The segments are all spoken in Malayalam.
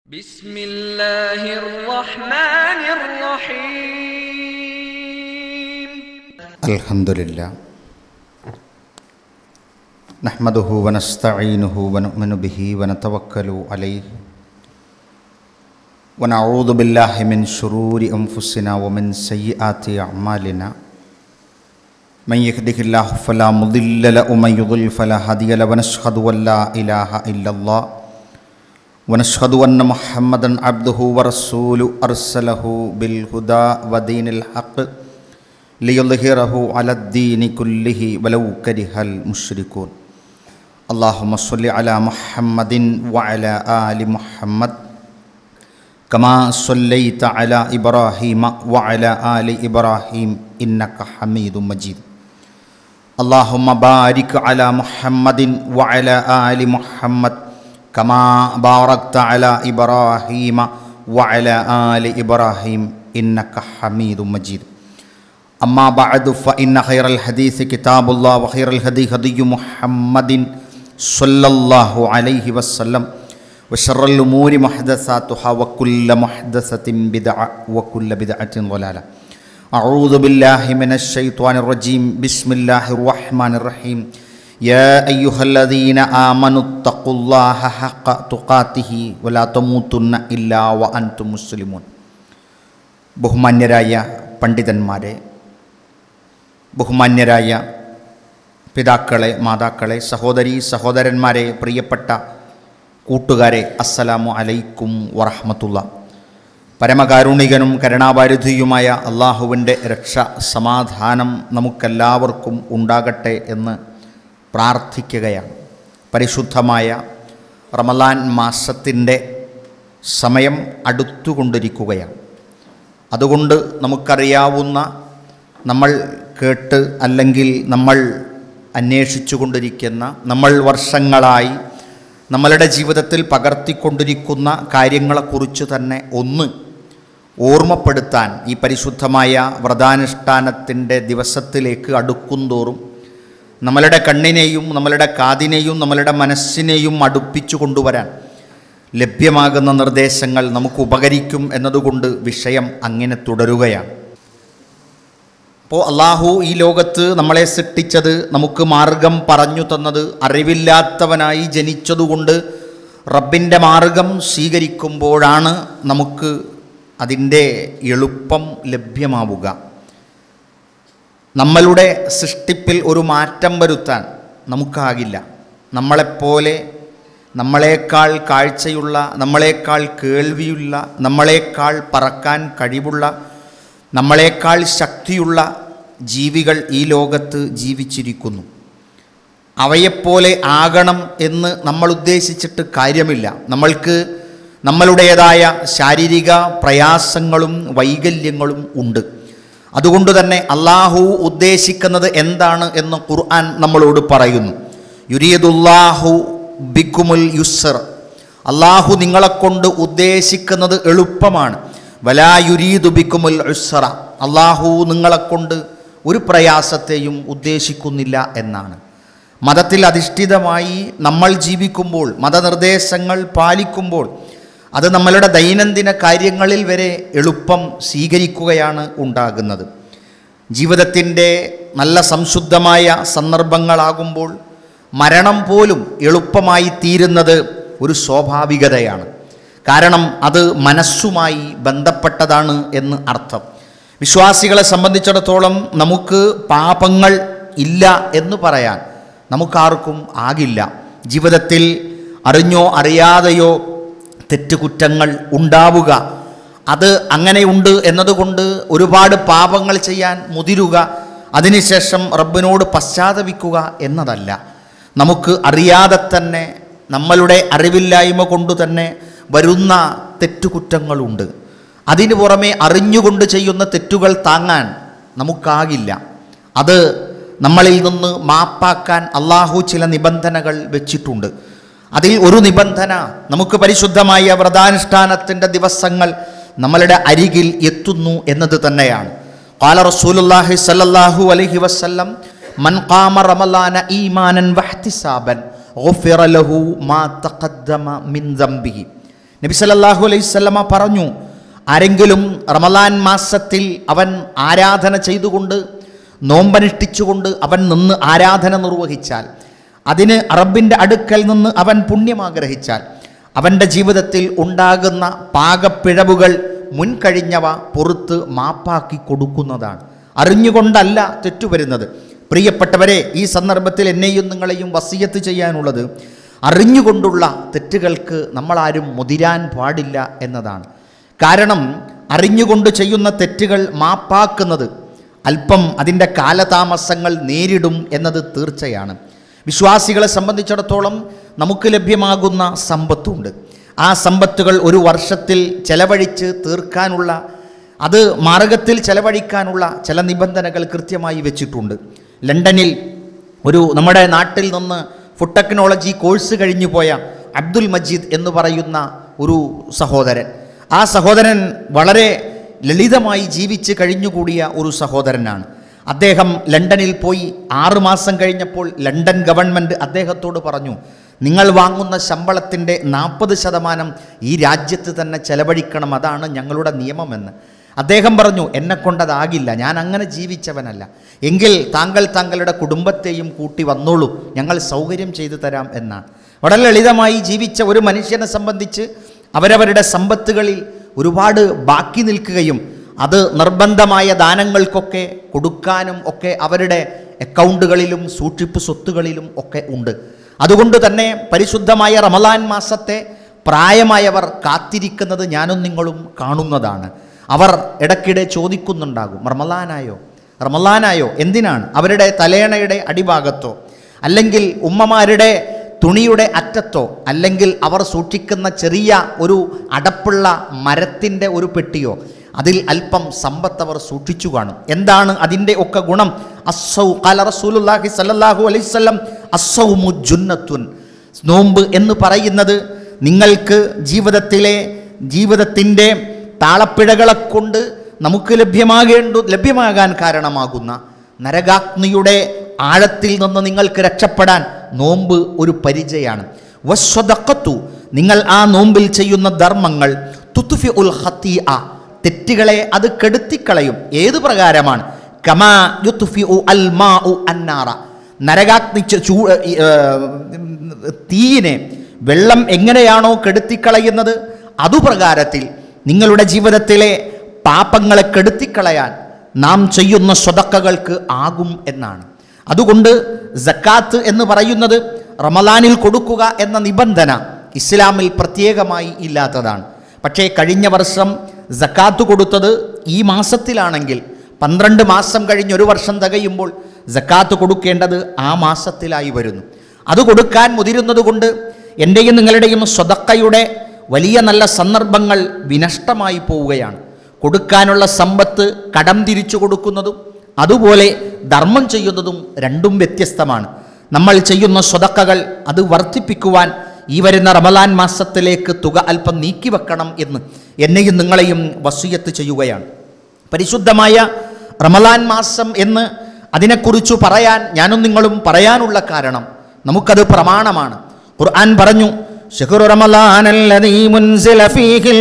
بسم الله الرحمن الرحيم الحمد لله نحمده ونستعينه ونؤمن به ونتوكل عليه ونعوذ بالله من شرور أنفسنا ومن سيئات أعمالنا من يهده الله فلا مضل له ومن يضلل فلا هادي له ونشهد أن لا إله إلا الله ونشهد أن محمدا عبده ورسوله أرسله بالهدى ودين الحق ليظهره على الدين كله ولو كره المشركون اللهم صل على محمد وعلى آل محمد كما صليت على إبراهيم وعلى آل إبراهيم إنك حميد مجيد اللهم بارك على محمد وعلى آل محمد كما باركت على إبراهيم وعلى آل إبراهيم إنك حميد مجيد أما بعد فإن خير الحديث كتاب الله وخير الهدي هدي محمد صلى الله عليه وسلم وشر الأمور محدثاتها وكل محدثة بدعة وكل بدعة ضلالة أعوذ بالله من الشيطان الرجيم بسم الله الرحمن الرحيم يا أيها الذين آمنوا اتقوا الله حق تقاته ولا تموتن إلا وأنتم مسلمون ബഹുമാന്യരായ പണ്ഡിതന്മാരെ ബഹുമാന്യരായ പിതാക്കളെ മാതാക്കളെ സഹോദരി സഹോദരന്മാരെ പ്രിയപ്പെട്ട കൂട്ടുകാരെ അസ്സലാമു അലൈക്കും വറഹമത്തുള്ള പരമകാരുണികനും കരുണാഭാരതിയുമായ അള്ളാഹുവിൻ്റെ രക്ഷ സമാധാനം നമുക്കെല്ലാവർക്കും ഉണ്ടാകട്ടെ എന്ന് പ്രാർത്ഥിക്കുകയാണ് പരിശുദ്ധമായ റമലാൻ മാസത്തിൻ്റെ സമയം അടുത്തുകൊണ്ടിരിക്കുകയാണ് അതുകൊണ്ട് നമുക്കറിയാവുന്ന നമ്മൾ കേട്ട് അല്ലെങ്കിൽ നമ്മൾ അന്വേഷിച്ചു കൊണ്ടിരിക്കുന്ന നമ്മൾ വർഷങ്ങളായി നമ്മളുടെ ജീവിതത്തിൽ പകർത്തിക്കൊണ്ടിരിക്കുന്ന കാര്യങ്ങളെക്കുറിച്ച് തന്നെ ഒന്ന് ഓർമ്മപ്പെടുത്താൻ ഈ പരിശുദ്ധമായ വ്രതാനുഷ്ഠാനത്തിൻ്റെ ദിവസത്തിലേക്ക് അടുക്കുന്തോറും നമ്മളുടെ കണ്ണിനെയും നമ്മളുടെ കാതിനെയും നമ്മളുടെ മനസ്സിനെയും അടുപ്പിച്ചു കൊണ്ടുവരാൻ ലഭ്യമാകുന്ന നിർദ്ദേശങ്ങൾ നമുക്ക് ഉപകരിക്കും എന്നതുകൊണ്ട് വിഷയം അങ്ങനെ തുടരുകയാണ് അപ്പോൾ അള്ളാഹു ഈ ലോകത്ത് നമ്മളെ സൃഷ്ടിച്ചത് നമുക്ക് മാർഗം പറഞ്ഞു തന്നത് അറിവില്ലാത്തവനായി ജനിച്ചതുകൊണ്ട് റബ്ബിൻ്റെ മാർഗം സ്വീകരിക്കുമ്പോഴാണ് നമുക്ക് അതിൻ്റെ എളുപ്പം ലഭ്യമാവുക നമ്മളുടെ സൃഷ്ടിപ്പിൽ ഒരു മാറ്റം വരുത്താൻ നമുക്കാകില്ല നമ്മളെപ്പോലെ നമ്മളെക്കാൾ കാഴ്ചയുള്ള നമ്മളെക്കാൾ കേൾവിയുള്ള നമ്മളെക്കാൾ പറക്കാൻ കഴിവുള്ള നമ്മളെക്കാൾ ശക്തിയുള്ള ജീവികൾ ഈ ലോകത്ത് ജീവിച്ചിരിക്കുന്നു അവയെപ്പോലെ ആകണം എന്ന് നമ്മൾ ഉദ്ദേശിച്ചിട്ട് കാര്യമില്ല നമ്മൾക്ക് നമ്മളുടേതായ ശാരീരിക പ്രയാസങ്ങളും വൈകല്യങ്ങളും ഉണ്ട് അതുകൊണ്ട് തന്നെ അള്ളാഹു ഉദ്ദേശിക്കുന്നത് എന്താണ് എന്ന് ഖുർആൻ നമ്മളോട് പറയുന്നു യുരീദുല്ലാഹു ബിക്കുമുൽ യുസർ അള്ളാഹു നിങ്ങളെക്കൊണ്ട് ഉദ്ദേശിക്കുന്നത് എളുപ്പമാണ് വലാ യുരീദു ബിക്കുമുൽ ഉസ്സറ അള്ളാഹു നിങ്ങളെക്കൊണ്ട് ഒരു പ്രയാസത്തെയും ഉദ്ദേശിക്കുന്നില്ല എന്നാണ് മതത്തിൽ അധിഷ്ഠിതമായി നമ്മൾ ജീവിക്കുമ്പോൾ മതനിർദ്ദേശങ്ങൾ പാലിക്കുമ്പോൾ അത് നമ്മളുടെ ദൈനംദിന കാര്യങ്ങളിൽ വരെ എളുപ്പം സ്വീകരിക്കുകയാണ് ഉണ്ടാകുന്നത് ജീവിതത്തിൻ്റെ നല്ല സംശുദ്ധമായ സന്ദർഭങ്ങളാകുമ്പോൾ മരണം പോലും എളുപ്പമായി തീരുന്നത് ഒരു സ്വാഭാവികതയാണ് കാരണം അത് മനസ്സുമായി ബന്ധപ്പെട്ടതാണ് എന്ന് അർത്ഥം വിശ്വാസികളെ സംബന്ധിച്ചിടത്തോളം നമുക്ക് പാപങ്ങൾ ഇല്ല എന്ന് പറയാൻ നമുക്കാർക്കും ആകില്ല ജീവിതത്തിൽ അറിഞ്ഞോ അറിയാതെയോ തെറ്റുകുറ്റങ്ങൾ ഉണ്ടാവുക അത് അങ്ങനെയുണ്ട് എന്നതുകൊണ്ട് ഒരുപാട് പാപങ്ങൾ ചെയ്യാൻ മുതിരുക അതിനുശേഷം റബ്ബിനോട് പശ്ചാത്തപിക്കുക എന്നതല്ല നമുക്ക് അറിയാതെ തന്നെ നമ്മളുടെ അറിവില്ലായ്മ കൊണ്ട് തന്നെ വരുന്ന തെറ്റുകുറ്റങ്ങളുണ്ട് അതിനു പുറമെ അറിഞ്ഞുകൊണ്ട് ചെയ്യുന്ന തെറ്റുകൾ താങ്ങാൻ നമുക്കാകില്ല അത് നമ്മളിൽ നിന്ന് മാപ്പാക്കാൻ അള്ളാഹു ചില നിബന്ധനകൾ വെച്ചിട്ടുണ്ട് അതിൽ ഒരു നിബന്ധന നമുക്ക് പരിശുദ്ധമായ വ്രതാനുഷ്ഠാനത്തിൻ്റെ ദിവസങ്ങൾ നമ്മളുടെ അരികിൽ എത്തുന്നു എന്നത് തന്നെയാണ് കാല റസൂലുല്ലാഹി സല്ലല്ലാഹു അലൈഹി വസല്ലം മൻ ഖാമ റമലാന ഈമാനൻ വഹ്തിസാബൻ ഗുഫിറ ലഹു മാ തഖദ്ദമ മിൻ ദംബിഹി നബി സല്ലല്ലാഹു അലൈഹി സ്വല്ലമ പറഞ്ഞു ആരെങ്കിലും റമലാൻ മാസത്തിൽ അവൻ ആരാധന ചെയ്തുകൊണ്ട് നോമ്പനുഷ്ഠിച്ചുകൊണ്ട് അവൻ നിന്ന് ആരാധന നിർവഹിച്ചാൽ അതിന് അറബിൻ്റെ അടുക്കൽ നിന്ന് അവൻ പുണ്യം ആഗ്രഹിച്ചാൽ അവൻ്റെ ജീവിതത്തിൽ ഉണ്ടാകുന്ന പാകപ്പിഴവുകൾ മുൻകഴിഞ്ഞവ പുറത്ത് മാപ്പാക്കി കൊടുക്കുന്നതാണ് അറിഞ്ഞുകൊണ്ടല്ല തെറ്റുവരുന്നത് പ്രിയപ്പെട്ടവരെ ഈ സന്ദർഭത്തിൽ എന്നെയും നിങ്ങളെയും വസീയത്ത് ചെയ്യാനുള്ളത് അറിഞ്ഞുകൊണ്ടുള്ള തെറ്റുകൾക്ക് നമ്മളാരും മുതിരാൻ പാടില്ല എന്നതാണ് കാരണം അറിഞ്ഞുകൊണ്ട് ചെയ്യുന്ന തെറ്റുകൾ മാപ്പാക്കുന്നത് അല്പം അതിൻ്റെ കാലതാമസങ്ങൾ നേരിടും എന്നത് തീർച്ചയാണ് വിശ്വാസികളെ സംബന്ധിച്ചിടത്തോളം നമുക്ക് ലഭ്യമാകുന്ന സമ്പത്തുണ്ട് ആ സമ്പത്തുകൾ ഒരു വർഷത്തിൽ ചെലവഴിച്ച് തീർക്കാനുള്ള അത് മാർഗത്തിൽ ചെലവഴിക്കാനുള്ള ചില നിബന്ധനകൾ കൃത്യമായി വെച്ചിട്ടുണ്ട് ലണ്ടനിൽ ഒരു നമ്മുടെ നാട്ടിൽ നിന്ന് ഫുഡ് ടെക്നോളജി കോഴ്സ് കഴിഞ്ഞു പോയ അബ്ദുൽ മജീദ് എന്ന് പറയുന്ന ഒരു സഹോദരൻ ആ സഹോദരൻ വളരെ ലളിതമായി ജീവിച്ച് കഴിഞ്ഞുകൂടിയ ഒരു സഹോദരനാണ് അദ്ദേഹം ലണ്ടനിൽ പോയി ആറുമാസം കഴിഞ്ഞപ്പോൾ ലണ്ടൻ ഗവൺമെൻറ് അദ്ദേഹത്തോട് പറഞ്ഞു നിങ്ങൾ വാങ്ങുന്ന ശമ്പളത്തിൻ്റെ നാൽപ്പത് ശതമാനം ഈ രാജ്യത്ത് തന്നെ ചെലവഴിക്കണം അതാണ് ഞങ്ങളുടെ നിയമമെന്ന് അദ്ദേഹം പറഞ്ഞു എന്നെ കൊണ്ടതാകില്ല ഞാൻ അങ്ങനെ ജീവിച്ചവനല്ല എങ്കിൽ താങ്കൾ താങ്കളുടെ കുടുംബത്തെയും കൂട്ടി വന്നോളൂ ഞങ്ങൾ സൗകര്യം ചെയ്തു തരാം എന്നാണ് വളരെ ലളിതമായി ജീവിച്ച ഒരു മനുഷ്യനെ സംബന്ധിച്ച് അവരവരുടെ സമ്പത്തുകളിൽ ഒരുപാട് ബാക്കി നിൽക്കുകയും അത് നിർബന്ധമായ ദാനങ്ങൾക്കൊക്കെ കൊടുക്കാനും ഒക്കെ അവരുടെ അക്കൗണ്ടുകളിലും സൂക്ഷിപ്പ് സ്വത്തുകളിലും ഒക്കെ ഉണ്ട് അതുകൊണ്ട് തന്നെ പരിശുദ്ധമായ റമലാൻ മാസത്തെ പ്രായമായവർ കാത്തിരിക്കുന്നത് ഞാനും നിങ്ങളും കാണുന്നതാണ് അവർ ഇടയ്ക്കിടെ ചോദിക്കുന്നുണ്ടാകും റമലാനായോ റമലാനായോ എന്തിനാണ് അവരുടെ തലേണയുടെ അടിഭാഗത്തോ അല്ലെങ്കിൽ ഉമ്മമാരുടെ തുണിയുടെ അറ്റത്തോ അല്ലെങ്കിൽ അവർ സൂക്ഷിക്കുന്ന ചെറിയ ഒരു അടപ്പുള്ള മരത്തിൻ്റെ ഒരു പെട്ടിയോ അതിൽ അല്പം സമ്പത്ത് അവർ സൂക്ഷിച്ചു കാണും എന്താണ് അതിൻ്റെ ഒക്കെ ഗുണം അസ്സൗ കാല റസൂലുല്ലാഹി സല്ലല്ലാഹു അലൈഹി വസല്ലം അസ്സൗമു ജുന്നത്തുൻ നോമ്പ് എന്ന് പറയുന്നത് നിങ്ങൾക്ക് ജീവിതത്തിലെ ജീവിതത്തിൻ്റെ താളപ്പിഴകളെ കൊണ്ട് നമുക്ക് ലഭ്യമാകേണ്ടു ലഭ്യമാകാൻ കാരണമാകുന്ന നരകാഗ്നിയുടെ ആഴത്തിൽ നിന്ന് നിങ്ങൾക്ക് രക്ഷപ്പെടാൻ നോമ്പ് ഒരു പരിചയമാണ് വസ്വദക്കത്തു നിങ്ങൾ ആ നോമ്പിൽ ചെയ്യുന്ന ധർമ്മങ്ങൾ തുത്തുഫി ഉൽ ഹത്തി ആ തെറ്റുകളെ അത് കെടുത്തിക്കളയും ഏത് പ്രകാരമാണ് കമാ യുത്തുഫി ഉ അൽ മാ ഉ അന്നാറ നരകാഗ്നി ചു- ചൂ ഈ, ഏ, തീയിനെ വെള്ളം എങ്ങനെയാണോ കെടുത്തിക്കളയുന്നത് അതുപ്രകാരത്തിൽ നിങ്ങളുടെ ജീവിതത്തിലെ പാപങ്ങളെ കെടുത്തിക്കളയാൻ നാം ചെയ്യുന്ന സ്വതക്കകൾക്ക് ആകും എന്നാണ് അതുകൊണ്ട് ജക്കാത്ത് എന്ന് പറയുന്നത് റമലാനിൽ കൊടുക്കുക എന്ന നിബന്ധന ഇസ്ലാമിൽ പ്രത്യേകമായി ഇല്ലാത്തതാണ് പക്ഷേ കഴിഞ്ഞ വർഷം ജക്കാത്ത് കൊടുത്തത് ഈ മാസത്തിലാണെങ്കിൽ പന്ത്രണ്ട് മാസം കഴിഞ്ഞ് ഒരു വർഷം തികയുമ്പോൾ ജക്കാത്ത് കൊടുക്കേണ്ടത് ആ മാസത്തിലായി വരുന്നു അത് കൊടുക്കാൻ മുതിരുന്നത് കൊണ്ട് എൻ്റെയും നിങ്ങളുടെയും സ്വതക്കയുടെ വലിയ നല്ല സന്ദർഭങ്ങൾ വിനഷ്ടമായി പോവുകയാണ് കൊടുക്കാനുള്ള സമ്പത്ത് കടം തിരിച്ചു കൊടുക്കുന്നതും അതുപോലെ ധർമ്മം ചെയ്യുന്നതും രണ്ടും വ്യത്യസ്തമാണ് നമ്മൾ ചെയ്യുന്ന സ്വതക്കകൾ അത് വർദ്ധിപ്പിക്കുവാൻ ഈ വരുന്ന റമലാൻ മാസത്തിലേക്ക് തുക അല്പം നീക്കിവെക്കണം എന്ന് എന്നെയും നിങ്ങളെയും വസൂയത്ത് ചെയ്യുകയാണ് പരിശുദ്ധമായ റമലാൻ മാസം എന്ന് അതിനെക്കുറിച്ച് പറയാൻ ഞാനും നിങ്ങളും പറയാനുള്ള കാരണം നമുക്കത് പ്രമാണമാണ് ഖുർആൻ പറഞ്ഞു ശഹ്റു റമലാനല്ലദീ മുൻസില ഫീഹിൽ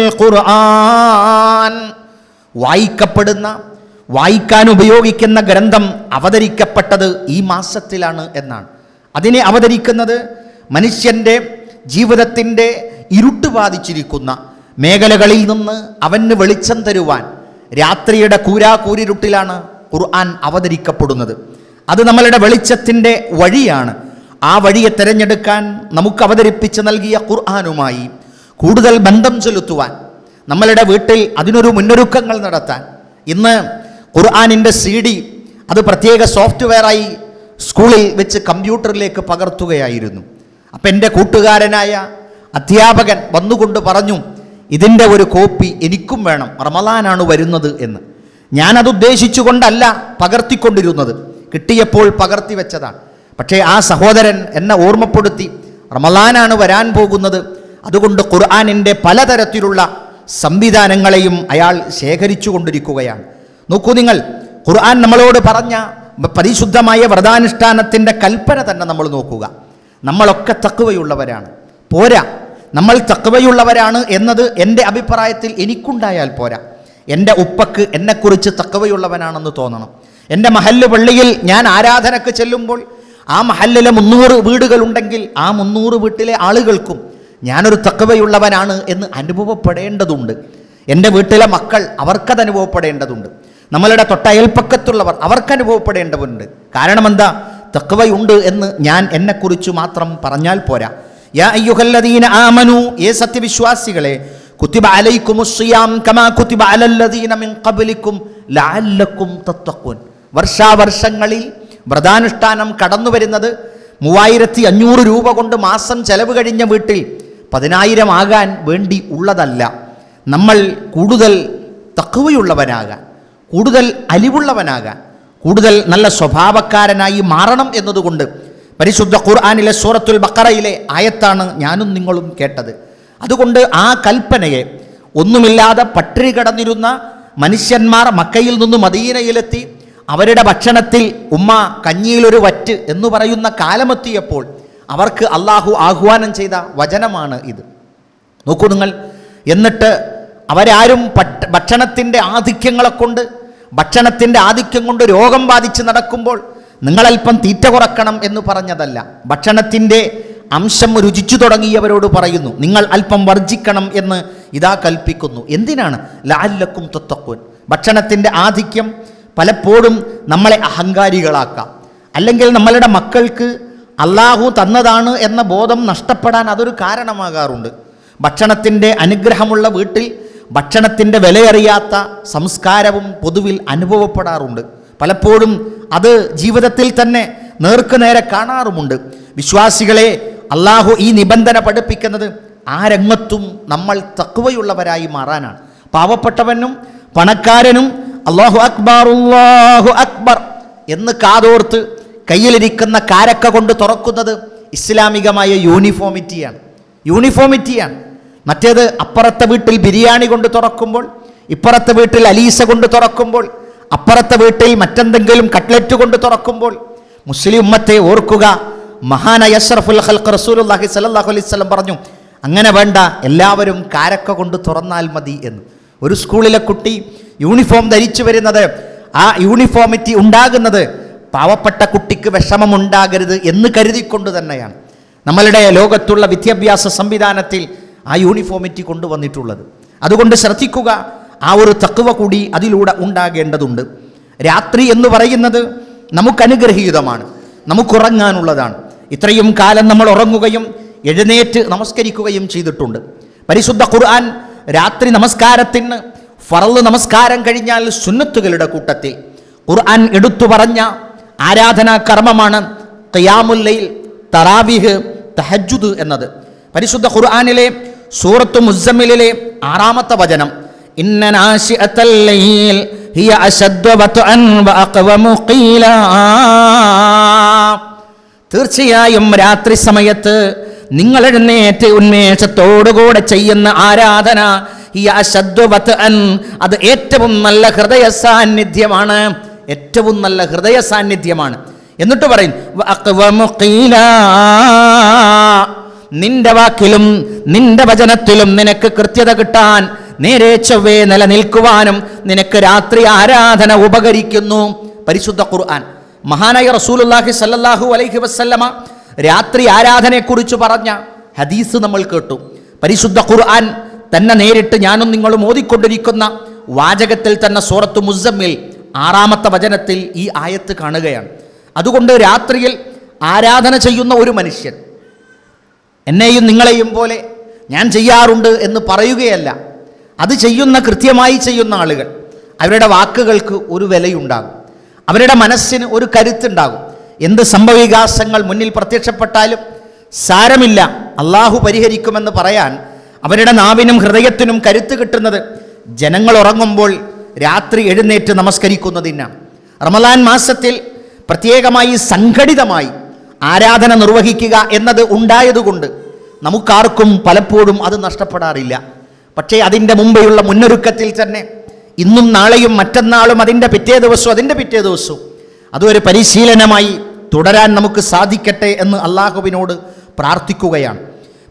ഖുർആൻ വായിക്കപ്പെടുന്ന വായിക്കാൻ ഉപയോഗിക്കുന്ന ഗ്രന്ഥം അവതരിക്കപ്പെട്ടത് ഈ മാസത്തിലാണ് എന്നാണ് അതിനെ അവതരിക്കുന്നത് മനുഷ്യൻ്റെ ജീവിതത്തിൻ്റെ ഇരുട്ട് ബാധിച്ചിരിക്കുന്ന മേഖലകളിൽ നിന്ന് അവന് വെളിച്ചം തരുവാൻ രാത്രിയുടെ കൂരാകൂരിരുട്ടിലാണ് ഖുർആൻ അവതരിക്കപ്പെടുന്നത് അത് നമ്മളുടെ വെളിച്ചത്തിൻ്റെ വഴിയാണ് ആ വഴിയെ തിരഞ്ഞെടുക്കാൻ നമുക്ക് അവതരിപ്പിച്ച് നൽകിയ ഖുർആനുമായി കൂടുതൽ ബന്ധം ചെലുത്തുവാൻ നമ്മളുടെ വീട്ടിൽ അതിനൊരു മുന്നൊരുക്കങ്ങൾ നടത്താൻ ഇന്ന് ഖുർആാനിൻ്റെ സി ഡി അത് പ്രത്യേക സോഫ്റ്റ്വെയറായി സ്കൂളിൽ വെച്ച് കമ്പ്യൂട്ടറിലേക്ക് പകർത്തുകയായിരുന്നു അപ്പം എൻ്റെ കൂട്ടുകാരനായ അധ്യാപകൻ വന്നുകൊണ്ട് പറഞ്ഞു ഇതിൻ്റെ ഒരു കോപ്പി എനിക്കും വേണം റമലാനാണ് വരുന്നത് എന്ന് ഞാനത് ഉദ്ദേശിച്ചുകൊണ്ടല്ല പകർത്തിക്കൊണ്ടിരുന്നത് കിട്ടിയപ്പോൾ പകർത്തി വെച്ചതാണ് പക്ഷേ ആ സഹോദരൻ എന്നെ ഓർമ്മപ്പെടുത്തി റമലാനാണ് വരാൻ പോകുന്നത് അതുകൊണ്ട് ഖുർആാനിൻ്റെ പലതരത്തിലുള്ള സംവിധാനങ്ങളെയും അയാൾ ശേഖരിച്ചു കൊണ്ടിരിക്കുകയാണ് നോക്കൂ നിങ്ങൾ ഖുർആൻ നമ്മളോട് പറഞ്ഞ പരിശുദ്ധമായ വ്രതാനുഷ്ഠാനത്തിൻ്റെ കൽപ്പന തന്നെ നമ്മൾ നോക്കുക നമ്മളൊക്കെ തക്കുവയുള്ളവരാണ് പോരാ നമ്മൾ തക്കവയുള്ളവരാണ് എന്നത് എൻ്റെ അഭിപ്രായത്തിൽ എനിക്കുണ്ടായാൽ പോരാ എൻ്റെ ഉപ്പക്ക് എന്നെക്കുറിച്ച് തക്കവയുള്ളവനാണെന്ന് തോന്നണം എൻ്റെ മഹല്ല് പള്ളിയിൽ ഞാൻ ആരാധനക്ക് ചെല്ലുമ്പോൾ ആ മഹല്ലിലെ മുന്നൂറ് വീടുകളുണ്ടെങ്കിൽ ആ മുന്നൂറ് വീട്ടിലെ ആളുകൾക്കും ഞാനൊരു തക്കവയുള്ളവനാണ് എന്ന് അനുഭവപ്പെടേണ്ടതുണ്ട് എൻ്റെ വീട്ടിലെ മക്കൾ അവർക്കത് അനുഭവപ്പെടേണ്ടതുണ്ട് നമ്മളുടെ തൊട്ടയൽപ്പക്കത്തുള്ളവർ അവർക്ക് അനുഭവപ്പെടേണ്ടതുണ്ട് കാരണം എന്താ തക്കവയുണ്ട് എന്ന് ഞാൻ എന്നെക്കുറിച്ച് മാത്രം പറഞ്ഞാൽ പോരാ യാ അയ്യുഹല്ലദീന ആമനു ഏ സത്യവിശ്വാസികളെ കുത്തിബ അലൈക്കുമുസ്സിയാം കമാ കുത്തിബ അലല്ലദീന മിൻ ഖബ്ലിക്കും ലഅല്ലക്കും തത്തഖൂൻ വർഷാവർഷങ്ങളിൽ വ്രതാനുഷ്ഠാനം കടന്നു വരുന്നത് മൂവായിരത്തി അഞ്ഞൂറ് രൂപ കൊണ്ട് മാസം ചെലവ് കഴിഞ്ഞ വീട്ടിൽ പതിനായിരം ആകാൻ വേണ്ടി ഉള്ളതല്ല നമ്മൾ കൂടുതൽ തക്കവയുള്ളവനാകാൻ കൂടുതൽ അലിവുള്ളവനാകാൻ കൂടുതൽ നല്ല സ്വഭാവക്കാരനായി മാറണം എന്നതുകൊണ്ട് പരിശുദ്ധ ഖുർആാനിലെ സൂറത്തുൽ ബക്കറയിലെ ആയത്താണ് ഞാനും നിങ്ങളും കേട്ടത് അതുകൊണ്ട് ആ കൽപ്പനയെ ഒന്നുമില്ലാതെ പട്ടിണി കടന്നിരുന്ന മനുഷ്യന്മാർ മക്കയിൽ നിന്ന് മദീനയിലെത്തി അവരുടെ ഭക്ഷണത്തിൽ ഉമ്മ കഞ്ഞിയിലൊരു വറ്റ് എന്ന് പറയുന്ന കാലമെത്തിയപ്പോൾ അവർക്ക് അള്ളാഹു ആഹ്വാനം ചെയ്ത വചനമാണ് ഇത് നോക്കൂ നിങ്ങൾ എന്നിട്ട് അവരാരും പട്ട ഭക്ഷണത്തിൻ്റെ ആധിക്യങ്ങളെ കൊണ്ട് ഭക്ഷണത്തിൻ്റെ ആധിക്യം കൊണ്ട് രോഗം ബാധിച്ച് നടക്കുമ്പോൾ നിങ്ങളൽപ്പം തീറ്റ കുറക്കണം എന്ന് പറഞ്ഞതല്ല ഭക്ഷണത്തിൻ്റെ അംശം രുചിച്ചു തുടങ്ങിയവരോട് പറയുന്നു നിങ്ങൾ അല്പം വർജിക്കണം എന്ന് ഇതാ കൽപ്പിക്കുന്നു എന്തിനാണ് ലാല്ലക്കും തൊത്തക്കുൻ ഭക്ഷണത്തിൻ്റെ ആധിക്യം പലപ്പോഴും നമ്മളെ അഹങ്കാരികളാക്കാം അല്ലെങ്കിൽ നമ്മളുടെ മക്കൾക്ക് അള്ളാഹു തന്നതാണ് എന്ന ബോധം നഷ്ടപ്പെടാൻ അതൊരു കാരണമാകാറുണ്ട് ഭക്ഷണത്തിൻ്റെ അനുഗ്രഹമുള്ള വീട്ടിൽ ഭക്ഷണത്തിൻ്റെ വിലയറിയാത്ത സംസ്കാരവും പൊതുവിൽ അനുഭവപ്പെടാറുണ്ട് പലപ്പോഴും അത് ജീവിതത്തിൽ തന്നെ നേർക്ക് നേരെ കാണാറുമുണ്ട് വിശ്വാസികളെ അള്ളാഹു ഈ നിബന്ധന പഠിപ്പിക്കുന്നത് ആ രംഗത്തും നമ്മൾ തക്കുവയുള്ളവരായി മാറാനാണ് പാവപ്പെട്ടവനും പണക്കാരനും അള്ളാഹു അക്ബർ അള്ളാഹു അക്ബർ എന്ന് കാതോർത്ത് കയ്യിലിരിക്കുന്ന കാരക്ക കൊണ്ട് തുറക്കുന്നത് ഇസ്ലാമികമായ യൂണിഫോമിറ്റിയാണ് യൂണിഫോമിറ്റിയാണ് മറ്റേത് അപ്പുറത്തെ വീട്ടിൽ ബിരിയാണി കൊണ്ട് തുറക്കുമ്പോൾ ഇപ്പുറത്തെ വീട്ടിൽ അലീസ കൊണ്ട് തുറക്കുമ്പോൾ അപ്പുറത്തെ വീട്ടിൽ മറ്റെന്തെങ്കിലും കട്ട്ലറ്റ് കൊണ്ട് തുറക്കുമ്പോൾ മുസ്ലിം ഉമ്മത്തെ ഓർക്കുക മഹാനായ അഷ്റഫുൽ ഖൽഖ് റസൂലുള്ളാഹി സ്വല്ലല്ലാഹു അലൈഹി വസല്ലം പറഞ്ഞു അങ്ങനെ വേണ്ട എല്ലാവരും കാരക്ക കൊണ്ട് തുറന്നാൽ മതി എന്ന് ഒരു സ്കൂളിലെ കുട്ടി യൂണിഫോം ധരിച്ചു വരുന്നത് ആ യൂണിഫോമിറ്റി ഉണ്ടാകുന്നത് പാവപ്പെട്ട കുട്ടിക്ക് വിഷമമുണ്ടാകരുത് എന്ന് കരുതിക്കൊണ്ട് തന്നെയാണ് നമ്മളുടെ ലോകത്തുള്ള വിദ്യാഭ്യാസ സംവിധാനത്തിൽ ആ യൂണിഫോമിറ്റി കൊണ്ടുവന്നിട്ടുള്ളത് അതുകൊണ്ട് ശ്രദ്ധിക്കുക ആ ഒരു തക്കുവ കൂടി അതിലൂടെ ഉണ്ടാകേണ്ടതുണ്ട് രാത്രി എന്ന് പറയുന്നത് നമുക്ക് അനുഗ്രഹീതമാണ് നമുക്കുറങ്ങാനുള്ളതാണ് ഇത്രയും കാലം നമ്മൾ ഉറങ്ങുകയും എഴുന്നേറ്റ് നമസ്കരിക്കുകയും ചെയ്തിട്ടുണ്ട് പരിശുദ്ധ ഖുർആൻ രാത്രി നമസ്കാരത്തിന് ഫറല് നമസ്കാരം കഴിഞ്ഞാൽ സുന്നത്തുകളുടെ കൂട്ടത്തിൽ ഖുർആൻ എടുത്തു പറഞ്ഞ ആരാധനാ കർമ്മമാണ് ഖിയാമുല്ലൈൽ തറാവിഹ് തഹജുദ് എന്നത് പരിശുദ്ധ ഖുർആനിലെ സൂറത്ത് മുസമ്മിലിലെ ആറാമത്തെ വചനം ഇന്ന നാശിഅത്തൽ ലൈൽ ഹിയ അശദ്ദ വത്അൻ വഅഖവമു ഖീലാ തീർച്ചയായും രാത്രി സമയത്ത് നിങ്ങൾ എഴുന്നേറ്റ് ഉന്മേഷത്തോടുകൂടെ ചെയ്യുന്ന ആരാധന ഈ അശദ്വത്ത് അൻ അത് ഏറ്റവും നല്ല ഹൃദയ സാന്നിധ്യമാണ് ഏറ്റവും നല്ല ഹൃദയ സാന്നിധ്യമാണ് എന്നിട്ട് പറയും വഅഖ്വമു ഖീലാ. നിന്റെ വാക്കിലും നിന്റെ വചനത്തിലും നിനക്ക് കൃത്യത കിട്ടാൻ നേരെ ചൊവ്വേ നിലനിൽക്കുവാനും നിനക്ക് രാത്രി ആരാധന ഉപകരിക്കുന്നു പരിശുദ്ധ ഖുർആൻ മഹാനായ റസൂലുള്ളാഹി സല്ലല്ലാഹു അലൈഹി വസല്ലമ രാത്രി ആരാധനയെക്കുറിച്ച് പറഞ്ഞ ഹദീസ് നമ്മൾ കേട്ടു പരിശുദ്ധ ഖുർആൻ തന്നെ നേരിട്ട് ഞാനും നിങ്ങളും ഓതിക്കൊണ്ടിരിക്കുന്ന വാചകത്തിൽ തന്നെ സൂറത്ത് മുസമ്മിൽ ആറാമത്തെ വചനത്തിൽ ഈ ആയത്ത് കാണുകയാണ് അതുകൊണ്ട് രാത്രിയിൽ ആരാധന ചെയ്യുന്ന ഒരു മനുഷ്യൻ എന്നെയും നിങ്ങളെയും പോലെ ഞാൻ ചെയ്യാറുണ്ട് എന്ന് പറയുകയല്ല അത് ചെയ്യുന്ന കൃത്യമായി ചെയ്യുന്ന ആളുകൾ അവരുടെ വാക്കുകൾക്ക് ഒരു വിലയുണ്ടാകും അവരുടെ മനസ്സിന് ഒരു കരുത്തുണ്ടാകും എന്ത് സംഭവവികാസങ്ങൾ മുന്നിൽ പ്രത്യക്ഷപ്പെട്ടാലും സാരമില്ല അള്ളാഹു പരിഹരിക്കുമെന്ന് പറയാൻ അവരുടെ നാവിനും ഹൃദയത്തിനും കരുത്ത് കിട്ടുന്നത് ജനങ്ങൾ ഉറങ്ങുമ്പോൾ രാത്രി എഴുന്നേറ്റ് നമസ്കരിക്കുന്നതിനാണ് റമലാൻ മാസത്തിൽ പ്രത്യേകമായി സംഘടിതമായി ആരാധന നിർവഹിക്കുക എന്നത് ഉണ്ടായതുകൊണ്ട് നമുക്കാർക്കും പലപ്പോഴും അത് നഷ്ടപ്പെടാറില്ല പക്ഷേ അതിൻ്റെ മുമ്പെയുള്ള മുന്നൊരുക്കത്തിൽ തന്നെ ഇന്നും നാളെയും മറ്റന്നാളും അതിൻ്റെ പിറ്റേ ദിവസവും അതിൻ്റെ പിറ്റേ ദിവസവും അതൊരു പരിശീലനമായി തുടരാൻ നമുക്ക് സാധിക്കട്ടെ എന്ന് അള്ളാഹുവിനോട് പ്രാർത്ഥിക്കുകയാണ്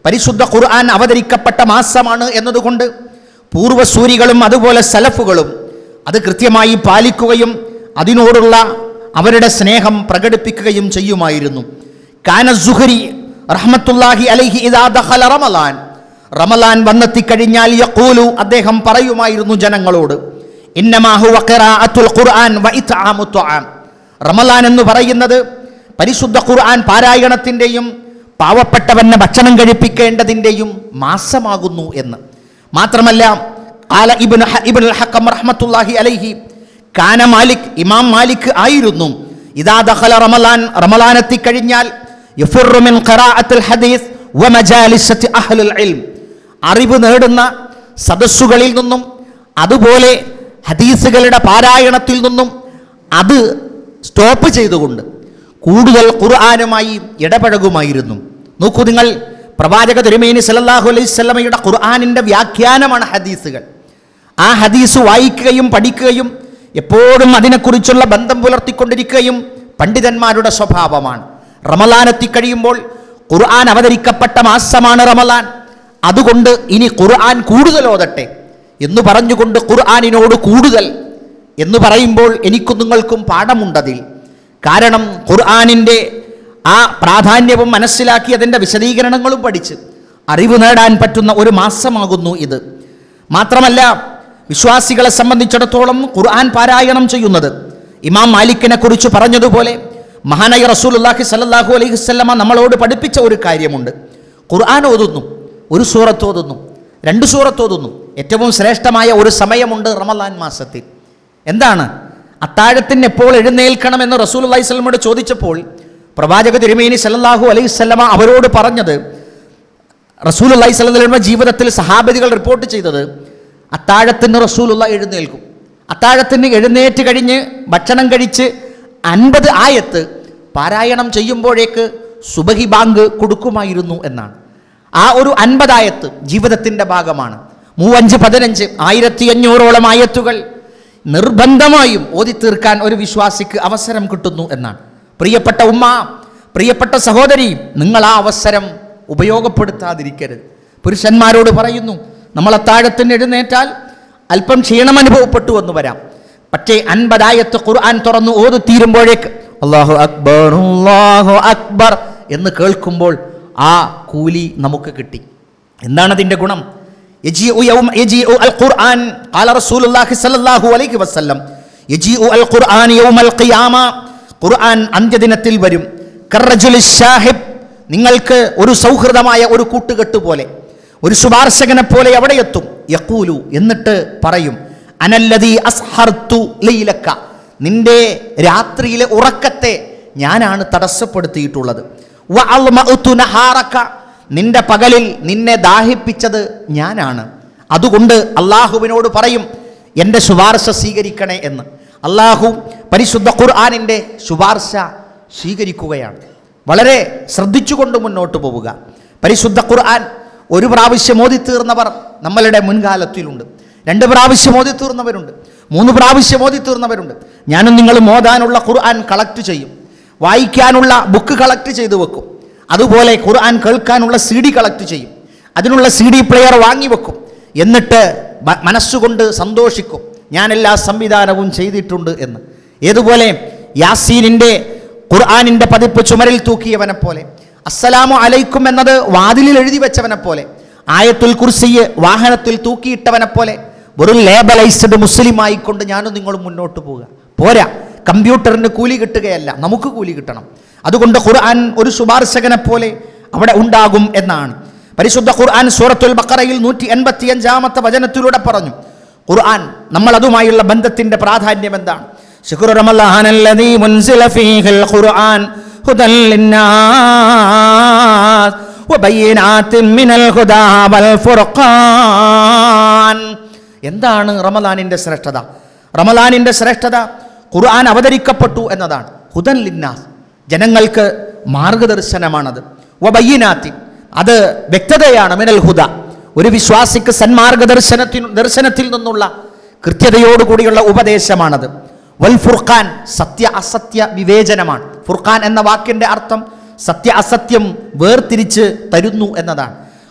പരിശുദ്ധ ഖുർആൻ അവതരിക്കപ്പെട്ട മാസമാണ് എന്നതുകൊണ്ട് പൂർവ്വസൂരികളും അതുപോലെ സലഫുകളും അത് കൃത്യമായി പാലിക്കുകയും അതിനോടുള്ള അവരുടെ സ്നേഹം പ്രകടിപ്പിക്കുകയും ചെയ്യുമായിരുന്നു കാന സുഹരി റഹ്മത്തുല്ലാഹി അലൈഹി ഇദാ ദഖല റമലാൻ റമലാൻ വന്നെത്തിക്കഴിഞ്ഞാൽ യഖൂലു അദ്ദേഹം പറയുമായിരുന്നു ജനങ്ങളോട് ഇന്നമാ ഹുവ ഖിറാഅത്തുൽ ഖുർആൻ വ ഇത്ആമു ത്വആം റമലാൻ എന്ന് പറയുന്നത് പരിശുദ്ധ ഖുർആൻ പാരായണത്തിൻ്റെയും പാവപ്പെട്ടവനെ ഭക്ഷണം കഴിപ്പിക്കേണ്ടതിൻ്റെയും മാസമാകുന്നു എന്ന് മാത്രമല്ല കാല ഇബിൻ ഇബിൻ ഹക്കം റഹ്മത്തുല്ലാഹി അലൈഹി കാന മാലിക് ഇമാം മാലിക് ആയിരുന്നു ഇദാ ദഖല റമലാൻ റമലാൻ എത്തിക്കഴിഞ്ഞാൽ യഫിറു മിൻ ഖിറാഅത്തുൽ ഹദീസ് വ മജാലിസത്തി അഹ്ലുൽ ഇൽം അറിവ് നേടുന്ന സദസ്സുകളിൽ നിന്നും അതുപോലെ ഹദീസുകളുടെ പാരായണത്തിൽ നിന്നും അത് സ്റ്റോപ്പ് ചെയ്തുകൊണ്ട് കൂടുതൽ ഖുർആാനുമായി ഇടപഴകുമായിരുന്നു നോക്കൂ നിങ്ങൾ പ്രവാചക തിരുമേനി സല്ലല്ലാഹു അലൈഹി സ്വലമയുടെ ഖുർആാനിൻ്റെ വ്യാഖ്യാനമാണ് ഹദീസുകൾ ആ ഹദീസ് വായിക്കുകയും പഠിക്കുകയും എപ്പോഴും അതിനെക്കുറിച്ചുള്ള ബന്ധം പുലർത്തിക്കൊണ്ടിരിക്കുകയും പണ്ഡിതന്മാരുടെ സ്വഭാവമാണ് റമലാൻ എത്തിക്കഴിയുമ്പോൾ ഖുർആൻ അവതരിക്കപ്പെട്ട മാസമാണ് റമലാൻ അതുകൊണ്ട് ഇനി ഖുർആൻ കൂടുതൽ ഓതട്ടെ എന്ന് പറഞ്ഞുകൊണ്ട് ഖുർആനിനോട് കൂടുതൽ എന്ന് പറയുമ്പോൾ എനിക്കും നിങ്ങൾക്കും പാഠമുണ്ടതിൽ കാരണം ഖുർആനിൻ്റെ ആ പ്രാധാന്യവും മനസ്സിലാക്കി അതിൻ്റെ വിശദീകരണങ്ങളും പഠിച്ച് അറിവ് നേടാൻ പറ്റുന്ന ഒരു മാസമാകുന്നു ഇത് മാത്രമല്ല വിശ്വാസികളെ സംബന്ധിച്ചിടത്തോളം ഖുർആൻ പാരായണം ചെയ്യുന്നത് ഇമാം മാലിക്കിനെ കുറിച്ച് പറഞ്ഞതുപോലെ മഹാനായ റസൂലുള്ളാഹി സല്ലല്ലാഹു അലൈഹി വസല്ലമ നമ്മളോട് പഠിപ്പിച്ച ഒരു കാര്യമുണ്ട് ഖുർആൻ ഓതുന്നു ഒരു സൂറത്ത് ഓതുന്നു രണ്ട് സൂറത്ത് ഓതുന്നു ഏറ്റവും ശ്രേഷ്ഠമായ ഒരു സമയമുണ്ട് റമലാൻ മാസത്തിൽ എന്താണ് അത്താഴത്തിന് എപ്പോൾ എഴുന്നേൽക്കണമെന്ന് റസൂൽ അള്ളഹി സ്വലമോട് ചോദിച്ചപ്പോൾ പ്രവാചക തിരുമേനി സല്ലല്ലാഹു അലൈഹി സ്വലമ അവരോട് പറഞ്ഞത് റസൂൽ അള്ളഹി സ്വലമ ജീവിതത്തിൽ സഹാബികൾ റിപ്പോർട്ട് ചെയ്തത് അത്താഴത്തിന് റസൂലുള്ള എഴുന്നേൽക്കും അത്താഴത്തിന് എഴുന്നേറ്റ് കഴിഞ്ഞ് ഭക്ഷണം കഴിച്ച് അൻപത് ആയത്ത് പാരായണം ചെയ്യുമ്പോഴേക്ക് സുബഹി ബാങ്ക് കൊടുക്കുമായിരുന്നു എന്നാണ് ആ ഒരു അൻപതായത്ത് ജീവിതത്തിൻ്റെ ഭാഗമാണ് മൂവഞ്ച് പതിനഞ്ച് ആയിരത്തി അഞ്ഞൂറോളം ആയത്തുകൾ നിർബന്ധമായും ഓതി തീർക്കാൻ ഒരു വിശ്വാസിക്ക് അവസരം കിട്ടുന്നു എന്നാണ് പ്രിയപ്പെട്ട ഉമ്മ പ്രിയപ്പെട്ട സഹോദരി നിങ്ങൾ ആ അവസരം ഉപയോഗപ്പെടുത്താതിരിക്കരുത് പുരുഷന്മാരോട് പറയുന്നു നമ്മൾ അത്താഴത്തിന് എഴുന്നേറ്റാൽ അല്പം ക്ഷീണം അനുഭവപ്പെട്ടു എന്ന് വരാം പക്ഷേ അൻപതായത്ത് ഖുർആൻ തുറന്നു ഓതി തീരുമ്പോഴേക്ക് അള്ളാഹു അക്ബർ അല്ലാഹു അക്ബർ എന്ന് കേൾക്കുമ്പോൾ ആ കൂലി നമുക്ക് കിട്ടി എന്താണ് അതിൻ്റെ ഗുണം يجيء يوم يجيء القرآن قال رسول الله صلى الله عليه وسلم يجيء القرآن يوم القيامة ഖുർആൻ അന്ത്യദിനത്തിൽ വരും കറജുൽ ഷാഹിബ് നിങ്ങൾക്ക് ഒരു സൗഹൃദമായ ഒരു കൂട്ടുകെട്ട് പോലെ ഒരു ശുപാർശകനെ പോലെ അവിടെ എത്തും യക്കൂലു എന്നിട്ട് പറയും അനല്ലതി അസ്ഹർത്തു ലൈലക്ക നിന്റെ രാത്രിയിലെ ഉറക്കത്തെ ഞാനാണ് തടസ്സപ്പെടുത്തിയിട്ടുള്ളത് വ അൽമഅ്തു നഹാറക നിന്റെ പകലിൽ നിന്നെ ദാഹിപ്പിച്ചത് ഞാനാണ് അതുകൊണ്ട് അള്ളാഹുവിനോട് പറയും എൻ്റെ ശുപാർശ സ്വീകരിക്കണേ എന്ന് അള്ളാഹു പരിശുദ്ധ ഖുർആാനിൻ്റെ ശുപാർശ സ്വീകരിക്കുകയാണ് വളരെ ശ്രദ്ധിച്ചുകൊണ്ട് മുന്നോട്ട് പോവുക പരിശുദ്ധ ഖുർആൻ ഒരു പ്രാവശ്യം ഓതി തീർന്നവർ നമ്മളുടെ മുൻകാലത്തിലുണ്ട് രണ്ട് പ്രാവശ്യം ഓതി തീർന്നവരുണ്ട് മൂന്ന് പ്രാവശ്യം ഓതി തീർന്നവരുണ്ട് ഞാനും നിങ്ങളും ഓതാനുള്ള ഖുർആൻ കളക്ട് ചെയ്യും വായിക്കാനുള്ള ബുക്ക് കളക്ട് ചെയ്തു വെക്കും അതുപോലെ ഖുർആൻ കേൾക്കാനുള്ള സി ഡി കളക്ട് ചെയ്യും അതിനുള്ള സി ഡി പ്ലെയർ വാങ്ങിവെക്കും എന്നിട്ട് മ- മനസ്സുകൊണ്ട് സന്തോഷിക്കും ഞാൻ എല്ലാ സംവിധാനവും ചെയ്തിട്ടുണ്ട് എന്ന് ഏതുപോലെ യാസീനിൻ്റെ ഖുർആാനിൻ്റെ പതിപ്പ് ചുമരിൽ തൂക്കിയവനെ പോലെ അസ്സലാമു അലൈക്കും എന്നത് വാതിലിൽ എഴുതി വെച്ചവനെ പോലെ ആയത്തുൽ കുർസിയെ വാഹനത്തിൽ തൂക്കിയിട്ടവനെ പോലെ വെറും ലേബലൈസ്ഡ് മുസ്ലിം ആയിക്കൊണ്ട് ഞാനും നിങ്ങളും മുന്നോട്ട് പോവുക പോരാ കമ്പ്യൂട്ടറിന് കൂലി കിട്ടുകയല്ല നമുക്ക് കൂലി കിട്ടണം അതുകൊണ്ട് ഖുർആൻ ഒരു ശുപാർശകനെ പോലെ അവിടെ ഉണ്ടാകും എന്നാണ് പരിശുദ്ധ ഖുർആൻ സൂറത്തുൽ ബക്കറയിൽ നൂറ്റി എൺപത്തി അഞ്ചാമത്തെ വചനത്തിലൂടെ പറഞ്ഞു ഖുർആൻ നമ്മൾ അതുമായുള്ള ബന്ധത്തിന്റെ പ്രാധാന്യം എന്താണ് ശുക്ർ റമളാനല്ലദീ മുൻസില ഫീഹിൽ ഖുർആൻ ഹുദൻ ലിന്നാസ് വബയ്യിനാത്തിൻ മിനൽ ഹുദാ വൽ ഫുർഖാൻ എന്താണ് റമദാനിന്റെ ശ്രേഷ്ഠത റമദാനിന്റെ ശ്രേഷ്ഠത ഖുർആൻ അവതരിക്കപ്പെട്ടു എന്നതാണ് ഹുദൻ ലിന്നാസ് ജനങ്ങൾക്ക് മാർഗദർശനമാണത് വബയ്യിനാത്തിൻ അത് വ്യക്തതയാണ് മിനൽ ഹുദ ഒരു വിശ്വാസിക്ക് സന്മാർഗദർശനത്തിൽ ദർശനത്തിൽ നിന്നുള്ള കൃത്യതയോടുകൂടിയുള്ള ഉപദേശമാണത് വൽ ഫുർഖാൻ സത്യ അസത്യ വിവേചനമാണ് ഫുർഖാൻ എന്ന വാക്കിൻ്റെ അർത്ഥം സത്യ അസത്യം വേർതിരിച്ച് തരുന്നു എന്നതാണ്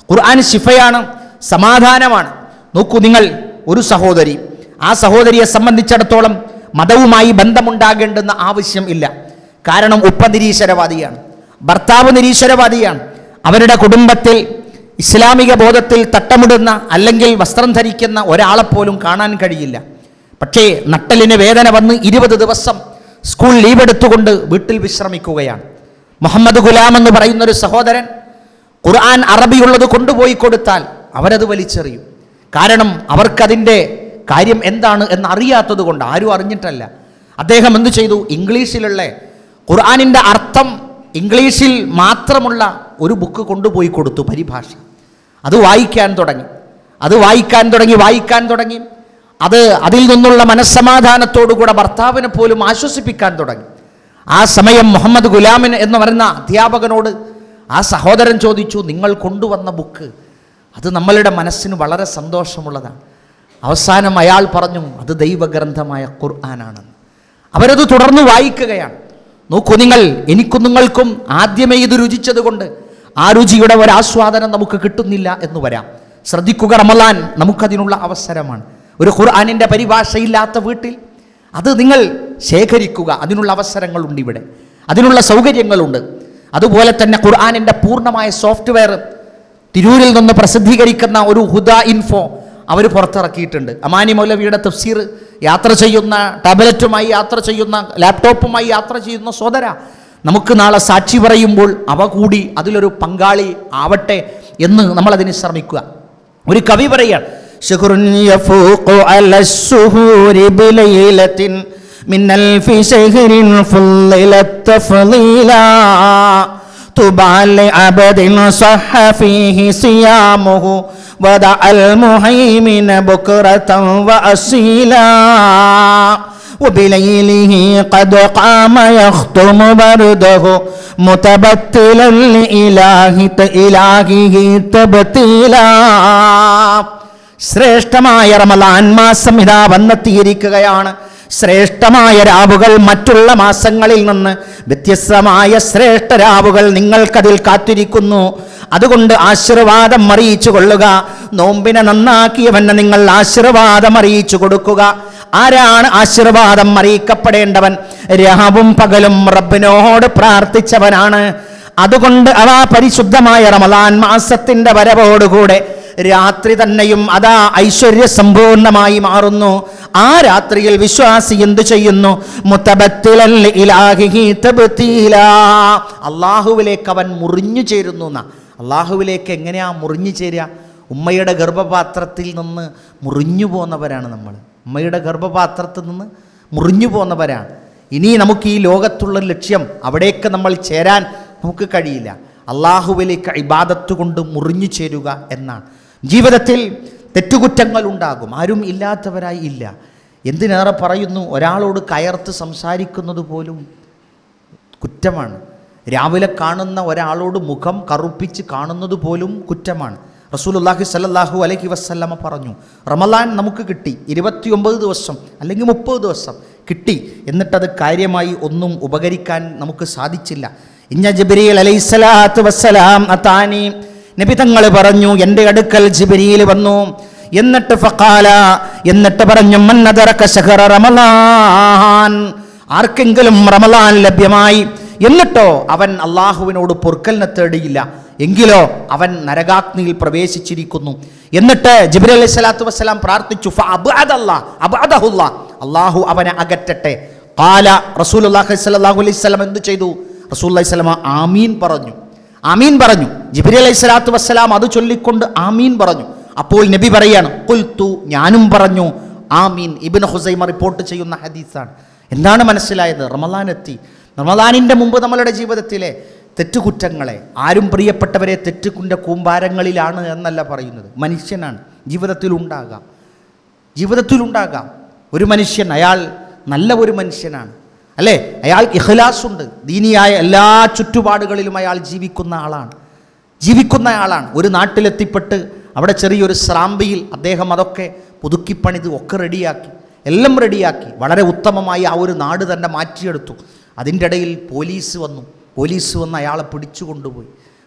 ഖുർആൻ ശിഫയാണ് സമാധാനമാണ് നോക്കൂ നിങ്ങൾ ഒരു സഹോദരി ആ സഹോദരിയെ സംബന്ധിച്ചിടത്തോളം മതവുമായി ബന്ധമുണ്ടാകേണ്ടുന്ന ആവശ്യം ഇല്ല കാരണം ഉപ്പ നിരീശ്വരവാദിയാണ് ഭർത്താവ് നിരീശ്വരവാദിയാണ് അവരുടെ കുടുംബത്തിൽ ഇസ്ലാമിക ബോധത്തിൽ തട്ടമിടുന്ന അല്ലെങ്കിൽ വസ്ത്രം ധരിക്കുന്ന ഒരാളെപ്പോലും കാണാൻ കഴിയില്ല പക്ഷേ നട്ടലിന് വേദന വന്ന് ഇരുപത് ദിവസം സ്കൂൾ ലീവ് എടുത്തുകൊണ്ട് വീട്ടിൽ വിശ്രമിക്കുകയാണ് മുഹമ്മദ് ഗുലാം എന്ന് പറയുന്ന ഒരു സഹോദരൻ ഖുർആൻ അറബിയുള്ളത് കൊണ്ടുപോയി കൊടുത്താൽ അവരത് വലിച്ചെറിയും കാരണം അവർക്കതിൻ്റെ കാര്യം എന്താണ് എന്ന് അറിയാത്തത് കൊണ്ട് ആരും അറിഞ്ഞിട്ടല്ല അദ്ദേഹം എന്തു ചെയ്തു ഇംഗ്ലീഷിലുള്ള ഖുർആനിൻ്റെ അർത്ഥം ഇംഗ്ലീഷിൽ മാത്രമുള്ള ഒരു ബുക്ക് കൊണ്ടുപോയി കൊടുത്തു പരിഭാഷ അത് വായിക്കാൻ തുടങ്ങി അത് വായിക്കാൻ തുടങ്ങി വായിക്കാൻ തുടങ്ങി അത് അതിൽ നിന്നുള്ള മനസ്സമാധാനത്തോടുകൂടെ ഭർത്താവിനെ പോലും ആശ്വസിപ്പിക്കാൻ തുടങ്ങി ആ സമയം മുഹമ്മദ് ഗുലാമിൻ എന്ന് പറയുന്ന അധ്യാപകനോട് ആ സഹോദരൻ ചോദിച്ചു നിങ്ങൾ കൊണ്ടുവന്ന ബുക്ക് അത് നമ്മളുടെ മനസ്സിന് വളരെ സന്തോഷമുള്ളതാണ് അവസാനം അയാൾ പറഞ്ഞു അത് ദൈവഗ്രന്ഥമായ ഖുർആനാണെന്ന് അവരത് തുടർന്ന് വായിക്കുകയാണ് നോക്കൂ നിങ്ങൾ എനിക്കും നിങ്ങൾക്കും ആദ്യമേ ഇത് രുചിച്ചത് കൊണ്ട് ആ രുചിയുടെ ഒരാസ്വാദനം നമുക്ക് കിട്ടുന്നില്ല എന്ന് വരാം ശ്രദ്ധിക്കുക റമലാൻ നമുക്കതിനുള്ള അവസരമാണ് ഒരു ഖുർആാനിൻ്റെ പരിഭാഷയില്ലാത്ത വീട്ടിൽ അത് നിങ്ങൾ ശേഖരിക്കുക അതിനുള്ള അവസരങ്ങളുണ്ട് ഇവിടെ അതിനുള്ള സൗകര്യങ്ങളുണ്ട് അതുപോലെ തന്നെ ഖുർആാനിൻ്റെ പൂർണ്ണമായ സോഫ്റ്റ്വെയർ തിരൂരിൽ നിന്ന് പ്രസിദ്ധീകരിക്കുന്ന ഒരു ഹുദ ഇൻഫോ അവർ പുറത്തിറക്കിയിട്ടുണ്ട് അമാനി മൗലവിയുടെ തഫ്സീർ യാത്ര ചെയ്യുന്ന ടാബ്ലറ്റുമായി യാത്ര ചെയ്യുന്ന ലാപ്ടോപ്പുമായി യാത്ര ചെയ്യുന്ന സോദര നമുക്ക് നാളെ സാക്ഷി പറയുമ്പോൾ അവ കൂടി അതിലൊരു പങ്കാളി ആവട്ടെ എന്ന് നമ്മളതിന് ശ്രമിക്കുക ഒരു കവി പറയാണ് شكر يفوق على السهور بليلة من ألف شهر فضل التفضيلا طبعا لعبد صح فيه صيامه ودع المهيمن بكرة وأصيلا وبليله قد قام يختم برده متبتلا لإله إلهه تبتيلا ശ്രേഷ്ഠമായ റമലാൻ മാസം ഇതാ വന്നെത്തിയിരിക്കുകയാണ് ശ്രേഷ്ഠമായ രാവുകൾ മറ്റുള്ള മാസങ്ങളിൽ നിന്ന് വ്യത്യസ്തമായ ശ്രേഷ്ഠ രാവുകൾ നിങ്ങൾക്കതിൽ കാത്തിരിക്കുന്നു അതുകൊണ്ട് ആശീർവാദം അറിയിച്ചു കൊള്ളുക നോമ്പിനെ നന്നാക്കിയവന് നിങ്ങൾ ആശീർവാദം അറിയിച്ചു കൊടുക്കുക ആരാണ് ആശീർവാദം അറിയിക്കപ്പെടേണ്ടവൻ രാവും പകലും റബ്ബിനോട് പ്രാർത്ഥിച്ചവനാണ് അതുകൊണ്ട് അവ പരിശുദ്ധമായ റമലാൻ മാസത്തിന്റെ വരവോടുകൂടെ രാത്രി തന്നെയും അതാ ഐശ്വര്യ സമ്പൂർണമായി മാറുന്നു ആ രാത്രിയിൽ വിശ്വാസി എന്തു ചെയ്യുന്നു മുത്തബത്തിലൽ ഇലാഹിഹി തബ്തീലാ. അള്ളാഹുവിലേക്ക് അവൻ മുറിഞ്ഞു ചേരുന്നു എന്നാ അള്ളാഹുവിലേക്ക് എങ്ങനെയാ മുറിഞ്ഞു ചേരുക ഉമ്മയുടെ ഗർഭപാത്രത്തിൽ നിന്ന് മുറിഞ്ഞു പോന്നവരാണ് നമ്മൾ ഉമ്മയുടെ ഗർഭപാത്രത്തിൽ നിന്ന് മുറിഞ്ഞു പോന്നവരാണ് ഇനി നമുക്ക് ഈ ലോകത്തുള്ള ലക്ഷ്യം അവിടേക്ക് നമ്മൾ ചേരാൻ നമുക്ക് കഴിയില്ല അള്ളാഹുവിലേക്ക് ഇബാദത്ത് കൊണ്ട് മുറിഞ്ഞു ചേരുക എന്നാണ് ജീവിതത്തിൽ തെറ്റുകുറ്റങ്ങൾ ഉണ്ടാകും ആരും ഇല്ലാത്തവരായി ഇല്ല എന്തിനേറെ പറയുന്നു ഒരാളോട് കയർത്ത് സംസാരിക്കുന്നത് പോലും കുറ്റമാണ് രാവിലെ കാണുന്ന ഒരാളോട് മുഖം കറുപ്പിച്ച് കാണുന്നത് പോലും കുറ്റമാണ് റസൂലുള്ളാഹി സല്ലല്ലാഹു അലൈഹി വസല്ലമ പറഞ്ഞു റമലാൻ നമുക്ക് കിട്ടി ഇരുപത്തിയൊമ്പത് ദിവസം അല്ലെങ്കിൽ മുപ്പത് ദിവസം കിട്ടി എന്നിട്ടത് കാര്യമായി ഒന്നും ഉപകരിക്കാൻ നമുക്ക് സാധിച്ചില്ല ഇഞ്ഞ ജിബ്രീൽ അലൈഹിസ്സലാത്തു വസ്സലാം അതാനി നബി തങ്ങൾ പറഞ്ഞു എൻ്റെ അടുക്കൽ ജിബ്രീൽ വന്നു എന്നിട്ട് ഫഖാല എന്നിട്ട് പറഞ്ഞു മന്നദറക ശഹറ റമലാൻ ആർക്കെങ്കിലും റമലാൻ ലഭ്യമായി എന്നിട്ടോ അവൻ അള്ളാഹുവിനോട് പൊറുക്കലിനെ തേടിയില്ല എങ്കിലോ അവൻ നരകാഗ്നിയിൽ പ്രവേശിച്ചിരിക്കുന്നു എന്നിട്ട് ജിബ്രി അലൈഹി സ്വലാത്തു വസ്സലാം പ്രാർത്ഥിച്ചു ഫഅബ്അദല്ലാ, അബ്അദഹുല്ലാ. അള്ളാഹു അവനെ അകറ്റട്ടെ കാല റസൂലുള്ളാഹി സ്വല്ലല്ലാഹു അലൈഹി വസല്ലം എന്ത് ചെയ്തു റസൂലുള്ളാഹി സ്വലമ ആമീൻ പറഞ്ഞു ആമീൻ പറഞ്ഞു ജിബ്രി അലൈഹി സ്വലാത്തു വസ്സലാം അത് ചൊല്ലിക്കൊണ്ട് ആമീൻ പറഞ്ഞു അപ്പോൾ നബി പറയാണ് കുൽത്തു ഞാനും പറഞ്ഞു ആമീൻ ഇബ്നു ഹുസൈമ റിപ്പോർട്ട് ചെയ്യുന്ന ഹദീസാണ് എന്താണ് മനസ്സിലായത് റമലാൻ എത്തി റമലാനിൻ്റെ മുമ്പ് നമ്മളുടെ ജീവിതത്തിലെ തെറ്റുകുറ്റങ്ങളെ ആരും പ്രിയപ്പെട്ടവരെ തെറ്റുകുറ്റ കൂമ്പാരങ്ങളിലാണ് എന്നല്ല പറയുന്നത് മനുഷ്യനാണ് ജീവിതത്തിൽ ഉണ്ടാകാം ജീവിതത്തിലുണ്ടാകാം ഒരു മനുഷ്യൻ അയാൾ നല്ല ഒരു മനുഷ്യനാണ് അല്ലേ അയാൾ ഇഖ്ലാസ് ഉണ്ട് ദീനിയായ എല്ലാ ചുറ്റുപാടുകളിലും അയാൾ ജീവിക്കുന്ന ആളാണ് ജീവിക്കുന്ന ആളാണ് ഒരു നാട്ടിലെത്തിപ്പെട്ട് അവിടെ ചെറിയൊരു സ്രാമ്പിയിൽ അദ്ദേഹം അതൊക്കെ പുതുക്കിപ്പണിത് ഒക്കെ റെഡിയാക്കി എല്ലാം റെഡിയാക്കി വളരെ ഉത്തമമായി ആ ഒരു നാട് തന്നെ മാറ്റിയെടുത്തു അതിൻ്റെ ഇടയിൽ പോലീസ് വന്നു പോലീസ് വന്ന് അയാളെ പിടിച്ചു കൊണ്ടുപോയി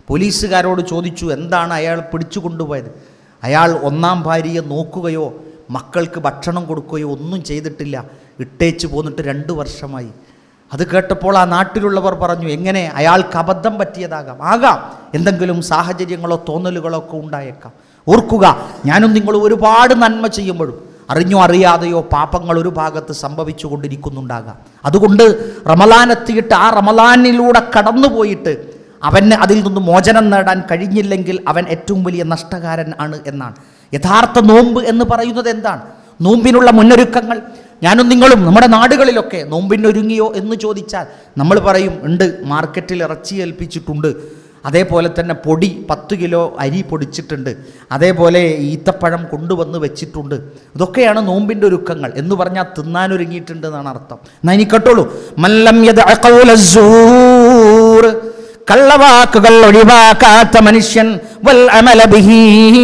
പോലീസുകാരോട് ചോദിച്ചു എന്താണ് അയാൾ പിടിച്ചു കൊണ്ടുപോയത് അയാൾ ഒന്നാം ഭാര്യയെ നോക്കുകയോ മക്കൾക്ക് ഭക്ഷണം കൊടുക്കുകയോ ഒന്നും ചെയ്തിട്ടില്ല ഇട്ടേച്ച് പോന്നിട്ട് രണ്ട് വർഷമായി അത് കേട്ടപ്പോൾ ആ നാട്ടിലുള്ളവർ പറഞ്ഞു എങ്ങനെ അയാൾക്ക് അബദ്ധം പറ്റിയതാകാം ആകാം എന്തെങ്കിലും സാഹചര്യങ്ങളോ തോന്നലുകളോ ഒക്കെ ഉണ്ടായേക്കാം ഓർക്കുക ഞാനും നിങ്ങൾ ഒരുപാട് നന്മ ചെയ്യുമ്പോഴും അറിഞ്ഞോ അറിയാതെയോ പാപങ്ങൾ ഒരു ഭാഗത്ത് സംഭവിച്ചു കൊണ്ടിരിക്കുന്നുണ്ടാകാം അതുകൊണ്ട് റമലാൻ എത്തിയിട്ട് ആ റമലാനിലൂടെ കടന്നുപോയിട്ട് അവന് അതിൽ നിന്ന് മോചനം നേടാൻ കഴിഞ്ഞില്ലെങ്കിൽ അവൻ ഏറ്റവും വലിയ നഷ്ടകാരൻ ആണ് എന്നാണ് യഥാർത്ഥ നോമ്പ് എന്ന് പറയുന്നത് എന്താണ് നോമ്പിനുള്ള മുന്നൊരുക്കങ്ങൾ ഞാനും നിങ്ങളും നമ്മുടെ നാടുകളിലൊക്കെ നോമ്പിനൊരുങ്ങിയോ എന്ന് ചോദിച്ചാൽ നമ്മൾ പറയും ഉണ്ട് മാർക്കറ്റിൽ ഇറച്ചി ഏൽപ്പിച്ചിട്ടുണ്ട് അതേപോലെ തന്നെ പൊടി പത്ത് കിലോ അരി പൊടിച്ചിട്ടുണ്ട് അതേപോലെ ഈത്തപ്പഴം കൊണ്ടുവന്ന് വെച്ചിട്ടുണ്ട് ഇതൊക്കെയാണ് നോമ്പിൻ്റെ ഒരുക്കങ്ങൾ എന്ന് പറഞ്ഞാൽ തിന്നാനൊരുങ്ങിയിട്ടുണ്ട് എന്നാണ് അർത്ഥം എന്നാ ഇനി കേട്ടോളൂ മല്ലം യദഅ ഖൗല الزور. കള്ളവാക്കുകൾ ഒഴിവാക്കാത്ത മനുഷ്യൻ വൽ അമല ബിഹി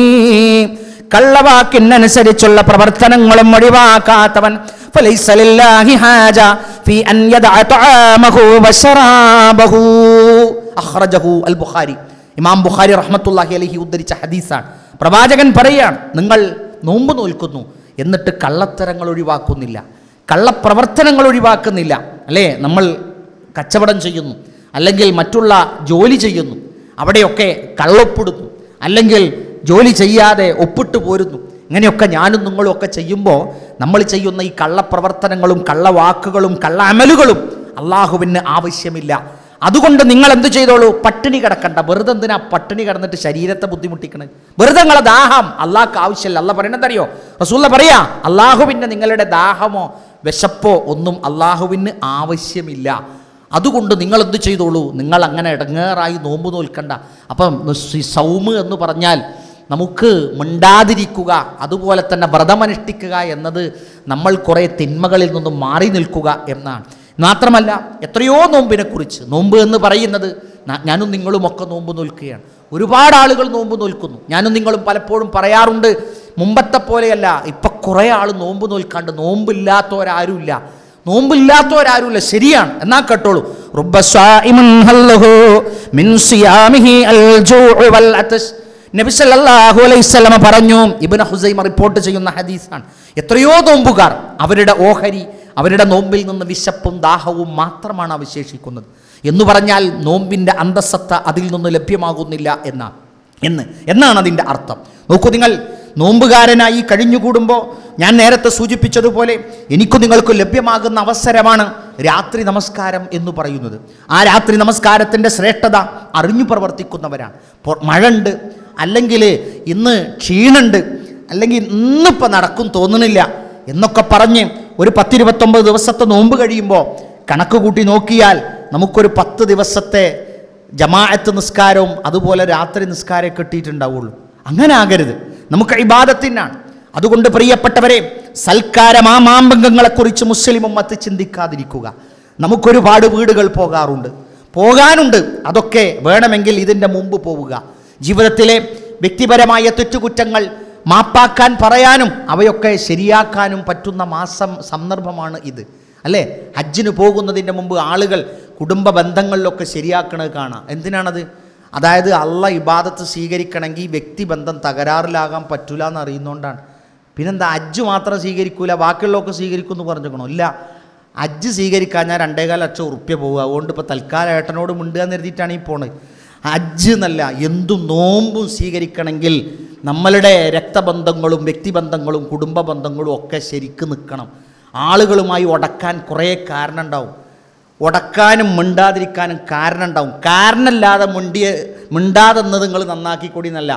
കള്ളവാക്കിനനുസരിച്ചുള്ള പ്രവർത്തനങ്ങളും ഒഴിവാക്കാത്തവൻ فليس لله حاجة في أن يدع طعامه وشرابه أخرجه البخاري ഇമാം ബുഖാരി റഹ്മത്തുള്ളാഹി അലൈഹി ഉദ്ധരിച്ച ഹദീസാണ് പ്രവാചകൻ പറയാണ് നിങ്ങൾ നോമ്പ് നോൽക്കുന്നു എന്നിട്ട് കള്ളത്തരങ്ങൾ ഒഴിവാക്കുന്നില്ല കള്ളപ്രവർത്തനങ്ങൾ ഒഴിവാക്കുന്നില്ല അല്ലേ നമ്മൾ കച്ചവടം ചെയ്യുന്നു അല്ലെങ്കിൽ മറ്റുള്ള ജോലി ചെയ്യുന്നു അവിടെയൊക്കെ കള്ളൊപ്പിടുന്നു അല്ലെങ്കിൽ ജോലി ചെയ്യാതെ ഒപ്പിട്ട് പോരുന്നു ഇങ്ങനെയൊക്കെ ഞാനും നിങ്ങളും ഒക്കെ ചെയ്യുമ്പോൾ നമ്മൾ ചെയ്യുന്ന ഈ കള്ളപ്രവർത്തനങ്ങളും കള്ളവാക്കുകളും കള്ള അമലുകളും അള്ളാഹുവിന് ആവശ്യമില്ല അതുകൊണ്ട് നിങ്ങൾ എന്ത് ചെയ്തോളൂ പട്ടിണി കിടക്കണ്ട വെറുതെ എന്തിനാ പട്ടിണി കിടന്നിട്ട് ശരീരത്തെ ബുദ്ധിമുട്ടിക്കണത് വെറുതെ നിങ്ങളെ ദാഹം അള്ളാഹ്ക്ക് ആവശ്യമില്ല അല്ല പറയണത് അറിയോ റസൂല്ല പറയാ അള്ളാഹുവിന് നിങ്ങളുടെ ദാഹമോ വിശപ്പോ ഒന്നും അള്ളാഹുവിന് ആവശ്യമില്ല അതുകൊണ്ട് നിങ്ങൾ എന്ത് ചെയ്തോളൂ നിങ്ങൾ അങ്ങനെ ഇടങ്ങേറായി നോമ്പ് നോൽക്കണ്ട അപ്പം ഈ സൗമ് എന്ന് പറഞ്ഞാൽ നമുക്ക് മിണ്ടാതിരിക്കുക അതുപോലെ തന്നെ വ്രതമനുഷ്ഠിക്കുക എന്നത് നമ്മൾ കുറേ തിന്മകളിൽ നിന്നും മാറി നിൽക്കുക എന്നാണ് മാത്രമല്ല എത്രയോ നോമ്പിനെക്കുറിച്ച് നോമ്പ് എന്ന് പറയുന്നത് ന- ഞാനും നിങ്ങളും ഒക്കെ നോമ്പ് നോൽക്കുകയാണ് ഒരുപാട് ആളുകൾ നോമ്പ് നോൽക്കുന്നു ഞാനും നിങ്ങളും പലപ്പോഴും പറയാറുണ്ട് മുമ്പത്തെ പോലെയല്ല ഇപ്പൊ കുറേ ആൾ നോമ്പ് നോൽക്കാണ്ട് നോമ്പില്ലാത്തവരാരുമില്ല നോമ്പില്ലാത്തവരാരുമില്ല ശരിയാണ് എന്നാ കേട്ടോളൂ റുബ്ബ സ്വാഇമുൻ ഹല്ലഹു മിൻ സിയാമിഹി അൽ ജൂഉ വൽ അതശ് നബി സല്ലല്ലാഹു അലൈഹി വസല്ലമ പറഞ്ഞു ഇബ്നു ഹുസൈമ റിപ്പോർട്ട് ചെയ്യുന്ന ഹദീസാണ് എത്രയോ നോമ്പുകാർ അവരുടെ ഓഹരി അവരുടെ നോമ്പിൽ നിന്ന് വിശപ്പും ദാഹവും മാത്രമാണ് അവശേഷിക്കുന്നത് എന്ന് പറഞ്ഞാൽ നോമ്പിൻ്റെ അന്തസ്സത്ത അതിൽ നിന്ന് ലഭ്യമാകുന്നില്ല എന്നാണ് എന്ന് എന്നാണ് അതിൻ്റെ അർത്ഥം നോക്കൂ നിങ്ങൾ നോമ്പുകാരനായി കഴിഞ്ഞുകൂടുമ്പോൾ ഞാൻ നേരത്തെ സൂചിപ്പിച്ചതുപോലെ എനിക്കും നിങ്ങൾക്ക് ലഭ്യമാകുന്ന അവസരമാണ് രാത്രി നമസ്കാരം എന്ന് പറയുന്നത് ആ രാത്രി നമസ്കാരത്തിൻ്റെ ശ്രേഷ്ഠത അറിഞ്ഞു പ്രവർത്തിക്കുന്നവരാണ് പൊ- മഴയുണ്ട് അല്ലെങ്കിൽ ഇന്ന് ക്ഷീണുണ്ട് അല്ലെങ്കിൽ ഇന്നിപ്പോൾ നടക്കും തോന്നുന്നില്ല എന്നൊക്കെ പറഞ്ഞ് ഒരു പത്തിരുപത്തൊമ്പത് ദിവസത്തെ നോമ്പ് കഴിയുമ്പോൾ കണക്ക് കൂട്ടി നോക്കിയാൽ നമുക്കൊരു പത്ത് ദിവസത്തെ ജമാഅത്ത് നിസ്കാരവും അതുപോലെ രാത്രി നിസ്കാരം കിട്ടിയിട്ടുണ്ടാവുള്ളൂ അങ്ങനെ ആകരുത് നമുക്ക് ഇബാദത്തിനാണ് അതുകൊണ്ട് പ്രിയപ്പെട്ടവരെ സൽക്കാരമാമാമ്പംഗങ്ങളെക്കുറിച്ച് മുസ്ലിം ഉമ്മത്ത് ചിന്തിക്കാതിരിക്കുക നമുക്കൊരുപാട് വീടുകൾ പോകാറുണ്ട് പോകാനുണ്ട് അതൊക്കെ വേണമെങ്കിൽ ഇതിൻ്റെ മുമ്പ് പോവുക ജീവിതത്തിലെ വ്യക്തിപരമായ തെറ്റുകുറ്റങ്ങൾ മാപ്പാക്കാൻ പറയാനും അവയൊക്കെ ശരിയാക്കാനും പറ്റുന്ന മാസം സന്ദർഭമാണ് ഇത് അല്ലേ ഹജ്ജിന് പോകുന്നതിൻ്റെ മുമ്പ് ആളുകൾ കുടുംബ ബന്ധങ്ങളിലൊക്കെ ശരിയാക്കണത് കാണാം എന്തിനാണത് അതായത് അള്ള ഇബാദത്ത് സ്വീകരിക്കണമെങ്കിൽ വ്യക്തിബന്ധം തകരാറിലാകാൻ പറ്റൂല എന്ന് അറിയുന്നതുകൊണ്ടാണ് പിന്നെന്താ ഹജ്ജ് മാത്രം സ്വീകരിക്കൂല ബാക്കിയുള്ളതൊക്കെ സ്വീകരിക്കും എന്ന് പറഞ്ഞേക്കണോ ഇല്ല ഹജ്ജ് സ്വീകരിക്കാൻ ഞാൻ രണ്ടേകാൽ ലക്ഷം ഉറുപ്പ്യ പോകുക അതുകൊണ്ട് ഇപ്പോൾ തൽക്കാലം ഏട്ടനോട് മിണ്ടുക എന്ന് കരുതിയിട്ടാണ് ഈ പോണത് ഹജ്ജ് എന്നല്ല എന്തും നോമ്പും സ്വീകരിക്കണമെങ്കിൽ നമ്മളുടെ രക്തബന്ധങ്ങളും വ്യക്തിബന്ധങ്ങളും കുടുംബ ബന്ധങ്ങളും ഒക്കെ ശരിക്ക് നിൽക്കണം ആളുകളുമായി ഉടക്കാൻ കുറേ കാരണം ഉണ്ടാവും ഉടക്കാനും മിണ്ടാതിരിക്കാനും കാരണം ഉണ്ടാവും കാരണമില്ലാതെ മുണ്ടിയ മിണ്ടാതെന്നത് നിങ്ങൾ നന്നാക്കിക്കൂടി എന്നല്ല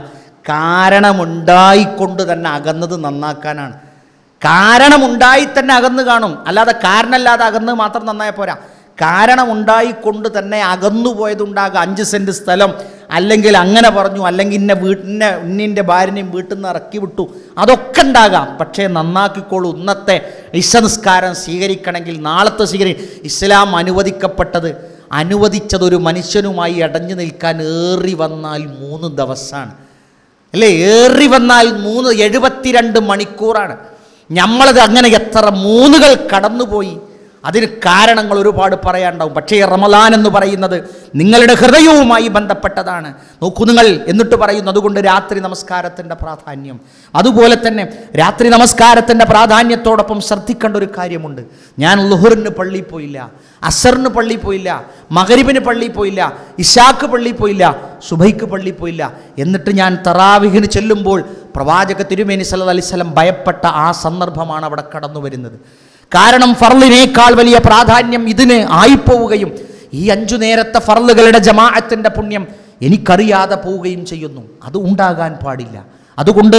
കാരണമുണ്ടായിക്കൊണ്ട് തന്നെ അകന്നത് നന്നാക്കാനാണ് കാരണമുണ്ടായി തന്നെ അകന്ന് കാണും അല്ലാതെ കാരണമല്ലാതെ അകന്ന് മാത്രം നന്നായ പോരാ കാരണമുണ്ടായിക്കൊണ്ട് തന്നെ അകന്നു പോയതുണ്ടാകാം അഞ്ച് സെൻറ്റ് സ്ഥലം അല്ലെങ്കിൽ അങ്ങനെ പറഞ്ഞു അല്ലെങ്കിൽ ഇന്ന വീട്ടിനെ ഇന്നിൻ്റെ ഭാര്യനെയും വീട്ടിൽ നിന്ന് ഇറക്കി വിട്ടു അതൊക്കെ ഉണ്ടാകാം പക്ഷേ നന്നാക്കിക്കോളൂ ഇന്നത്തെ ഇശ നിസ്കാരം സ്വീകരിക്കണമെങ്കിൽ നാളത്തെ സ്വീകരി ഇസ്ലാം അനുവദിക്കപ്പെട്ടത് അനുവദിച്ചത് ഒരു മനുഷ്യനുമായി അടഞ്ഞു നിൽക്കാൻ ഏറി വന്നാൽ മൂന്ന് ദിവസമാണ് അല്ലേ ഏറി വന്നാൽ മൂന്ന് എഴുപത്തിരണ്ട് മണിക്കൂറാണ് നമ്മളത് അങ്ങനെ എത്ര മൂന്നുകൾ കടന്നുപോയി അതിന് കാരണങ്ങൾ ഒരുപാട് പറയാനുണ്ടാവും പക്ഷേ റമലാൻ എന്ന് പറയുന്നത് നിങ്ങളുടെ ഹൃദയവുമായി ബന്ധപ്പെട്ടതാണ് നോക്കൂ നിങ്ങൾ എന്നിട്ട് പറയുന്നു അതുകൊണ്ട് രാത്രി നമസ്കാരത്തിൻ്റെ പ്രാധാന്യം അതുപോലെ തന്നെ രാത്രി നമസ്കാരത്തിൻ്റെ പ്രാധാന്യത്തോടൊപ്പം ശ്രദ്ധിക്കേണ്ട ഒരു കാര്യമുണ്ട് ഞാൻ ലുഹറിന് പള്ളിയിൽ പോയില്ല അസറിന് പള്ളിയിൽ പോയില്ല മകരിബിന് പള്ളിയിൽ പോയില്ല ഇഷാക്ക് പള്ളിയിൽ പോയില്ല സുബൈക്ക് പള്ളിയിൽ പോയില്ല എന്നിട്ട് ഞാൻ തറാവിഹിന് ചെല്ലുമ്പോൾ പ്രവാചക തിരുമേനി സല്ലല്ലാഹു അലൈഹി വസല്ലം ഭയപ്പെട്ട ആ സന്ദർഭമാണ് അവിടെ കടന്നു വരുന്നത് കാരണം ഫർളിനേക്കാൾ വലിയ പ്രാധാന്യം ഇതിന് ആയിപ്പോവുകയും ഈ അഞ്ചു നേരത്തെ ഫർളുകളുടെ ജമാഅത്തിൻ്റെ പുണ്യം എനിക്കറിയാതെ പോവുകയും ചെയ്യുന്നു അത് ഉണ്ടാകാൻ പാടില്ല അതുകൊണ്ട്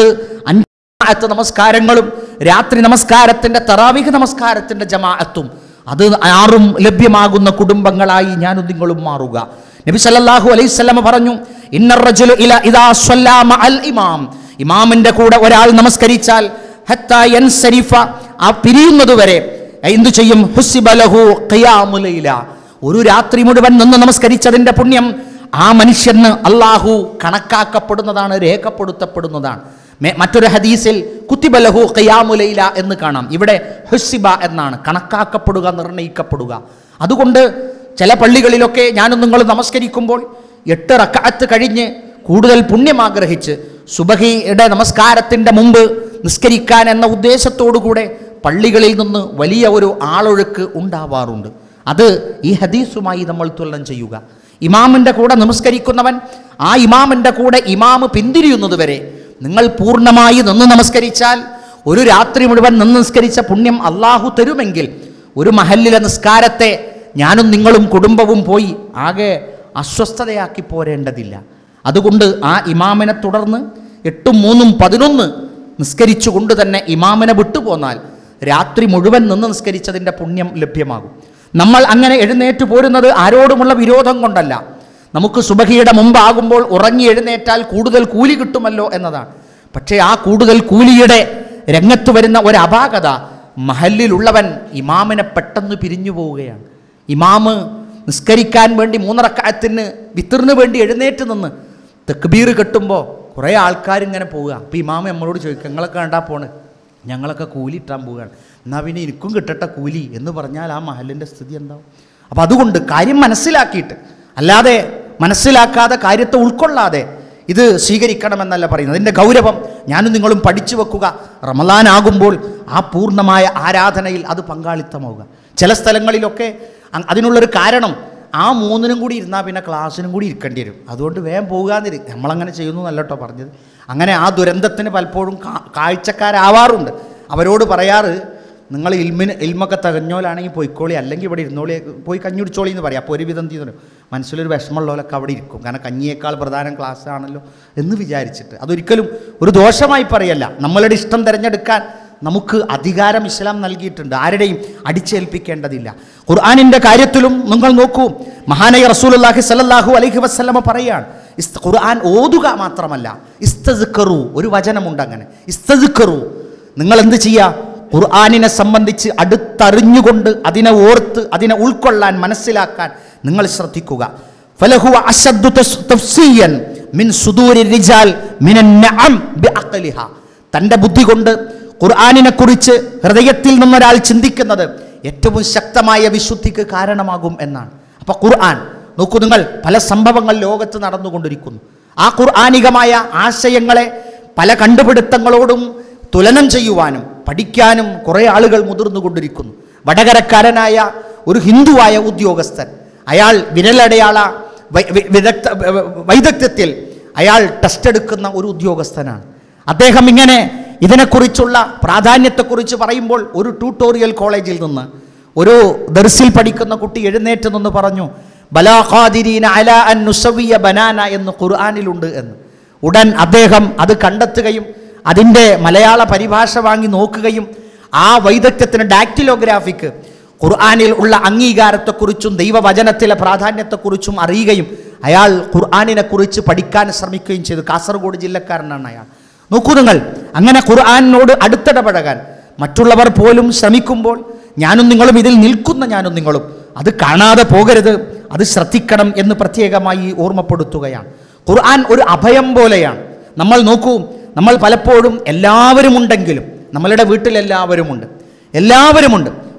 അഞ്ച് നമസ്കാരങ്ങളും രാത്രി നമസ്കാരത്തിൻ്റെ തറാവിക നമസ്കാരത്തിൻ്റെ ജമാഅത്തും അത് ആറും ലഭ്യമാകുന്ന കുടുംബങ്ങളായി ഞാനും നിങ്ങളും മാറുക നബി സല്ലല്ലാഹു അലൈഹി വസല്ലം പറഞ്ഞു ഇന്നർ റജുലു ഇല ഇദാ സ്വല്ലാ മഅൽ ഇമാം ഇമാമിന്റെ കൂടെ ഒരാൾ നമസ്കരിച്ചാൽ ഹത്താ യൻസരിഫ ആ പിരിയുന്നത് വരെ എന്തു ചെയ്യും ഹുസിബ ലഹു ഖിയാമുൽ ലൈല ഒരു രാത്രി മുഴുവൻ നിന്ന് നമസ്കരിച്ചതിന്റെ പുണ്യം ആ മനുഷ്യന് അള്ളാഹു കണക്കാക്കപ്പെടുന്നതാണ് രേഖപ്പെടുത്തപ്പെടുന്നതാണ് മേ- മറ്റൊരു ഹദീസിൽ കുത്തിബലഹു ഖിയാമുലൈല എന്ന് കാണാം ഇവിടെ ഹുസിബ എന്നാണ് കണക്കാക്കപ്പെടുക നിർണയിക്കപ്പെടുക അതുകൊണ്ട് ചില പള്ളികളിലൊക്കെ ഞാനും നിങ്ങൾ നമസ്കരിക്കുമ്പോൾ എട്ട് റക്കാത്ത് കഴിഞ്ഞ് കൂടുതൽ പുണ്യം ആഗ്രഹിച്ച് സുബഹിയുടെ നമസ്കാരത്തിൻ്റെ മുമ്പ് നിസ്കരിക്കാൻ എന്ന ഉദ്ദേശത്തോടു കൂടെ പള്ളികളിൽ നിന്ന് വലിയ ഒരു ആളൊഴുക്ക് ഉണ്ടാവാറുണ്ട് അത് ഈ ഹദീസുമായി നമ്മൾ തുലനം ചെയ്യുക ഇമാമിൻ്റെ കൂടെ നമസ്കരിക്കുന്നവൻ ആ ഇമാമിൻ്റെ കൂടെ ഇമാമ് പിന്തിരിയുന്നത് വരെ നിങ്ങൾ പൂർണ്ണമായി നിന്ന് നമസ്കരിച്ചാൽ ഒരു രാത്രി മുഴുവൻ നിന്ന് നിസ്കരിച്ച പുണ്യം അള്ളാഹു തരുമെങ്കിൽ ഒരു മഹല്ലിലെ നിസ്കാരത്തെ ഞാനും നിങ്ങളും കുടുംബവും പോയി ആകെ അസ്വസ്ഥതയാക്കി പോരേണ്ടതില്ല അതുകൊണ്ട് ആ ഇമാമിനെ തുടർന്ന് എട്ടും മൂന്നും പതിനൊന്ന് നിസ്കരിച്ചുകൊണ്ട് തന്നെ ഇമാമിനെ വിട്ടുപോന്നാൽ രാത്രി മുഴുവൻ നിന്ന് നിസ്കരിച്ചതിൻ്റെ പുണ്യം ലഭ്യമാകും നമ്മൾ അങ്ങനെ എഴുന്നേറ്റ് പോരുന്നത് ആരോടുമുള്ള വിരോധം കൊണ്ടല്ല നമുക്ക് സുബഹിയുടെ മുമ്പാകുമ്പോൾ ഉറങ്ങി എഴുന്നേറ്റാൽ കൂടുതൽ കൂലി കിട്ടുമല്ലോ എന്നതാണ് പക്ഷേ ആ കൂടുതൽ കൂലിയുടെ രംഗത്ത് വരുന്ന ഒരു അപാകത മഹല്ലിലുള്ളവൻ ഇമാമിനെ പെട്ടെന്ന് പിരിഞ്ഞു പോവുകയാണ് ഇമാമ് നിസ്കരിക്കാൻ വേണ്ടി മൂന്നറക്കായത്തിന് വിത്തറിന് വേണ്ടി എഴുന്നേറ്റ് നിന്ന് തെക്കുബീർ കെട്ടുമ്പോൾ കുറേ ആൾക്കാരിങ്ങനെ പോവുക അപ്പോൾ ഇമാമ നമ്മളോട് ചോദിക്കുക നിങ്ങളൊക്കെ കണ്ടാ പോണ് ഞങ്ങളൊക്കെ കൂലി ഇട്ടാൻ പോവുകയാണ് എന്നാൽ പിന്നെ എനിക്കും കിട്ടട്ടെ കൂലി എന്ന് പറഞ്ഞാൽ ആ മഹലിൻ്റെ സ്ഥിതി എന്താവും അപ്പോൾ അതുകൊണ്ട് കാര്യം മനസ്സിലാക്കിയിട്ട് അല്ലാതെ മനസ്സിലാക്കാതെ കാര്യത്തെ ഉൾക്കൊള്ളാതെ ഇത് സ്വീകരിക്കണമെന്നല്ല പറയുന്നത് അതിൻ്റെ ഗൗരവം ഞാനും നിങ്ങളും പഠിച്ചു വെക്കുക റമലാനാകുമ്പോൾ ആ പൂർണ്ണമായ ആരാധനയിൽ അത് പങ്കാളിത്തമാവുക ചില സ്ഥലങ്ങളിലൊക്കെ അ- അതിനുള്ളൊരു കാരണം ആ മൂന്നിനും കൂടി ഇരുന്നാൽ പിന്നെ ക്ലാസ്സിനും കൂടി ഇരിക്കേണ്ടി വരും അതുകൊണ്ട് വേഗം പോകാന്നിരി നമ്മളങ്ങനെ ചെയ്യുന്നു എന്നല്ല കേട്ടോ പറഞ്ഞത് അങ്ങനെ ആ ദുരന്തത്തിന് പലപ്പോഴും കാ- കാഴ്ചക്കാരാവാറുണ്ട് അവരോട് പറയാറ് നിങ്ങൾ ഇൽമിന് ഇൽമൊക്കെ തികഞ്ഞോലാണെങ്കിൽ പോയിക്കോളി അല്ലെങ്കിൽ ഇവിടെ ഇരുന്നോളി പോയി കഞ്ഞി കുടിച്ചോളി എന്ന് പറയാം അപ്പോൾ ഒരുവിധം എന്ത് ചെയ്യുന്നു മനസ്സിലൊരു വിഷമമുള്ളവരൊക്കെ അവിടെ ഇരിക്കും കാരണം കഞ്ഞിയേക്കാൾ പ്രധാനം ക്ലാസ് ആണല്ലോ എന്ന് വിചാരിച്ചിട്ട് അതൊരിക്കലും ഒരു ദോഷമായി പറയല്ല നമ്മളുടെ ഇഷ്ടം തിരഞ്ഞെടുക്കാൻ നമുക്ക് അധികാരം ഇസ്ലാം നൽകിയിട്ടുണ്ട് ആരുടെയും അടിച്ചേൽപ്പിക്കേണ്ടതില്ല ഖുർആാനിൻ്റെ കാര്യത്തിലും നിങ്ങൾ നോക്കൂ മഹാനായ റസൂലുള്ളാഹി സല്ലല്ലാഹു അലൈഹി വസല്ലമ പറയാണ് ഇസ്ത ഖുർആൻ ഓതുക മാത്രമല്ല ഇസ്തസ്കറു ഒരു വചനമുണ്ട് അങ്ങനെ ഇസ്തസ്കറു നിങ്ങൾ എന്ത് ചെയ്യുക ഖുർആാനിനെ സംബന്ധിച്ച് അടുത്തറിഞ്ഞുകൊണ്ട് അതിനെ ഓർത്ത് അതിനെ ഉൾക്കൊള്ളാൻ മനസ്സിലാക്കാൻ നിങ്ങൾ ശ്രദ്ധിക്കുക ഫലഹുവ അശദ്ദു തസ്- തഫ്സീയൻ മിൻ സുദൂരി റിജാൽ മിനൻ നഅം ബിഅഖ്ലിഹ തൻ്റെ ബുദ്ധി കൊണ്ട് ഖുർആാനിനെ കുറിച്ച് ഹൃദയത്തിൽ നിന്നൊരാൾ ചിന്തിക്കുന്നത് ഏറ്റവും ശക്തമായ വിശുദ്ധിക്ക് കാരണമാകും എന്നാണ് അപ്പൊ ഖുർആൻ നോക്കൂ നിങ്ങൾ പല സംഭവങ്ങൾ ലോകത്ത് നടന്നുകൊണ്ടിരിക്കുന്നു ആ ഖുർആാനികമായ ആശയങ്ങളെ പല കണ്ടുപിടുത്തങ്ങളോടും തുലനം ചെയ്യുവാനും പഠിക്കാനും കുറേ ആളുകൾ മുതിർന്നുകൊണ്ടിരിക്കുന്നു വടകരക്കാരനായ ഒരു ഹിന്ദുവായ ഉദ്യോഗസ്ഥൻ അയാൾ വിരലടയാള വൈ- വി- വിദഗ്ധ വൈദഗ്ധ്യത്തിൽ അയാൾ ടെസ്റ്റ് എടുക്കുന്ന ഒരു ഉദ്യോഗസ്ഥനാണ് അദ്ദേഹം ഇങ്ങനെ ഇതിനെക്കുറിച്ചുള്ള പ്രാധാന്യത്തെക്കുറിച്ച് പറയുമ്പോൾ ഒരു ട്യൂട്ടോറിയൽ കോളേജിൽ നിന്ന് ഒരു ദർസിൽ പഠിക്കുന്ന കുട്ടി എഴുന്നേറ്റ് നിന്ന് പറഞ്ഞു ബലാഖാദിരീന അല അൻ നുസവിയ ബനാന എന്ന് ഖുർആാനിലുണ്ട് എന്ന് ഉടൻ അദ്ദേഹം അത് കണ്ടെത്തുകയും അതിൻ്റെ മലയാള പരിഭാഷ വാങ്ങി നോക്കുകയും ആ വൈദഗ്ധ്യത്തിന് ഡാക്ടിലോഗ്രാഫിക്ക് ഖുർആാനിൽ ഉള്ള അംഗീകാരത്തെക്കുറിച്ചും ദൈവവചനത്തിലെ പ്രാധാന്യത്തെക്കുറിച്ചും അറിയുകയും അയാൾ ഖുർആാനിനെ കുറിച്ച് പഠിക്കാൻ ശ്രമിക്കുകയും ചെയ്തു കാസർഗോഡ് ജില്ലക്കാരനാണ് അയാൾ നോക്കൂ നിങ്ങൾ അങ്ങനെ ഖുർആാനിനോട് അടുത്തിടപഴകാൻ മറ്റുള്ളവർ പോലും ശ്രമിക്കുമ്പോൾ ഞാനും നിങ്ങളും ഇതിൽ നിൽക്കുന്ന ഞാനും നിങ്ങളും അത് കാണാതെ പോകരുത് അത് ശ്രദ്ധിക്കണം എന്ന് പ്രത്യേകമായി ഓർമ്മപ്പെടുത്തുകയാണ് ഖുർആൻ ഒരു അഭയം പോലെയാണ് നമ്മൾ നോക്കൂ നമ്മൾ പലപ്പോഴും എല്ലാവരും ഉണ്ടെങ്കിലും നമ്മളുടെ വീട്ടിൽ എല്ലാവരുമുണ്ട് എല്ലാവരുമുണ്ട്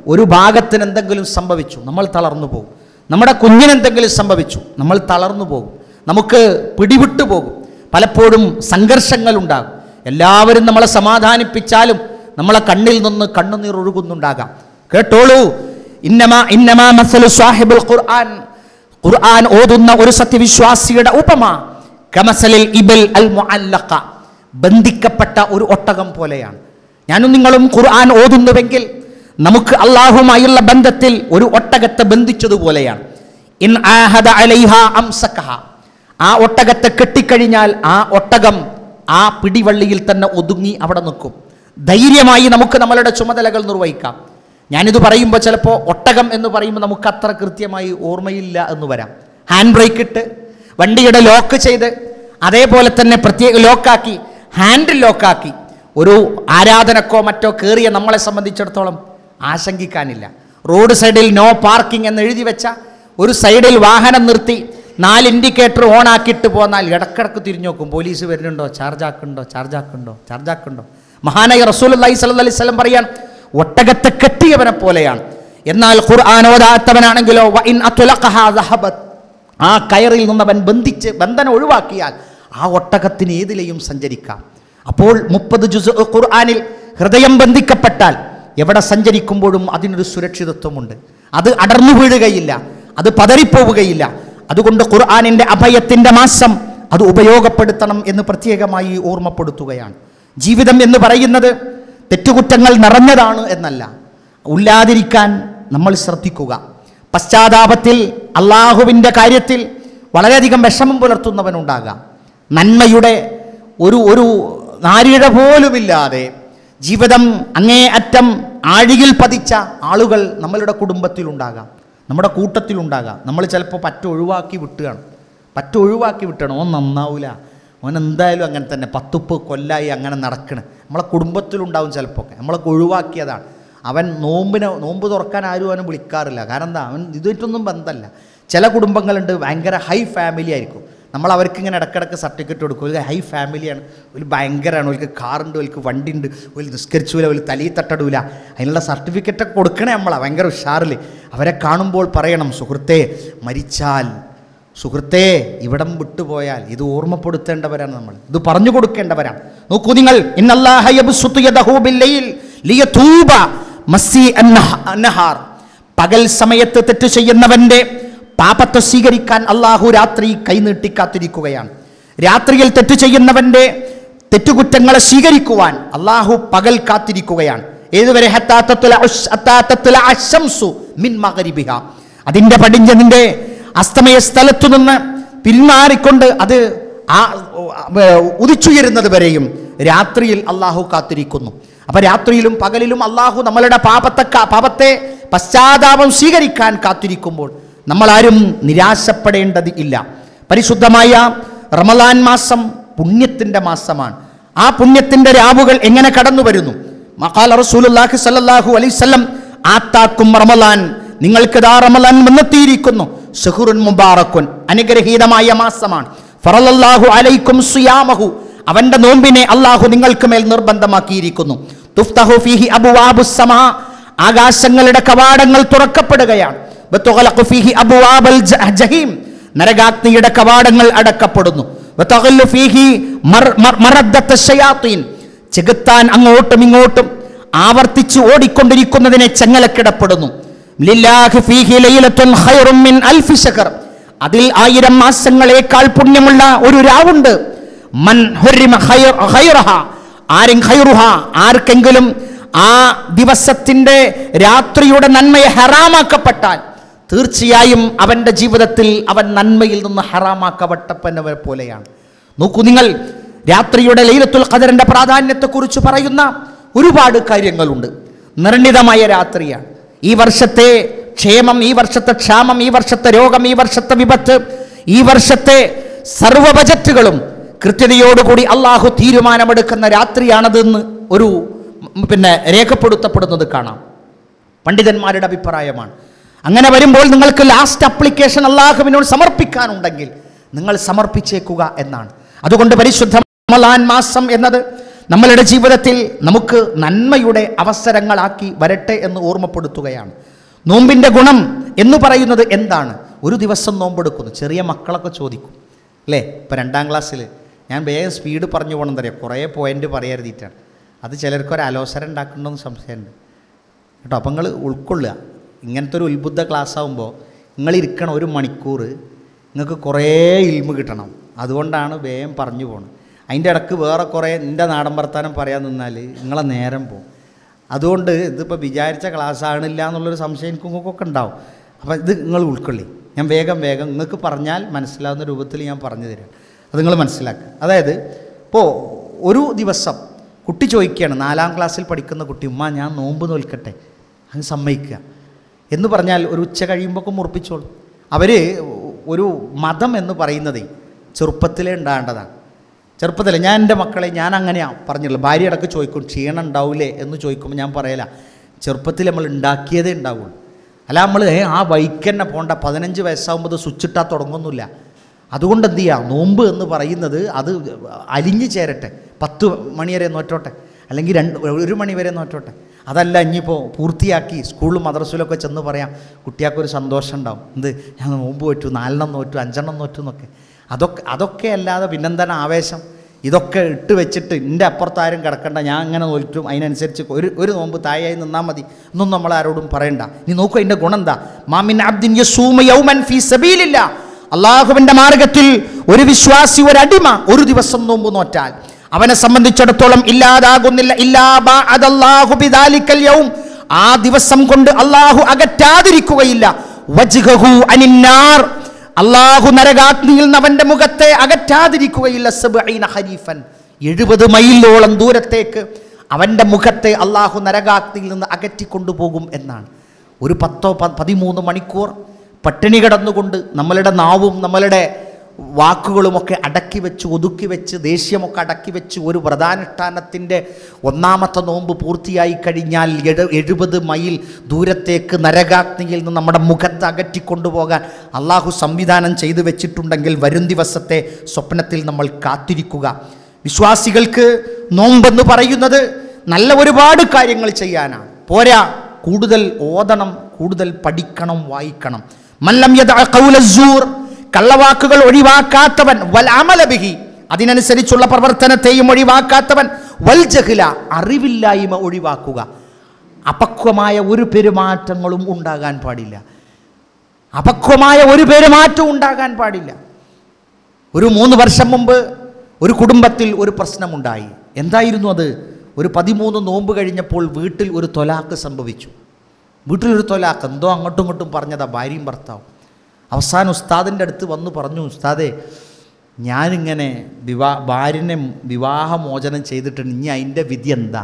ഒരു ഭാഗത്തിന് എന്തെങ്കിലും സംഭവിച്ചു നമ്മൾ തളർന്നു പോകും നമ്മുടെ കുഞ്ഞിന് എന്തെങ്കിലും സംഭവിച്ചു നമ്മൾ തളർന്നു പോകും നമുക്ക് പിടിവിട്ടു പോകും പലപ്പോഴും സംഘർഷങ്ങൾ ഉണ്ടാകും എല്ലാവരും നമ്മളെ സമാധാനിപ്പിച്ചാലും നമ്മളെ കണ്ണിൽ നിന്ന് കണ്ണുനീർ ഒഴുകുന്നുണ്ടാകാം കേട്ടോളൂ ഇന്നമാ ഇന്നമാ മസലു സാഹിബുൽ ഖുർആൻ ഖുർആൻ ഓതുന്ന ഒരു സത്യവിശ്വാസിയുടെ ഉപമ കമസലിൽ ഇബൽ അൽ മുഅല്ലഖ ബന്ധിക്കപ്പെട്ട ഒരു ഒട്ടകം പോലെയാണ് ഞാനും നിങ്ങളും ഖുർആൻ ഓതുന്നുവെങ്കിൽ നമുക്ക് അള്ളാഹുമായുള്ള ബന്ധത്തിൽ ഒരു ഒട്ടകത്തെ ബന്ധിച്ചതുപോലെയാണ് ഇൻ ആഹദ അലൈഹ അംസക്കഹ ആ ഒട്ടകത്തെ കെട്ടിക്കഴിഞ്ഞാൽ ആ ഒട്ടകം ആ പിടിവള്ളിയിൽ തന്നെ ഒതുങ്ങി അവിടെ നിൽക്കും ധൈര്യമായി നമുക്ക് നമ്മളുടെ ചുമതലകൾ നിർവഹിക്കാം ഞാനിത് പറയുമ്പോൾ ചിലപ്പോൾ ഒട്ടകം എന്ന് പറയുമ്പോൾ നമുക്ക് അത്ര കൃത്യമായി ഓർമ്മയില്ല എന്ന് വരാം ഹാൻഡ് ബ്രേക്ക് ഇട്ട് വണ്ടിയുടെ ലോക്ക് ചെയ്ത് അതേപോലെ തന്നെ പ്രത്യേക ലോക്കാക്കി ഹാൻഡിൽ ലോക്കാക്കി ഒരു ആരാധനക്കോ മറ്റോ കയറിയ നമ്മളെ സംബന്ധിച്ചിടത്തോളം ആശങ്കിക്കാനില്ല റോഡ് സൈഡിൽ നോ പാർക്കിംഗ് എന്ന് എഴുതി വെച്ച ഒരു സൈഡിൽ വാഹനം നിർത്തി നാല് ഇൻഡിക്കേറ്റർ ഓൺ ആക്കിയിട്ട് പോന്നാൽ ഇടക്കിടക്ക് തിരിഞ്ഞു നോക്കും പോലീസ് വരുന്നുണ്ടോ ചാർജ് ആക്കുന്നുണ്ടോ ചാർജ് ആക്കുന്നുണ്ടോ ചാർജ് ആക്കുന്നുണ്ടോ മഹാനായ റസൂൽ അള്ളഹി സല്ലി അലൈഹി സ്വലം പറയാൻ ഒട്ടകത്തെ കെട്ടിയവനെ പോലെയാണ് എന്നാൽ ഖുർആൻ ഓതാത്തവനാണെങ്കിലോ വ ഇൻ അതുലഖഹാ ദഹബത്. ആ കയറിൽ നിന്ന് അവൻ ബന്ധിച്ച് ബന്ധനം ഒഴിവാക്കിയാൽ ആ ഒട്ടകത്തിന് ഏതിലെയും സഞ്ചരിക്കാം അപ്പോൾ മുപ്പത് ജുസ് ഖുർആനിൽ ഹൃദയം ബന്ധിക്കപ്പെട്ടാൽ എവിടെ സഞ്ചരിക്കുമ്പോഴും അതിനൊരു സുരക്ഷിതത്വമുണ്ട് അത് അടർന്നു വീഴുകയില്ല അത് പതറിപ്പോവുകയില്ല അതുകൊണ്ട് ഖുർആനിൻ്റെ അഭയത്തിൻ്റെ മാസം അത് ഉപയോഗപ്പെടുത്തണം എന്ന് പ്രത്യേകമായി ഓർമ്മപ്പെടുത്തുകയാണ് ജീവിതം എന്ന് പറയുന്നത് തെറ്റുകുറ്റങ്ങൾ നിറഞ്ഞതാണ് എന്നല്ല ഉല്ലാതിരിക്കാൻ നമ്മൾ ശ്രദ്ധിക്കുക പശ്ചാത്താപത്തിൽ അള്ളാഹുവിൻ്റെ കാര്യത്തിൽ വളരെയധികം വിഷമം പുലർത്തുന്നവനുണ്ടാകാം നന്മയുടെ ഒരു ഒരു നാരിഴ പോലുമില്ലാതെ ജീവിതം അങ്ങേ അറ്റം ആഴിയിൽ പതിച്ച ആളുകൾ നമ്മളുടെ കുടുംബത്തിലുണ്ടാകാം നമ്മുടെ കൂട്ടത്തിലുണ്ടാകാം നമ്മൾ ചിലപ്പോൾ പറ്റ ഒഴിവാക്കി വിട്ടുകയാണ് പറ്റ ഒഴിവാക്കി വിട്ടണം ഓൻ നന്നാവില്ല ഓൻ എന്തായാലും അങ്ങനെ തന്നെ പത്തുപ്പ് കൊല്ലായി അങ്ങനെ നടക്കണ് നമ്മളെ കുടുംബത്തിലുണ്ടാവും ചിലപ്പോൾ ഒക്കെ നമ്മളൊക്കെ ഒഴിവാക്കിയതാണ് അവൻ നോമ്പിനെ നോമ്പ് തുറക്കാൻ ആരും അവനെ വിളിക്കാറില്ല കാരണം എന്താ അവൻ ഇതായിട്ടൊന്നും ബന്ധമല്ല ചില കുടുംബങ്ങളുണ്ട് ഭയങ്കര ഹൈ ഫാമിലി ആയിരിക്കും നമ്മൾ അവർക്ക് ഇങ്ങനെ ഇടക്കിടക്ക് സർട്ടിഫിക്കറ്റ് കൊടുക്കും ഒരു ഹൈ ഫാമിലിയാണ് ഒരു ഭയങ്കരമാണ് ഒരു കാറുണ്ട് ഒരു വണ്ടി ഉണ്ട് ഒരു നിസ്കരിച്ചൂല ഒരു തലയിൽ തട്ടടൂല അതിനുള്ള സർട്ടിഫിക്കറ്റൊക്കെ കൊടുക്കണേ നമ്മളാ ഭയങ്കര ഉഷാറിൽ അവരെ കാണുമ്പോൾ പറയണം സുഹൃത്തെ മരിച്ചാൽ സുഹൃത്തേ ഇവിടം വിട്ടുപോയാൽ ഇത് ഓർമ്മപ്പെടുത്തേണ്ടവരാണ് നമ്മൾ ഇത് പറഞ്ഞു കൊടുക്കേണ്ടവരാണ് നോക്കൂ നിങ്ങൾ ഇന്നല്ലാഹ യബ്സുത്തു യദഹു ബില്ലൈൽ ലിയതൂബ മസ്സി അന്നഹ- അന്നഹാർ പകൽ സമയത്ത് തെറ്റ് ചെയ്യുന്നവന്റെ പാപത്തെ സ്വീകരിക്കാൻ അള്ളാഹു രാത്രി കൈനീട്ടി കാത്തിരിക്കുകയാണ് രാത്രിയിൽ തെറ്റ് ചെയ്യുന്നവന്റെ തെറ്റുകുറ്റങ്ങളെ സ്വീകരിക്കുവാൻ അള്ളാഹു പകൽ കാത്തിരിക്കുകയാണ് ഏതുവരെ ഹത്താ തത്ല ഉശ്- ഹത്താ തത്ല അശംസു മിൻ മഗ്രിബിഹ. അതിന്റെ പടിഞ്ഞതിന്റെ അസ്തമയ സ്ഥലത്തു നിന്ന് പിന്മാറിക്കൊണ്ട് അത് ആ ഏർ, ഉദിച്ചുയരുന്നത് വരെയും രാത്രിയിൽ അള്ളാഹു കാത്തിരിക്കുന്നു അപ്പൊ രാത്രിയിലും പകലിലും അള്ളാഹു നമ്മളുടെ പാപത്തെ കാ- പാപത്തെ പശ്ചാത്താപം സ്വീകരിക്കാൻ കാത്തിരിക്കുമ്പോൾ നമ്മളാരും നിരാശപ്പെടേണ്ടത് ഇല്ല പരിശുദ്ധമായ റമലാൻ മാസം പുണ്യത്തിന്റെ മാസമാണ് ആ പുണ്യത്തിന്റെ രാവുകൾ എങ്ങനെ കടന്നു വരുന്നു മഖാല റസൂലുള്ളാഹി സ്വല്ലല്ലാഹു അലൈഹി വസല്ലം ആത്താക്കും റമലാൻ നിങ്ങൾക്ക് ദാ റമലാൻ വന്നെത്തിയിരിക്കുന്നു ഷഹുറുൻ മുബാറക്കുൻ അനുഗ്രഹീതമായ മാസമാണ് ഫറലല്ലാഹു അലൈക്കും സുയാമഹു അവന്റെ നോമ്പിനെ അള്ളാഹു നിങ്ങൾക്ക് മേൽ നിർബന്ധമാക്കിയിരിക്കുന്നു തുഫ്തഹു ഫീഹി അബുവാബുസ് സമാ ആകാശങ്ങളുടെ കവാടങ്ങൾ തുറക്കപ്പെടുകയാണ് വതുഗ്ലഖു ഫീഹി അബ്വാബൽ ജ- ജഹീം നരകാഗ്നിയുടെ കവാടങ്ങൾ അടക്കപ്പെടുന്നു വതഗ്ലു ഫീഹി മർ- മർ- മറദ്ദത്ത ശയാത്തീൻ ചെകുത്താൻ അങ്ങോട്ടും ഇങ്ങോട്ടും ആവർത്തിച്ച് ഓടിക്കൊണ്ടിരിക്കുന്നതിനെ ചെങ്ങലക്കിടപ്പെടുന്നു ലില്ലാഹി ഫീഹി ലൈലത്തുൻ ഖൈറും മിൻ അൽഫി ശഹർ അതിൽ ആയിരം മാസങ്ങളേക്കാൾ പുണ്യമുള്ള ഒരു രാവുണ്ട് മൻ ഹുരിമ ഖൈർ ഖൈറഹ ആരും ഖൈറുഹ ആർക്കെങ്കിലും ആ ദിവസത്തിന്റെ രാത്രിയുടെ നന്മയെ ഹറാമാക്കപ്പെട്ടാൽ തീർച്ചയായും അവന്റെ ജീവിതത്തിൽ അവൻ നന്മയിൽ നിന്ന് ഹറാമാക്കപ്പെട്ടപ്പനവരെ പോലെയാണ് നോക്കൂ നിങ്ങൾ രാത്രിയുടെ ലൈലത്തുൽ ഖദറിന്റെ പ്രാധാന്യത്തെക്കുറിച്ച് പറയുന്ന ഒരുപാട് കാര്യങ്ങളുണ്ട് നിർണിതമായ രാത്രിയാണ് ഈ വർഷത്തെ ക്ഷേമം ഈ വർഷത്തെ ക്ഷാമം ഈ വർഷത്തെ രോഗം ഈ വർഷത്തെ വിപത്ത് ഈ വർഷത്തെ സർവ്വ ബജറ്റുകളും കൃത്യതയോടുകൂടി അള്ളാഹു തീരുമാനമെടുക്കുന്ന രാത്രിയാണതെന്ന് ഒരു ഉം, പിന്നെ രേഖപ്പെടുത്തപ്പെടുന്നത് കാണാം പണ്ഡിതന്മാരുടെ അഭിപ്രായമാണ് അങ്ങനെ വരുമ്പോൾ നിങ്ങൾക്ക് ലാസ്റ്റ് അപ്ലിക്കേഷൻ അള്ളാഹുവിനോട് സമർപ്പിക്കാനുണ്ടെങ്കിൽ നിങ്ങൾ സമർപ്പിച്ചേക്കുക എന്നാണ് അതുകൊണ്ട് പരിശുദ്ധ റമളാൻ മാസം എന്നത് നമ്മളുടെ ജീവിതത്തിൽ നമുക്ക് നന്മയുടെ അവസരങ്ങളാക്കി വരട്ടെ എന്ന് ഓർമ്മപ്പെടുത്തുകയാണ് നോമ്പിൻ്റെ ഗുണം എന്ന് പറയുന്നത് എന്താണ് ഒരു ദിവസം നോമ്പെടുക്കുന്നു ചെറിയ മക്കളൊക്കെ ചോദിക്കും അല്ലേ ഇപ്പോൾ രണ്ടാം ക്ലാസ്സിൽ ഞാൻ വേഗം സ്പീഡ് പറഞ്ഞു പോകണം തരാം കുറേ പോയിൻ്റ് പറയാതിട്ടാണ് അത് ചിലർക്ക് ഒരു അലോസരം ഉണ്ടാക്കണമെന്ന് സംശയമുണ്ട് കേട്ടോ അപ്പം നിങ്ങൾ ഉൾക്കൊള്ളുക ഇങ്ങനത്തെ ഒരു ഉത്ബുദ്ധ ക്ലാസ് ആകുമ്പോൾ നിങ്ങൾ ഇരിക്കണം ഒരു മണിക്കൂർ നിങ്ങൾക്ക് കുറേ ഇൽമ കിട്ടണം അതുകൊണ്ടാണ് വേഗം പറഞ്ഞു പോകണം അതിൻ്റെ ഇടക്ക് വേറെ കുറേ എൻ്റെ നാടൻ വർത്താനം പറയാൻ നിന്നാൽ നിങ്ങളെ നേരം പോകും അതുകൊണ്ട് ഇതിപ്പോൾ വിചാരിച്ച ക്ലാസ് ആണില്ല എന്നുള്ളൊരു സംശയം എനിക്കൊക്കെ ഉണ്ടാവും അപ്പോൾ ഇത് നിങ്ങൾ ഉൾക്കൊള്ളി ഞാൻ വേഗം വേഗം നിങ്ങൾക്ക് പറഞ്ഞാൽ മനസ്സിലാവുന്ന രൂപത്തിൽ ഞാൻ പറഞ്ഞു തരാം അത് നിങ്ങൾ മനസ്സിലാക്കുക അതായത് ഇപ്പോൾ ഒരു ദിവസം കുട്ടി ചോദിക്കുകയാണ് നാലാം ക്ലാസ്സിൽ പഠിക്കുന്ന കുട്ടി ഉമ്മ ഞാൻ നോമ്പ് നോൽക്കട്ടെ അങ്ങ് സമ്മതിക്കുക എന്ന് പറഞ്ഞാൽ ഒരു ഉച്ച കഴിയുമ്പോൾ മുറിപ്പിച്ചോളൂ അവർ ഒരു മതം എന്ന് പറയുന്നത് ചെറുപ്പത്തിലേ ഉണ്ടാകേണ്ടതാണ് ചെറുപ്പത്തിലെ ഞാൻ എൻ്റെ മക്കളെ ഞാൻ അങ്ങനെയാണ് പറഞ്ഞിട്ടുള്ളത് ഭാര്യ ഇടക്ക് ചോദിക്കും ക്ഷീണം ഉണ്ടാവില്ലേ എന്ന് ചോദിക്കുമ്പോൾ ഞാൻ പറയല ചെറുപ്പത്തിൽ നമ്മൾ ഉണ്ടാക്കിയതേ ഉണ്ടാവുള്ളൂ അല്ല നമ്മൾ ഏ ആ വൈക്കന്നെ പോണ്ട പതിനഞ്ച് വയസ്സാകുമ്പോൾ ഇത് സ്വിച്ച് ഇട്ടാൽ തുടങ്ങുന്നില്ല അതുകൊണ്ട് എന്ത് ചെയ്യുക നോമ്പ് എന്ന് പറയുന്നത് അത് അലിഞ്ഞു ചേരട്ടെ പത്ത് മണി വരെ നോറ്റോട്ടെ അല്ലെങ്കിൽ രണ്ട് ഒരു മണി വരെ നോറ്റോട്ടെ അതല്ല ഇനിയിപ്പോൾ പൂർത്തിയാക്കി സ്കൂളിലും മദ്രസയിലൊക്കെ ചെന്ന് പറയാം കുട്ടിയാൾക്കൊരു സന്തോഷം ഉണ്ടാവും എന്ത് ഞാൻ നോമ്പ് നോറ്റു നാലെണ്ണം നോറ്റു അഞ്ചെണ്ണം നോറ്റു എന്നൊക്കെ അതൊക്കെ അതൊക്കെ അല്ലാതെ പിന്നെന്താണ് ആവേശം ഇതൊക്കെ ഇട്ട് വെച്ചിട്ട് എൻ്റെ അപ്പുറത്താരും കിടക്കണ്ട ഞാൻ അങ്ങനെ നോറ്റും അതിനനുസരിച്ച് ഒരു ഒരു നോമ്പ് തായായി നിന്നാൽ മതി ഒന്നും നമ്മൾ ആരോടും പറയണ്ട നീ നോക്കൂ അതിൻ്റെ ഗുണം എന്താ മാമിൻ അബ്ദിൻ യസൂമ യൗമൻ ഫീ സബീലില്ല അള്ളാഹുവിൻ്റെ മാർഗത്തിൽ ഒരു വിശ്വാസി ഒരു അടിമ ഒരു ദിവസം നോമ്പ് നോറ്റാൽ അവനെ സംബന്ധിച്ചിടത്തോളം ഇല്ലാതാകുന്നില്ല ഇല്ലാ ബഅദല്ലാഹു ബിദാലിക്കൽ യൗം ആ ദിവസം കൊണ്ട് അള്ളാഹു അകറ്റാതിരിക്കുകയില്ല വജ്ഹഹു അനിന്നാർ അള്ളാഹു നരകാഗ്നിയിൽ നിന്ന് അവന്റെ മുഖത്തെ അകറ്റാതിരിക്കുകയില്ല സബ്ഈന ഹരീഫൻ എഴുപത് മൈലോളം ദൂരത്തേക്ക് അവന്റെ മുഖത്തെ അള്ളാഹു നരകാഗ്നിയിൽ നിന്ന് അകറ്റിക്കൊണ്ടുപോകും എന്നാണ് ഒരു പത്തോ പ- പതിമൂന്ന് മണിക്കൂർ പട്ടിണി കിടന്നുകൊണ്ട് നമ്മളുടെ നാവും നമ്മളുടെ വാക്കുകളുമൊക്കെ അടക്കി വെച്ച് ഒതുക്കി വെച്ച് ദേഷ്യമൊക്കെ അടക്കി വെച്ച് ഒരു വ്രതാനുഷ്ഠാനത്തിൻ്റെ ഒന്നാമത്തെ നോമ്പ് പൂർത്തിയായി കഴിഞ്ഞാൽ എഴു എഴുപത് മൈൽ ദൂരത്തേക്ക് നരകാഗ്നിയിൽ നിന്ന് നമ്മുടെ മുഖത്ത് അകറ്റിക്കൊണ്ടുപോകാൻ അള്ളാഹു സംവിധാനം ചെയ്തു വെച്ചിട്ടുണ്ടെങ്കിൽ വരും ദിവസത്തെ സ്വപ്നത്തിൽ നമ്മൾ കാത്തിരിക്കുക വിശ്വാസികൾക്ക് നോമ്പെന്ന് പറയുന്നത് നല്ല ഒരുപാട് കാര്യങ്ങൾ ചെയ്യാനാണ് പോരാ കൂടുതൽ ഓതണം കൂടുതൽ പഠിക്കണം വായിക്കണം മല്ലം യദഅ ഖൗല സൂർ കള്ളവാക്കുകൾ ഒഴിവാക്കാത്തവൻ വൽ അമല ബിഹി അതിനനുസരിച്ചുള്ള പ്രവർത്തനത്തെയും ഒഴിവാക്കാത്തവൻ വൽ ജഹ്ല അറിവില്ലായ്മ ഒഴിവാക്കുക അപക്വമായ ഒരു പെരുമാറ്റങ്ങളും ഉണ്ടാകാൻ പാടില്ല അപക്വമായ ഒരു പെരുമാറ്റവും ഉണ്ടാകാൻ പാടില്ല ഒരു മൂന്ന് വർഷം മുമ്പ് ഒരു കുടുംബത്തിൽ ഒരു പ്രശ്നമുണ്ടായി എന്തായിരുന്നു അത് ഒരു പതിമൂന്ന് നോമ്പ് കഴിഞ്ഞപ്പോൾ വീട്ടിൽ ഒരു തൊലാക്ക് സംഭവിച്ചു വീട്ടിലൊരു തൊലാക്ക് എന്തോ അങ്ങോട്ടും ഇങ്ങോട്ടും പറഞ്ഞതാ ഭാര്യയും ഭർത്താവും അവസാനം ഉസ്താദിൻ്റെ അടുത്ത് വന്ന് പറഞ്ഞു ഉസ്താദേ ഞാനിങ്ങനെ വിവാ ഭാര്യനെ വിവാഹമോചനം ചെയ്തിട്ടുണ്ട് ഇനി അതിൻ്റെ വിധി എന്താ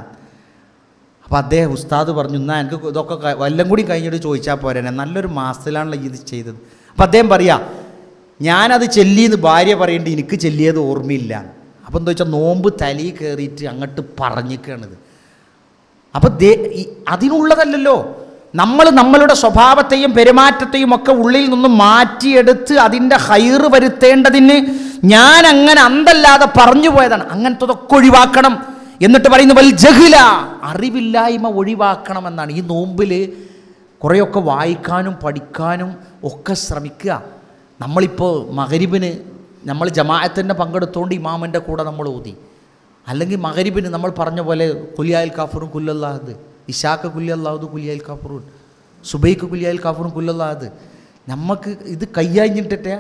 അപ്പോൾ അദ്ദേഹം ഉസ്താദ് പറഞ്ഞു എന്നാൽ എനിക്ക് ഇതൊക്കെ ക- വല്ലം കൂടി കഴിഞ്ഞിട്ട് ചോദിച്ചാൽ പോരെ നല്ലൊരു മാസത്തിലാണല്ലോ ഇത് ചെയ്തത് അപ്പോൾ അദ്ദേഹം പറയാ ഞാനത് ചെല്ലിയെന്ന് ഭാര്യ പറയേണ്ടി എനിക്ക് ചെല്ലിയത് ഓർമ്മയില്ല അപ്പം എന്താ വെച്ചാൽ നോമ്പ് തലയിൽ കയറിയിട്ട് അങ്ങോട്ട് പറഞ്ഞിരിക്കുകയാണിത് അപ്പോൾ ദേ ഈ- അതിനുള്ളതല്ലല്ലോ നമ്മൾ നമ്മളുടെ സ്വഭാവത്തെയും പെരുമാറ്റത്തെയും ഒക്കെ ഉള്ളിൽ നിന്ന് മാറ്റിയെടുത്ത് അതിൻ്റെ ഹൈറ് വരുത്തേണ്ടതിന് ഞാൻ അങ്ങനെ അന്തല്ലാതെ പറഞ്ഞു പോയതാണ് അങ്ങനത്തതൊക്കെ ഒഴിവാക്കണം എന്നിട്ട് പറയുന്നു വൽ ജഹില അറിവില്ലായ്മ ഒഴിവാക്കണം എന്നാണ് ഈ നോമ്പിൽ കുറേയൊക്കെ വായിക്കാനും പഠിക്കാനും ഒക്കെ ശ്രമിക്കുക നമ്മളിപ്പോൾ മകരിബിന് നമ്മൾ ജമാഅത്തിൻ്റെ പങ്കെടുത്തുകൊണ്ട് ഇമാമിൻ്റെ കൂടെ നമ്മൾ ഓതി അല്ലെങ്കിൽ മകരിബിന് നമ്മൾ പറഞ്ഞ പോലെ കുലിയാൽ കാഫറും കുല്ലല്ലാഹത് ഇഷാക്ക് കുല്യല്ലാഹത് കുലിയാൽ കാഫറും സുബൈക്ക് കുലിയാൽ കാഫറും കുല്ലല്ലാഹത് നമുക്ക് ഇത് കയ്യാഞ്ഞിട്ടിട്ടേ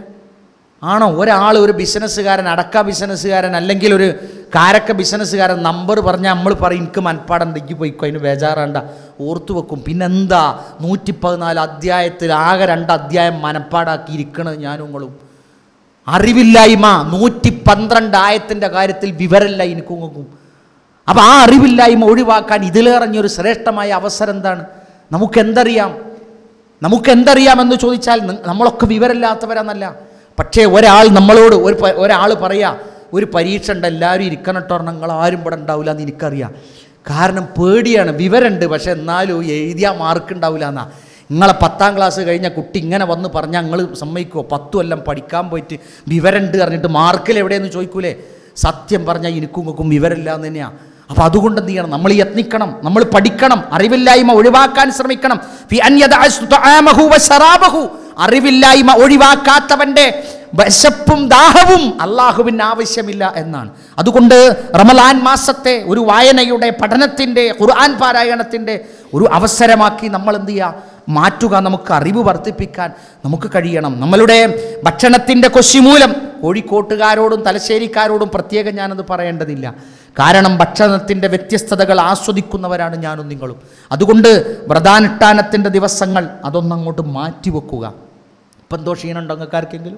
ആണോ ഒരാൾ ഒരു ബിസിനസ്സുകാരൻ അടക്ക ബിസിനസ്സുകാരൻ അല്ലെങ്കിൽ ഒരു കാരക്ക ബിസിനസ്സുകാരൻ നമ്പർ പറഞ്ഞാൽ നമ്മൾ പറയും എനിക്ക് മനപ്പാടുണ്ട് എനിക്ക് പോയിക്കോ അതിന് ബേജാറാണ്ട ഓർത്തു വെക്കും പിന്നെന്താ നൂറ്റി പതിനാല് അധ്യായത്തിൽ ആകെ രണ്ട് അധ്യായം മനപ്പാടാക്കി ഇരിക്കണത് ഞാനും നിങ്ങളും അറിവില്ലായ്മ നൂറ്റി പന്ത്രണ്ട് ആയത്തിൻ്റെ കാര്യത്തിൽ വിവരമില്ല എനിക്കും നോക്കും അപ്പം ആ അറിവില്ലായ്മ ഒഴിവാക്കാൻ ഇതിലേറഞ്ഞൊരു ശ്രേഷ്ഠമായ അവസരം എന്താണ് നമുക്കെന്തറിയാം നമുക്കെന്തറിയാമെന്ന് ചോദിച്ചാൽ നി- നമ്മളൊക്കെ വിവരമില്ലാത്തവരാന്നല്ല പക്ഷേ ഒരാൾ നമ്മളോട് ഒരു പ- ഒരാൾ പറയാ ഒരു പരീക്ഷ ഉണ്ട് എല്ലാവരും ഇരിക്കണട്ടോ നിങ്ങൾ ആരും ഇവിടെ ഉണ്ടാവില്ല എന്ന് എനിക്കറിയാം കാരണം പേടിയാണ് വിവരമുണ്ട് പക്ഷെ എന്നാലും എഴുതിയാൽ മാർക്ക് ഉണ്ടാവില്ല എന്നാ നിങ്ങളെ പത്താം ക്ലാസ് കഴിഞ്ഞ കുട്ടി ഇങ്ങനെ വന്ന് പറഞ്ഞാൽ നിങ്ങൾ സമ്മതിക്കുമോ പത്തു കൊല്ലം പഠിക്കാൻ പോയിട്ട് വിവരമുണ്ട് പറഞ്ഞിട്ട് മാർക്കിൽ എവിടെയെന്ന് ചോദിക്കൂലേ സത്യം പറഞ്ഞാൽ എനിക്കും ഇങ്ങൾക്കും വിവരമില്ല എന്ന് തന്നെയാണ് അപ്പോൾ അതുകൊണ്ട് എന്ത് ചെയ്യണം നമ്മൾ യത്നിക്കണം നമ്മൾ പഠിക്കണം അറിവില്ലായ്മ ഒഴിവാക്കാൻ ശ്രമിക്കണം ഫി അൻ യദഅ തുആമഹു വശറാബഹു. അറിവില്ലായ്മ ഒഴിവാക്കാത്തവന്റെ വിശപ്പും ദാഹവും അള്ളാഹുവിന് ആവശ്യമില്ല എന്നാണ് അതുകൊണ്ട് റമലാൻ മാസത്തെ ഒരു വായനയുടെ പഠനത്തിൻ്റെ ഖുർആൻ പാരായണത്തിൻ്റെ ഒരു അവസരമാക്കി നമ്മൾ എന്ത് ചെയ്യുക മാറ്റുക നമുക്ക് അറിവ് വർദ്ധിപ്പിക്കാൻ നമുക്ക് കഴിയണം നമ്മളുടെ ഭക്ഷണത്തിൻ്റെ കൊശിമൂലം കോഴിക്കോട്ടുകാരോടും തലശ്ശേരിക്കാരോടും പ്രത്യേകം ഞാനത് പറയേണ്ടതില്ല കാരണം ഭക്ഷണത്തിൻ്റെ വ്യത്യസ്തതകൾ ആസ്വദിക്കുന്നവരാണ് ഞാനും നിങ്ങളും അതുകൊണ്ട് വ്രതാനുഷ്ഠാനത്തിൻ്റെ ദിവസങ്ങൾ അതൊന്നങ്ങോട്ട് മാറ്റിവെക്കുക ഇപ്പം എന്തോ ക്ഷീണമുണ്ടോ നിങ്ങൾക്ക് ആർക്കെങ്കിലും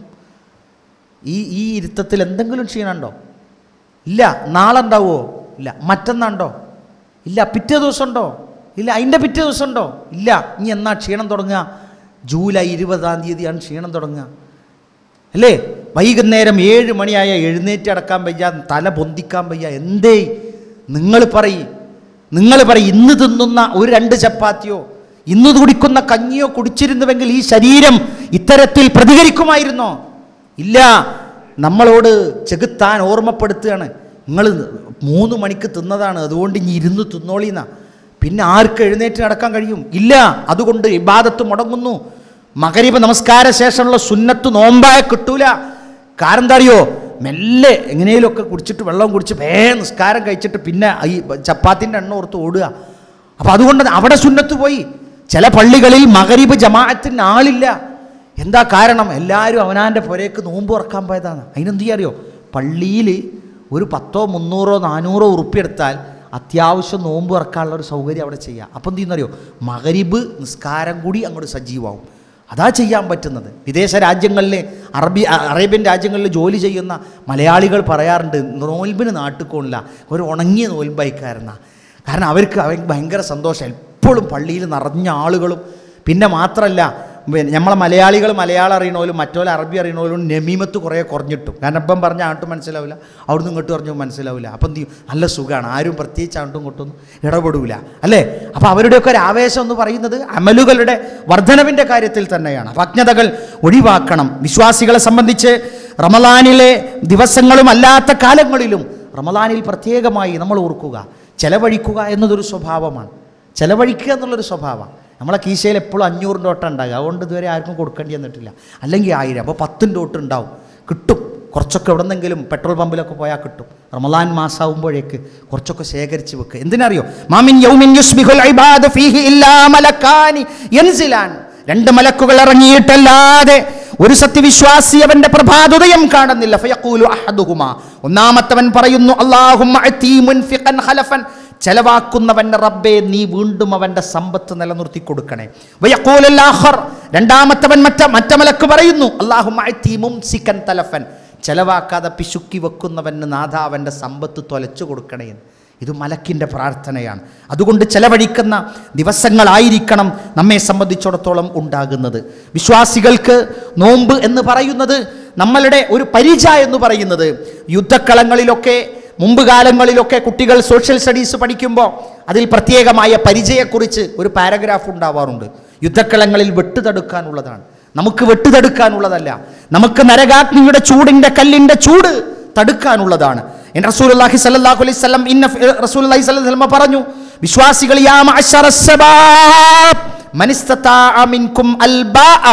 ഈ ഈ ഇരുത്തത്തിൽ എന്തെങ്കിലും ക്ഷീണമുണ്ടോ ഇല്ല നാളെ ഉണ്ടാവുമോ ഇല്ല മറ്റന്നാണ്ടോ ഇല്ല പിറ്റേ ദിവസം ഉണ്ടോ ഇല്ല അതിൻ്റെ പിറ്റേ ദിവസം ഉണ്ടോ ഇല്ല ഇനി എന്നാ ക്ഷീണം തുടങ്ങുക ജൂലൈ ഇരുപതാം തീയതിയാണ് ക്ഷീണം തുടങ്ങുക അല്ലേ വൈകുന്നേരം ഏഴ് മണിയായ എഴുന്നേറ്റ് അടക്കാൻ വയ്യ തല പൊന്തിക്കാൻ വയ്യ എന്തേ നിങ്ങൾ പറയും നിങ്ങൾ പറയും ഇന്ന് തിന്നുന്ന ഒരു രണ്ട് ചപ്പാത്തിയോ ഇന്ന് കുടിക്കുന്ന കഞ്ഞിയോ കുടിച്ചിരുന്നുവെങ്കിൽ ഈ ശരീരം ഇത്തരത്തിൽ പ്രതികരിക്കുമായിരുന്നോ ഇല്ല നമ്മളോട് ചെകുത്താൻ ഓർമ്മപ്പെടുത്തുകയാണ് നിങ്ങൾ മൂന്ന് മണിക്ക് തിന്നതാണ് അതുകൊണ്ട് ഇനി ഇരുന്ന് തിന്നോളിന്നാ പിന്നെ ആർക്ക് എഴുന്നേറ്റ് നടക്കാൻ കഴിയും ഇല്ല അതുകൊണ്ട് ഇബാദത്ത് മുടങ്ങുന്നു മകരീബ് നമസ്കാര ശേഷമുള്ള സുന്നത്ത് നോമ്പായ കിട്ടൂല കാരണം എന്താ അറിയോ മെല്ലെ എങ്ങനെയൊക്കെ കുടിച്ചിട്ട് വെള്ളം കുടിച്ച് വേ നിസ്കാരം കഴിച്ചിട്ട് പിന്നെ ഈ ചപ്പാത്തിൻ്റെ എണ്ണ ഓർത്ത് ഓടുക അപ്പം അതുകൊണ്ട് അവിടെ സുന്നത്ത് പോയി ചില പള്ളികളിൽ മകരീബ് ജമാഅത്തിന് ആളില്ല എന്താ കാരണം എല്ലാവരും അവനാൻ്റെ പുരയ്ക്ക് നോമ്പ് തുറക്കാൻ പോയതാണ് അതിനെന്ത് ചെയ്യാ അറിയോ പള്ളിയിൽ ഒരു പത്തോ മുന്നൂറോ നാനൂറോ ഉറുപ്പിയെടുത്താൽ അത്യാവശ്യം നോമ്പ് തുറക്കാനുള്ള ഒരു സൗകര്യം അവിടെ ചെയ്യാം അപ്പം എന്ത് ചെയ്യുന്നറിയോ മകരിബ് നിസ്കാരം കൂടി അങ്ങോട്ട് സജീവമാവും അതാ ചെയ്യാൻ പറ്റുന്നത് വിദേശ രാജ്യങ്ങളിൽ അറബി അ- അറേബ്യൻ രാജ്യങ്ങളിൽ ജോലി ചെയ്യുന്ന മലയാളികൾ പറയാറുണ്ട് നോൽബിന് നാട്ടിക്കോണില്ല ഒരു ഉണങ്ങിയ നോൽബൈക്കാരനാ കാരണം അവർക്ക് അവർക്ക് ഭയങ്കര സന്തോഷം എപ്പോഴും പള്ളിയിൽ നിറഞ്ഞ ആളുകളും പിന്നെ മാത്രമല്ല പിന്നെ നമ്മളെ മലയാളികൾ മലയാളം അറിയണോലും മറ്റോലെ അറബി അറിയണോലും നമീമത്ത് കുറേ കുറഞ്ഞിട്ടും കാരണം ഇപ്പം പറഞ്ഞ അങ്ങോട്ടും മനസ്സിലാവില്ല അവിടുന്ന് ഇങ്ങോട്ട് പറഞ്ഞു മനസ്സിലാവില്ല അപ്പം എന്ത് ചെയ്യും നല്ല സുഖമാണ് ആരും പ്രത്യേകിച്ച് അങ്ങോട്ടും ഇങ്ങോട്ടും ഇടപെടൂല അല്ലേ അപ്പോൾ അവരുടെയൊക്കെ ഒരു ആവേശം എന്ന് പറയുന്നത് അമലുകളുടെ വർധനവിൻ്റെ കാര്യത്തിൽ തന്നെയാണ് അപ്പം അജ്ഞതകൾ ഒഴിവാക്കണം വിശ്വാസികളെ സംബന്ധിച്ച് റമലാനിലെ ദിവസങ്ങളും അല്ലാത്ത കാലങ്ങളിലും റമലാനിൽ പ്രത്യേകമായി നമ്മൾ ഓർക്കുക ചെലവഴിക്കുക എന്നതൊരു സ്വഭാവമാണ് ചെലവഴിക്കുക എന്നുള്ളൊരു സ്വഭാവം നമ്മളെ കീശയിൽ എപ്പോഴും അഞ്ഞൂറിൻ്റെ ഓട്ടം ഉണ്ടാകുക അതുകൊണ്ട് ഇതുവരെ ആർക്കും കൊടുക്കേണ്ടി വന്നിട്ടില്ല അല്ലെങ്കിൽ ആയിരം അപ്പോൾ പത്തിൻ്റെ ഓട്ടം ഉണ്ടാവും കിട്ടും കുറച്ചൊക്കെ എവിടെന്നെങ്കിലും പെട്രോൾ പമ്പിലൊക്കെ പോയാൽ കിട്ടും റമലാൻ മാസമാകുമ്പോഴേക്ക് കുറച്ചൊക്കെ ശേഖരിച്ച് വെക്കുക എന്തിനറിയോ മാമിൻ യൗമിൻ യുസ്ബിഹുൽ ഇബാദു ഫീഹി ഇല്ലാ മലക്കാനി യൻസിലാൻ രണ്ട് മലക്കുകൾ ഇറങ്ങിയിട്ടല്ലാതെ ഒരു സത്യവിശ്വാസി അവന്റെ പ്രഭാതുദയം കാണുന്നില്ല ഫയഖൂലു അഹദുഹുമാ ഒന്നാമത്തവൻ പറയുന്നു അല്ലാഹുമ്മ അതി മുൻഫിഖൻ ഖലഫൻ ചെലവാക്കുന്നവന്റെ റബ്ബേ നീ വീണ്ടും അവന്റെ സമ്പത്ത് നിലനിർത്തി കൊടുക്കണേ വയഖൂലുൽ ആഖർ രണ്ടാമത്തവൻ മറ്റ മറ്റ മലക്ക് പറയുന്നു അല്ലാഹുമ്മ അതി മുംസിക്കൻ തലഫൻ ചെലവാക്കാതെ പിശുക്കി വെക്കുന്നവന് നാഥ അവന്റെ സമ്പത്ത് തൊലച്ചു കൊടുക്കണേ എന്ന് ഇത് മലക്കിൻ്റെ പ്രാർത്ഥനയാണ് അതുകൊണ്ട് ചെലവഴിക്കുന്ന ദിവസങ്ങളായിരിക്കണം നമ്മെ സംബന്ധിച്ചിടത്തോളം ഉണ്ടാകുന്നത് വിശ്വാസികൾക്ക് നോമ്പ് എന്ന് പറയുന്നത് നമ്മളുടെ ഒരു പരിച എന്ന് പറയുന്നത് യുദ്ധക്കളങ്ങളിലൊക്കെ മുമ്പ് കാലങ്ങളിലൊക്കെ കുട്ടികൾ സോഷ്യൽ സ്റ്റഡീസ് പഠിക്കുമ്പോൾ അതിൽ പ്രത്യേകമായ പരിചയക്കുറിച്ച് ഒരു പാരഗ്രാഫ് ഉണ്ടാവാറുണ്ട് യുദ്ധക്കളങ്ങളിൽ വെട്ടുതടുക്കാനുള്ളതാണ് നമുക്ക് വെട്ടുതടുക്കാനുള്ളതല്ല നമുക്ക് നരകാഗ്നിയുടെ ചൂടിൻ്റെ കല്ലിൻ്റെ ചൂട് തടുക്കാനുള്ളതാണ് എൻ്റെ റസൂലുള്ളാഹി സ്വല്ലല്ലാഹു അലൈഹി വസല്ലം ഇന്ന ഫി- റസൂലുള്ളാഹി സ്വല്ലല്ലാഹു അലൈഹി വസല്ലം പറഞ്ഞു വിശ്വാസികൾ യാ മഅശറ ശബാബ് മൻ ഇസ്തതാഅ മിൻകും അൽബാഅ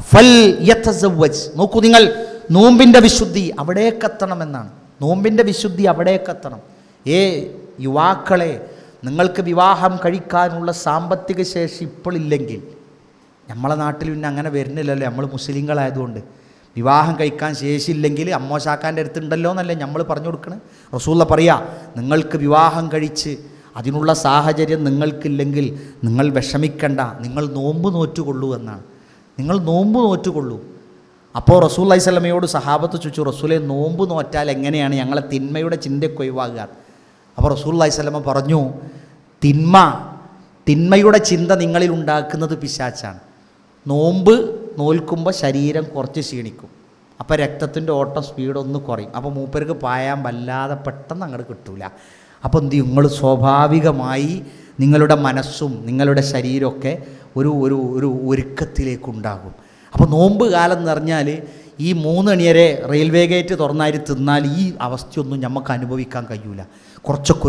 ഫൽയതസവ്വജ് നോക്കൂ നിങ്ങൾ നോമ്പിൻ്റെ വിശുദ്ധി അവിടേക്കെത്തണമെന്നാണ് നോമ്പിൻ്റെ വിശുദ്ധി അവിടേക്കെത്തണം ഏ യുവാക്കളെ നിങ്ങൾക്ക് വിവാഹം കഴിക്കാനുള്ള സാമ്പത്തിക ശേഷി ഇപ്പോൾ ഇല്ലെങ്കിൽ നമ്മളെ നാട്ടിൽ പിന്നെ അങ്ങനെ വരുന്നില്ലല്ലോ നമ്മൾ മുസ്ലിങ്ങളായതുകൊണ്ട് വിവാഹം കഴിക്കാൻ ശേഷിയില്ലെങ്കിൽ അമ്മോശാക്കാൻ്റെ അടുത്തുണ്ടല്ലോ എന്നല്ലേ നമ്മൾ പറഞ്ഞു കൊടുക്കണേ റസൂള്ള പറയാ നിങ്ങൾക്ക് വിവാഹം കഴിച്ച് അതിനുള്ള സാഹചര്യം നിങ്ങൾക്കില്ലെങ്കിൽ നിങ്ങൾ വിഷമിക്കണ്ട നിങ്ങൾ നോമ്പ് നോറ്റുകൊള്ളൂ എന്നാണ് നിങ്ങൾ നോമ്പ് നോറ്റുകൊള്ളൂ അപ്പോൾ റസൂൽ അലൈഹി സ്വലമയോട് സഹാബത്ത് ചോദിച്ചു റസൂലെ നോമ്പ് നോറ്റാൽ എങ്ങനെയാണ് ഞങ്ങളെ തിന്മയുടെ ചിന്തയൊക്കെ ഒഴിവാകുക അപ്പോൾ റസൂൽ അലൈഹി സ്വലമ പറഞ്ഞു തിന്മ തിന്മയുടെ ചിന്ത നിങ്ങളിൽ ഉണ്ടാക്കുന്നത് പിശാച്ചാണ് നോമ്പ് നോൽക്കുമ്പോൾ ശരീരം കുറച്ച് ക്ഷീണിക്കും അപ്പോൾ രക്തത്തിൻ്റെ ഓട്ടം സ്പീഡ് ഒന്ന് കുറയും അപ്പോൾ മൂപ്പർക്ക് പായാൻ വല്ലാതെ പെട്ടെന്ന് അങ്ങോട്ട് കിട്ടൂല അപ്പോൾ എന്ത് ചെയ്യും നിങ്ങൾ സ്വാഭാവികമായി നിങ്ങളുടെ മനസ്സും നിങ്ങളുടെ ശരീരമൊക്കെ ഒരു ഒരു ഒരു ഒരുക്കത്തിലേക്കുണ്ടാകും അപ്പോൾ നോമ്പ് കാലം എന്ന് പറഞ്ഞാൽ ഈ മൂന്നണിയരെ റെയിൽവേ ഗേറ്റ് തുറന്നായി തിന്നാൽ ഈ അവസ്ഥയൊന്നും നമുക്ക് അനുഭവിക്കാൻ കഴിയൂല കുറച്ചൊക്കെ ഒരു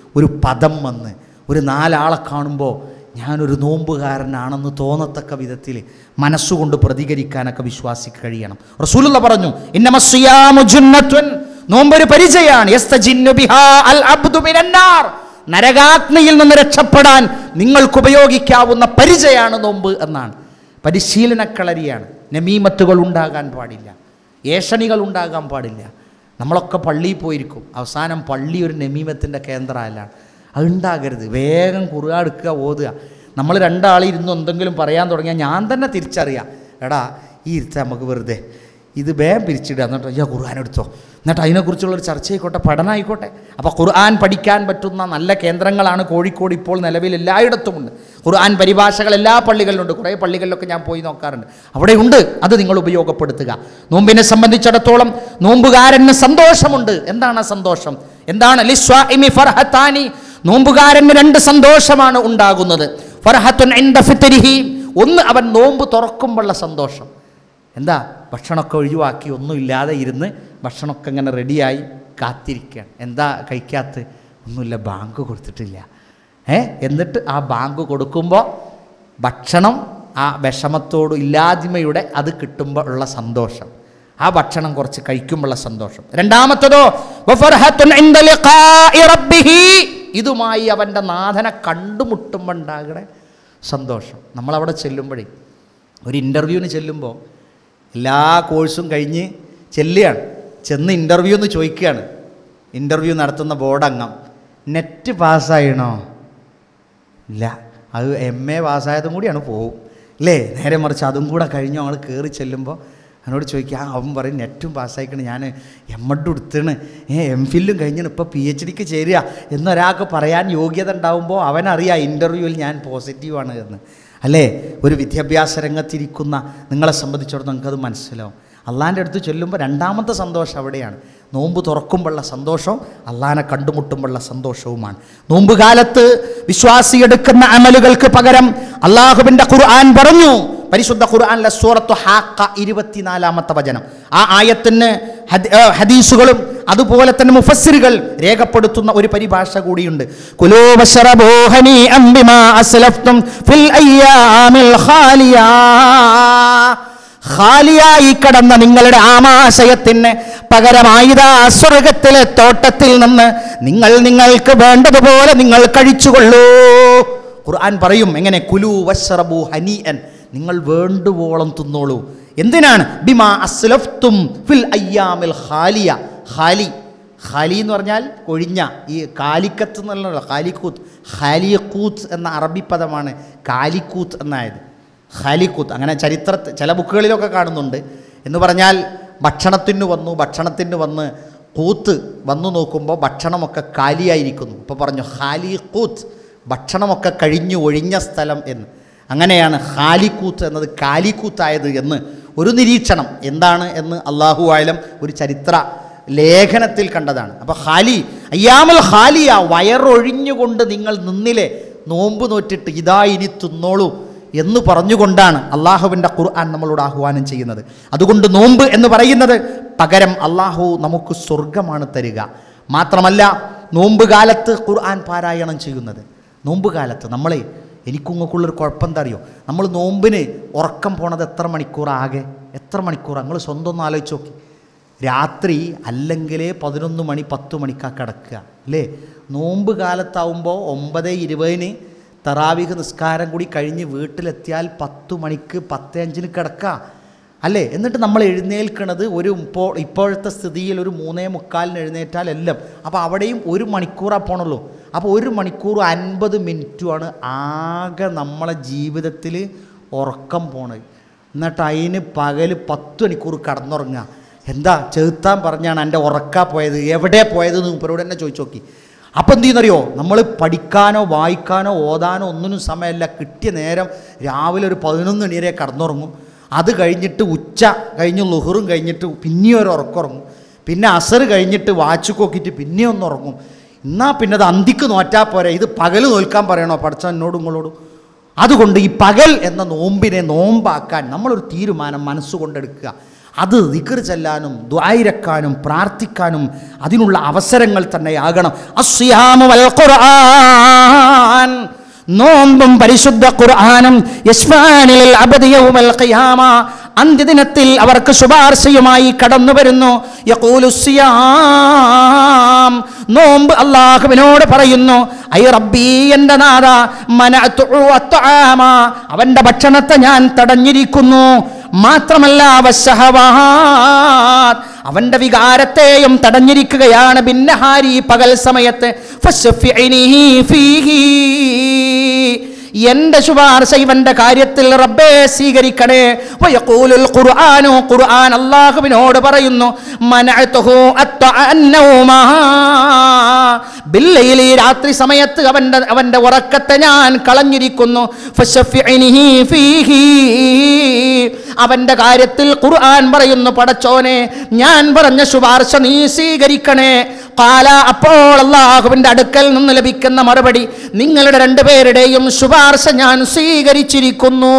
ഒരു പദം വന്ന് ഒരു നാലാളെ കാണുമ്പോൾ ഞാനൊരു നോമ്പുകാരനാണെന്ന് തോന്നത്തക്ക വിധത്തിൽ മനസ്സുകൊണ്ട് പ്രതികരിക്കാനൊക്കെ വിശ്വാസിക്ക് കഴിയണം റസൂലുള്ള പറഞ്ഞു ഇന്നമസ്സിയാമു ജുന്നത്തുൻ നോമ്പൊരു പരിചയമാണ് യസ്തജിന്നു ബിഹാ അൽ അബ്ദു മിനന്നാർ നരകാഗ്നിയിൽ നിന്ന് രക്ഷപ്പെടാൻ നിങ്ങൾക്ക് ഉപയോഗിക്കാവുന്ന പരിചയമാണ് നോമ്പ് എന്നാണ് പരിശീലനക്കളരിയാണ് നമീമത്തുകൾ ഉണ്ടാകാൻ പാടില്ല ഏഷണികൾ ഉണ്ടാകാൻ പാടില്ല നമ്മളൊക്കെ പള്ളിയിൽ പോയിരിക്കും അവസാനം പള്ളി ഒരു നമീമത്തിൻ്റെ കേന്ദ്രമല്ല അത് ഉണ്ടാകരുത് വേഗം കുറുക എടുക്കുക ഓതുക നമ്മൾ രണ്ടാളിരുന്ന് എന്തെങ്കിലും പറയാൻ തുടങ്ങിയാൽ ഞാൻ തന്നെ തിരിച്ചറിയാം എടാ ഈ ഇരുത്ത നമുക്ക് വെറുതെ ഇത് വേഗം പിരിച്ചിടുക എന്നിട്ട് അയ്യോ ഖുർആൻ എടുത്തോ എന്നിട്ട് അതിനെക്കുറിച്ചുള്ളൊരു ചർച്ച ആയിക്കോട്ടെ പഠനമായിക്കോട്ടെ അപ്പോൾ ഖുർആൻ പഠിക്കാൻ പറ്റുന്ന നല്ല കേന്ദ്രങ്ങളാണ് കോഴിക്കോട് ഇപ്പോൾ നിലവിൽ എല്ലായിടത്തുമുണ്ട് ഖുർആൻ പരിഭാഷകൾ എല്ലാ പള്ളികളിലുണ്ട് കുറേ പള്ളികളിലൊക്കെ ഞാൻ പോയി നോക്കാറുണ്ട് അവിടെ ഉണ്ട് അത് നിങ്ങൾ ഉപയോഗപ്പെടുത്തുക നോമ്പിനെ സംബന്ധിച്ചിടത്തോളം നോമ്പുകാരന് സന്തോഷമുണ്ട് എന്താണ് ആ സന്തോഷം എന്താണ് ലിസ്വാഇമി ഫർഹത്താനി നോമ്പുകാരന് രണ്ട് സന്തോഷമാണ് ഉണ്ടാകുന്നത് ഫർഹത്തുൻ ഇൻദ ഫിത്രിഹി ഒന്ന് അവൻ നോമ്പ് തുറക്കുമ്പോഴുള്ള സന്തോഷം എന്താ ഭക്ഷണമൊക്കെ ഒഴിവാക്കി ഒന്നുമില്ലാതെ ഇരുന്ന് ഭക്ഷണമൊക്കെ ഇങ്ങനെ റെഡിയായി കാത്തിരിക്കുകയാണ് എന്താ കഴിക്കാത്ത ഒന്നുമില്ല ബാങ്ക് കൊടുത്തിട്ടില്ല ഏ എന്നിട്ട് ആ ബാങ്ക് കൊടുക്കുമ്പോൾ ഭക്ഷണം ആ വിഷമത്തോട് ഇല്ലായ്മയുടെ അത് കിട്ടുമ്പോൾ ഉള്ള സന്തോഷം ആ ഭക്ഷണം കുറച്ച് കഴിക്കുമ്പോഴുള്ള സന്തോഷം രണ്ടാമത്തതോ വഫർഹത്തുൻ ഇൻദ ലിഖാഇ റബ്ബിഹി. ഇതുമായി അവൻ്റെ നാഥനെ കണ്ടുമുട്ടുമ്പോൾ ഉണ്ടാകണ സന്തോഷം നമ്മളവിടെ ചെല്ലുമ്പോഴേ ഒരു ഇൻ്റർവ്യൂവിന് ചെല്ലുമ്പോൾ എല്ലാ കോഴ്സും കഴിഞ്ഞ് ചെല്ലുകയാണ് ചെന്ന് ഇൻ്റർവ്യൂ എന്ന് ചോദിക്കുകയാണ് ഇൻ്റർവ്യൂ നടത്തുന്ന ബോർഡ് അംഗം നെറ്റ് പാസ്സായണോ ഇല്ല അത് എം എ പാസ്സായതും കൂടിയാണ് പോവും അല്ലേ നേരെ മറിച്ച് അതും കൂടെ കഴിഞ്ഞ് ഞങ്ങൾ കയറി ചെല്ലുമ്പോൾ എന്നോട് ചോദിക്കുക ആ അവൻ പറയും നെറ്റും പാസ്സായിക്കണ് ഞാൻ എം എഡ് എടുത്തണ് ഏ എം ഫില്ലും കഴിഞ്ഞാണ് ഇപ്പോൾ പി എച്ച് ഡിക്ക് ചേരുക എന്നൊരാൾക്ക് പറയാൻ യോഗ്യത ഉണ്ടാവുമ്പോൾ അവനറിയാം ഇൻ്റർവ്യൂവിൽ ഞാൻ പോസിറ്റീവാണ് എന്ന് അല്ലേ ഒരു വിദ്യാഭ്യാസ രംഗത്തിരിക്കുന്ന നിങ്ങളെ സംബന്ധിച്ചിടത്തോളം നിങ്ങൾക്കത് മനസ്സിലാവും അള്ളാൻ്റെ അടുത്ത് ചൊല്ലുമ്പോൾ രണ്ടാമത്തെ സന്തോഷം അവിടെയാണ് നോമ്പ് തുറക്കുമ്പോഴുള്ള സന്തോഷം അള്ളാനെ കണ്ടുമുട്ടുമ്പോഴുള്ള സന്തോഷവുമാണ് നോമ്പ് കാലത്ത് വിശ്വാസി എടുക്കുന്ന അമലുകൾക്ക് പകരം അള്ളാഹുവിൻ്റെ ഖുർആൻ പറഞ്ഞു പരിശുദ്ധ ഖുർആനിലെ സൂറത്തു ഹാക്ക ഇരുപത്തിനാലാമത്തെ വചനം ആ ആയത്തിന് ഹദ്- ഏ, ഹദീസുകളും അതുപോലെ തന്നെ മുഫസ്സിറുകൾ രേഖപ്പെടുത്തുന്ന ഒരു പരിഭാഷ കൂടിയുണ്ട് കുലൂ വശറബൂ ഹനീഅം ബിമാ അസ്ലഫ്തും ഫിൽ അയ്യാമിൽ ഖാലിയാ ഖാലിയായി കടന്ന നിങ്ങളുടെ ആമാശയത്തിന് പകരമായിതാ സ്വർഗത്തിലെ തോട്ടത്തിൽ നിന്ന് നിങ്ങൾ നിങ്ങൾക്ക് വേണ്ടതുപോലെ നിങ്ങൾ കഴിച്ചുകൊള്ളൂ ഖുർആൻ പറയും എങ്ങനെ കുലു വശ്റബു ഹനീഅൻ നിങ്ങൾ വേണ്ടുവോളം തിന്നോളൂ എന്തിനാണ് ബിമാ അസ്ലഫ്തും ഫിൽ അയ്യാമിൽ ഖാലിയ ഖാലി ഖാലി എന്ന് പറഞ്ഞാൽ കൊഴിഞ്ഞ ഈ കാലിക്കത്ത് എന്നുള്ള ഖാലിക്കൂത്ത് ഖാലിയക്കൂത്ത് എന്ന അറബി പദമാണ് കാലിക്കൂത്ത് എന്നായത് ഖാലിക്കൂത്ത് അങ്ങനെ ചരിത്ര ചില ബുക്കുകളിലൊക്കെ കാണുന്നുണ്ട് എന്ന് പറഞ്ഞാൽ ഭക്ഷണത്തിന് വന്നു ഭക്ഷണത്തിന് വന്ന് കൂത്ത് വന്നു നോക്കുമ്പോൾ ഭക്ഷണമൊക്കെ കാലിയായിരിക്കുന്നു ഇപ്പോൾ പറഞ്ഞു ഖാലി കൂത്ത് ഭക്ഷണമൊക്കെ കഴിഞ്ഞു ഒഴിഞ്ഞ സ്ഥലം എന്ന് അങ്ങനെയാണ് ഖാലിക്കൂത്ത് എന്നത് കാലിക്കൂത്തായത് എന്ന് ഒരു നിരീക്ഷണം എന്താണ് എന്ന് അള്ളാഹു ആയാലും ഒരു ചരിത്ര ലേഖനത്തിൽ കണ്ടതാണ് അപ്പോൾ ഖാലി അയ്യാമൽ ഖാലിയ വയറൊഴിഞ്ഞുകൊണ്ട് നിങ്ങൾ നിന്നിലെ നോമ്പ് നോറ്റിട്ട് ഇതാ ഇനി തിന്നോളൂ എന്ന് പറഞ്ഞുകൊണ്ടാണ് അള്ളാഹുവിൻ്റെ ഖുർആൻ നമ്മളോട് ആഹ്വാനം ചെയ്യുന്നത് അതുകൊണ്ട് നോമ്പ് എന്ന് പറയുന്നത് പകരം അള്ളാഹു നമുക്ക് സ്വർഗമാണ് തരിക മാത്രമല്ല നോമ്പ് കാലത്ത് ഖുർആൻ പാരായണം ചെയ്യുന്നത് നോമ്പ് കാലത്ത് നമ്മളെ എനിക്കുങ്ങൾക്കുള്ളൊരു കുഴപ്പം എന്താ അറിയോ നമ്മൾ നോമ്പിന് ഉറക്കം പോണത് എത്ര മണിക്കൂർ ആകെ എത്ര മണിക്കൂർ നിങ്ങൾ സ്വന്തം ഒന്ന് ആലോചിച്ച് നോക്കി രാത്രി അല്ലെങ്കിലേ പതിനൊന്ന് മണി പത്ത് മണിക്കാ കിടക്കുക അല്ലേ നോമ്പ് കാലത്താവുമ്പോൾ ഒമ്പത് ഇരുപതിന് തറാവിഹ് നിസ്കാരം കൂടി കഴിഞ്ഞ് വീട്ടിലെത്തിയാൽ പത്ത് മണിക്ക് പത്ത് അഞ്ചിന് കിടക്കുക അല്ലേ എന്നിട്ട് നമ്മൾ എഴുന്നേൽക്കണത് ഒരു ഇപ്പോൾ ഇപ്പോഴത്തെ സ്ഥിതിയിൽ ഒരു മൂന്നേ മുക്കാലിന് എഴുന്നേറ്റാൽ എല്ലാം അപ്പോൾ അവിടെയും ഒരു മണിക്കൂറാണ് പോണുള്ളൂ അപ്പോൾ ഒരു മണിക്കൂർ അൻപത് മിനിറ്റുമാണ് ആകെ നമ്മളെ ജീവിതത്തിൽ ഉറക്കം പോണത് എന്നിട്ട് അതിന് പകൽ പത്ത് മണിക്കൂർ കടന്നുറങ്ങുക എന്താ ചെറുത്താൻ പറഞ്ഞാണ് എൻ്റെ ഉറക്കാ പോയത് എവിടെ പോയത് എന്ന് മൂപ്പരോട് തന്നെ ചോദിച്ചു നോക്കി അപ്പം എന്ത് ചെയ്യുന്നറിയോ നമ്മൾ പഠിക്കാനോ വായിക്കാനോ ഓതാനോ ഒന്നിനും സമയമല്ല കിട്ടിയ നേരം രാവിലെ ഒരു പതിനൊന്ന് മണി വരെ കടന്നുറങ്ങും അത് കഴിഞ്ഞിട്ട് ഉച്ച കഴിഞ്ഞ് ലുഹറും കഴിഞ്ഞിട്ട് പിന്നെയും ഒരു ഉറക്കുറങ്ങും പിന്നെ അസർ കഴിഞ്ഞിട്ട് വാച്ച് നോക്കിയിട്ട് പിന്നെയും ഒന്ന് ഉറങ്ങും എന്നാൽ പിന്നെ അത് അന്തിക്ക് നോറ്റാൽ പോരെ ഇത് പകൽ നോൽക്കാൻ പറയണോ പഠിച്ച എന്നോടും നിങ്ങളോടും അതുകൊണ്ട് ഈ പകൽ എന്ന നോമ്പിനെ നോമ്പാക്കാൻ നമ്മളൊരു തീരുമാനം മനസ്സുകൊണ്ടെടുക്കുക അത് ദിക്കർ ചെല്ലാനും ദ്വായിരക്കാനും പ്രാർത്ഥിക്കാനും അതിനുള്ള അവസരങ്ങൾ തന്നെയാകണം അസ്യാമു വൽ ഖുർആൻ നോമ്പും പരിശുദ്ധ ഖുർആനും യസ്മാനിൽ അബദി യൗമൽ ഖിയാമ അന്ത്യദിനത്തിൽ അവർക്ക് ശുപാർശയുമായി കടന്നു വരുന്നു യഖൂലു സിയാം നോമ്പ് അള്ളാഹുവിനോട് പറയുന്നു ഐ റബ്ബി എൻ്റെ നാഥ മനഅതു അത്ആമ അവൻ്റെ ഭക്ഷണത്തെ ഞാൻ തടഞ്ഞിരിക്കുന്നു മാത്രമല്ല വശഹവാത് അവന്റെ വികാരത്തെയും തടഞ്ഞിരിക്കുകയാണ് ഭിന്നഹാരി പകൽ സമയത്ത് ഫശ്ഫിഇനി ഫീഹി. എന്റെ ശുപാർശ ഇവന്റെ കാര്യത്തിൽ റബ്ബേ സ്വീകരിക്കണേ വയഖൂലുൽ ഖുർആനു ഖുർആൻ അല്ലാഹുവിനോട് പറയുന്നു മനഅതുഹു അത്തഅന്നൗമാ ബില്ലയിൽ ഈ രാത്രി സമയത്ത് അവന്റെ അവന്റെ ഉറക്കത്തെ ഞാൻ കളഞ്ഞിരിക്കുന്നു ഫശ്ഫിഇനിഹി ഫീഹി അവന്റെ കാര്യത്തിൽ ഖുർആൻ പറയുന്നു പടച്ചോനെ ഞാൻ പറഞ്ഞ ശുപാർശ നീ സ്വീകരിക്കണേ കാല അപ്പോൾ അള്ളാഹുവിന്റെ അടുക്കൽ നിന്ന് ലഭിക്കുന്ന മറുപടി നിങ്ങളുടെ രണ്ടുപേരുടെയും ശുപാർശ ഞാൻ സ്വീകരിച്ചിരിക്കുന്നു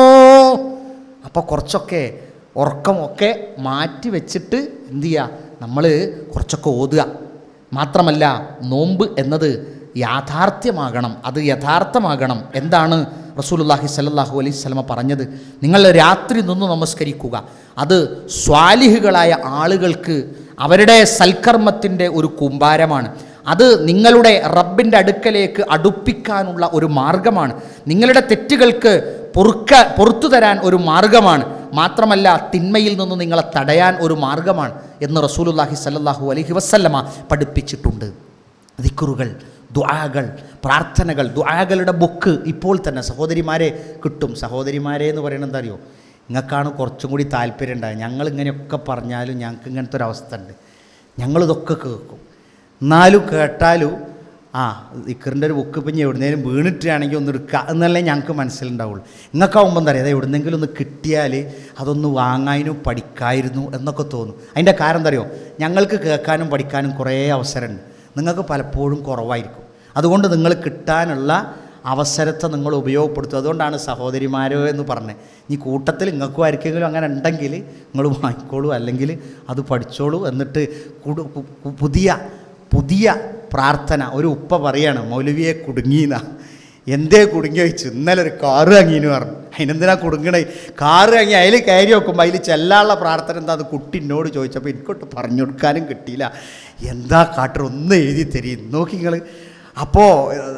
അപ്പോൾ കുറച്ചൊക്കെ ഉറക്കമൊക്കെ മാറ്റി വെച്ചിട്ട് എന്ത് ചെയ്യുക നമ്മൾ കുറച്ചൊക്കെ ഓതുക മാത്രമല്ല നോമ്പ് എന്നത് യാഥാർത്ഥ്യമാകണം അത് യഥാർത്ഥമാകണം എന്താണ് റസൂലുള്ളാഹി സല്ലല്ലാഹു അലൈഹി സ്വലമ പറഞ്ഞത് നിങ്ങൾ രാത്രി നിന്ന് നമസ്കരിക്കുക അത് സ്വാലിഹുകളായ ആളുകൾക്ക് അവരുടെ സൽക്കർമ്മത്തിൻ്റെ ഒരു കൂമ്പാരമാണ് അത് നിങ്ങളുടെ റബ്ബിൻ്റെ അടുക്കലേക്ക് അടുപ്പിക്കാനുള്ള ഒരു മാർഗമാണ് നിങ്ങളുടെ തെറ്റുകൾക്ക് പൊറുക്ക പൊറത്തു തരാൻ ഒരു മാർഗമാണ് മാത്രമല്ല തിന്മയിൽ നിന്ന് നിങ്ങളെ തടയാൻ ഒരു മാർഗമാണ് എന്ന് റസൂലുള്ളാഹി സല്ലല്ലാഹു അലൈഹി വസല്ലമ പഠിപ്പിച്ചിട്ടുണ്ട് ദിക്കുറുകൾ ദുആകൾ പ്രാർത്ഥനകൾ ദുആകളുടെ ബുക്ക് ഇപ്പോൾ തന്നെ സഹോദരിമാരെ കിട്ടും സഹോദരിമാരെ എന്ന് പറയുന്നത് എന്താ അറിയോ നിങ്ങൾക്കാണ് കുറച്ചും കൂടി താല്പര്യം ഉണ്ടായത് ഞങ്ങൾ ഇങ്ങനെയൊക്കെ പറഞ്ഞാലും ഞങ്ങൾക്ക് ഇങ്ങനത്തെ ഒരു അവസ്ഥ ഉണ്ട് ഞങ്ങളിതൊക്കെ കേൾക്കും എന്നാലും കേട്ടാലും ആ ഇക്കറിൻ്റെ ഒരു ബുക്ക് ഇപ്പം ഇനി എവിടുന്നേലും വീണിട്ടാണെങ്കിൽ ഒന്ന് എടുക്കുക എന്നല്ലേ ഞങ്ങൾക്ക് മനസ്സിലുണ്ടാവുള്ളൂ നിങ്ങൾക്കാവുമ്പോൾ എന്താ പറയുക അത് എവിടുന്നെങ്കിലും ഒന്ന് കിട്ടിയാൽ അതൊന്ന് വാങ്ങാനും പഠിക്കായിരുന്നു എന്നൊക്കെ തോന്നും അതിൻ്റെ കാരണം എന്താ അറിയോ ഞങ്ങൾക്ക് കേൾക്കാനും പഠിക്കാനും കുറേ അവസരമുണ്ട് നിങ്ങൾക്ക് പലപ്പോഴും കുറവായിരിക്കും അതുകൊണ്ട് നിങ്ങൾ കിട്ടാനുള്ള അവസരത്തെ നിങ്ങൾ ഉപയോഗപ്പെടുത്തും അതുകൊണ്ടാണ് സഹോദരിമാരോ എന്ന് പറഞ്ഞത് ഈ കൂട്ടത്തിൽ നിങ്ങൾക്കും ആർക്കെങ്കിലും അങ്ങനെ ഉണ്ടെങ്കിൽ നിങ്ങൾ വാങ്ങിക്കോളൂ അല്ലെങ്കിൽ അത് പഠിച്ചോളൂ എന്നിട്ട് കുടു- പു- പു- പുതിയ പുതിയ പ്രാർത്ഥന ഒരു ഉപ്പ പറയാണ് മൗലവിയെ കുടുങ്ങിയെന്ന എന്തേ കുടുങ്ങി വെച്ചു ഇന്നലെ ഒരു കാറ് വാങ്ങിയെന്ന് പറഞ്ഞു അതിനെന്തിനാ കുടുങ്ങണേ കാറ് വാങ്ങി അതിൽ കയറി വെക്കുമ്പോൾ അതിൽ ചെല്ലാനുള്ള പ്രാർത്ഥന എന്താ അത് കുട്ടി എന്നോട് ചോദിച്ചപ്പോൾ എനിക്കൊട്ട് പറഞ്ഞു കൊടുക്കാനും കിട്ടിയില്ല എന്താ കാട്ടർ ഒന്ന് എഴുതി തരും നോക്കി നിങ്ങൾ അപ്പോൾ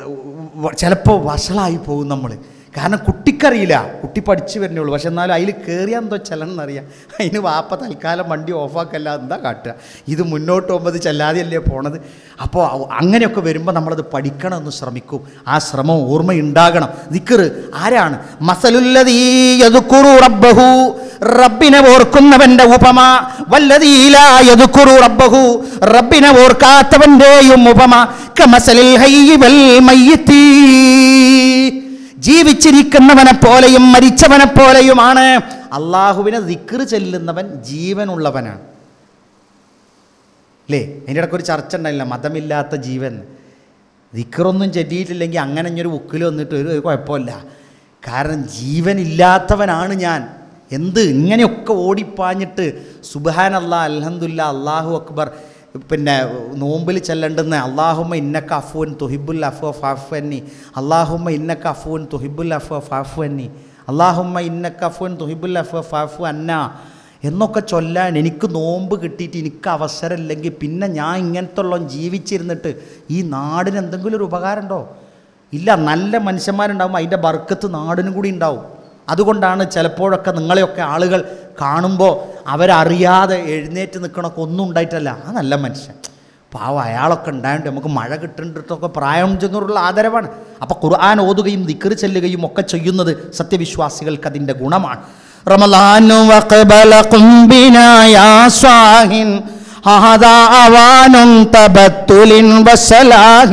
ചിലപ്പോൾ വഷളായി പോകും നമ്മൾ കാരണം കുട്ടിക്കറിയില്ല കുട്ടി പഠിച്ചു വരുന്നുള്ളൂ പക്ഷെ എന്നാലും അതിൽ കയറിയാൽ എന്തോ ചെല്ലണം എന്നറിയാം അതിന് വാപ്പ തൽക്കാലം വണ്ടി ഓഫാക്കല്ല എന്താ കാട്ടുക ഇത് മുന്നോട്ട് പോകുമ്പോൾ ഇത് ചെല്ലാതെയല്ലേ പോണത് അപ്പോൾ അവ- അങ്ങനെയൊക്കെ വരുമ്പോൾ നമ്മളത് പഠിക്കണമെന്ന് ശ്രമിക്കും ആ ശ്രമം ഓർമ്മയുണ്ടാകണം ദിക്കറ് ആരാണ് മസലുല്ലതീ യദ്കുറു റബ്ബഹു റബ്ബിനെ ഓർക്കുന്നവന്റെ ഉപമ വല്ലതീലാ യദ്കുറു റബ്ബഹു റബ്ബിനെ ഓർക്കാത്തവന്റെയും ഉപമ കമസലിൽ ഹയ്യി വൽ മയ്യിത്തി ജീവിച്ചിരിക്കുന്നവനെ പോലെയും മരിച്ചവനെ പോലെയുമാണ് അള്ളാഹുവിനെ ദിക്ർ ചെല്ലുന്നവൻ ജീവനുള്ളവനാണ് അല്ലേ അതിൻ്റെ ഇടയ്ക്ക് ഒരു ചർച്ച ഉണ്ടായില്ല മതമില്ലാത്ത ജീവൻ ദിക്കറൊന്നും ചെല്ലിയിട്ടില്ലെങ്കിൽ അങ്ങനെ ഇനി ഒരു ബുക്കിൽ വന്നിട്ട് ഒരു ഒരു കുഴപ്പമില്ല കാരണം ജീവനില്ലാത്തവനാണ് ഞാൻ എന്ത് ഇങ്ങനെയൊക്കെ ഓടിപ്പാഞ്ഞിട്ട് സുബാൻ അല്ലാ അൽഹന്ദില്ല അള്ളാഹു അക്ബർ പിന്നെ നോമ്പിൽ ചെല്ലേണ്ടുന്ന അള്ളാഹുമ്മ ഇന്നക്ക അഫുവൻ തുഹിബുൽ അഫു ഫാഫുവന്നി അള്ളാഹുമ്മ ഇന്നക്ക അഫുവൻ തുഹിബുൽ അഫു ഫാഫുവന്നി അള്ളാഹുമ്മ ഇന്നക്ക അഫുവൻ തുഹിബുൽ അഫു ഫാഫു അന്ന എന്നൊക്കെ ചൊല്ലാൻ എനിക്ക് നോമ്പ് കിട്ടിയിട്ട് എനിക്ക് അവസരമില്ലെങ്കിൽ പിന്നെ ഞാൻ ഇങ്ങനത്തെ ഉള്ള ജീവിച്ചിരുന്നിട്ട് ഈ നാടിന് എന്തെങ്കിലും ഒരു ഉപകാരം ഉണ്ടോ ഇല്ല നല്ല മനുഷ്യന്മാരുണ്ടാവും അതിൻ്റെ ബർക്കത്ത് നാടിനും കൂടി ഉണ്ടാവും അതുകൊണ്ടാണ് ചിലപ്പോഴൊക്കെ നിങ്ങളെയൊക്കെ ആളുകൾ കാണുമ്പോൾ അവരറിയാതെ എഴുന്നേറ്റ് നിൽക്കണമൊക്കെ ഒന്നും ഉണ്ടായിട്ടല്ല ആ നല്ല മനുഷ്യൻ പാവം അയാളൊക്കെ ഉണ്ടായിട്ട് നമുക്ക് മഴ കിട്ടുന്നിടത്തൊക്കെ പ്രായം ചെന്നുള്ള ആദരവാണ് അപ്പോൾ ഖുർആൻ ഓതുകയും ദിക്കറ് ചെല്ലുകയും ഒക്കെ ചെയ്യുന്നത് സത്യവിശ്വാസികൾക്ക് അതിൻ്റെ ഗുണമാണ് رمضان وقبل قم بنا يا صاهن هذا أوان تبتل وسلاه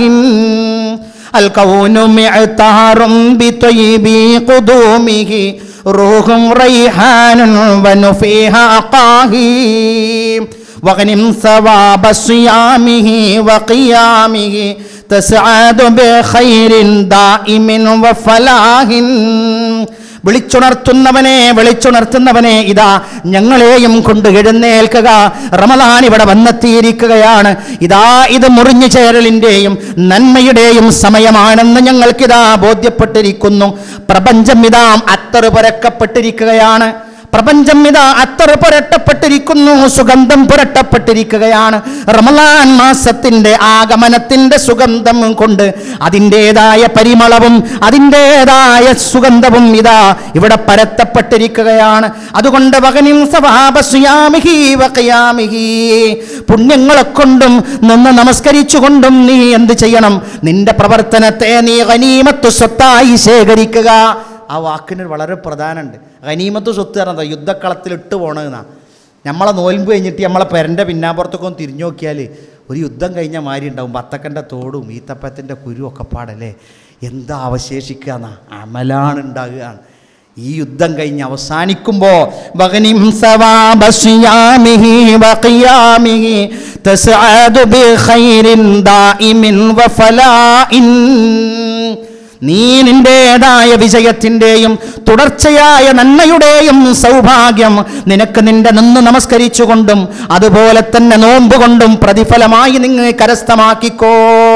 الكون معتار بطيب قدومه روح ريحان ونفيها أقاهي واغنم ثواب صيامه وقيامه تسعد بخير دائم وفلاح വിളിച്ചുണർത്തുന്നവനെ വിളിച്ചുണർത്തുന്നവനെ ഇതാ ഞങ്ങളെയും കൊണ്ട് എഴുന്നേൽക്കുക റമദാൻ ഇവിടെ വന്നെത്തിയിരിക്കുകയാണ് ഇതാ ഇത് മുറിഞ്ഞു ചേരലിൻ്റെയും നന്മയുടെയും സമയമാണെന്ന് ഞങ്ങൾക്കിതാ ബോധ്യപ്പെട്ടിരിക്കുന്നു പ്രപഞ്ചം ഇതാ അത്തറ് പുരക്കപ്പെട്ടിരിക്കുകയാണ് പ്രപഞ്ചം ഇതാ അത്തറ് പുരട്ടപ്പെട്ടിരിക്കുന്നു സുഗന്ധം പുരട്ടപ്പെട്ടിരിക്കുകയാണ് റമലാൻ മാസത്തിന്റെ ആഗമനത്തിന്റെ സുഗന്ധം കൊണ്ട് അതിൻ്റെതായ പരിമളവും അതിൻ്റെതായ സുഗന്ധവും ഇതാ ഇവിടെ പരത്തപ്പെട്ടിരിക്കുകയാണ് അതുകൊണ്ട് വകനിം സവാബസുയാമിഹി വഖിയാമിഹി പുണ്യങ്ങളെ കൊണ്ടും നിന്ന് നമസ്കരിച്ചുകൊണ്ടും നീ എന്ത് ചെയ്യണം നിന്റെ പ്രവർത്തനത്തെ നീ ഗനീമത്ത് സ്വത്തായി ശേഖരിക്കുക ആ വാക്കിന് വളരെ പ്രധാനമുണ്ട് ഗനീമത്ത് സ്വത്ത് പറഞ്ഞത് യുദ്ധക്കളത്തിൽ ഇട്ട് പോണതെന്നാ നമ്മളെ നോൽമ്പ് കഴിഞ്ഞിട്ട് നമ്മളെ പെരൻ്റെ പിന്നാമ്പുറത്തൊക്കെ ഒന്ന് തിരിഞ്ഞു നോക്കിയാൽ ഒരു യുദ്ധം കഴിഞ്ഞ മാതിരി ഉണ്ടാവും ബത്തക്കൻ്റെ തോടും ഈത്തപ്പത്തിൻ്റെ കുരു ഒക്കെ പാടല്ലേ എന്താ അവശേഷിക്കുക എന്നാ അമലാണ് ഉണ്ടാകുക ഈ യുദ്ധം കഴിഞ്ഞ് അവസാനിക്കുമ്പോൾ വഗനിം സവാബസിയാമിഹി വഖിയാമിഹി തസ്അദു ബിഖൈരിൻ ദായിമിൻ വഫലാഇൻ നീ നിന്റേതായ വിജയത്തിൻ്റെയും തുടർച്ചയായ നന്മയുടെയും സൗഭാഗ്യം നിനക്ക് നിന്റെ നിന്ന് നമസ്കരിച്ചുകൊണ്ടും അതുപോലെ തന്നെ നോമ്പ് കൊണ്ടും പ്രതിഫലമായി നിങ്ങൾ കരസ്ഥമാക്കിക്കോ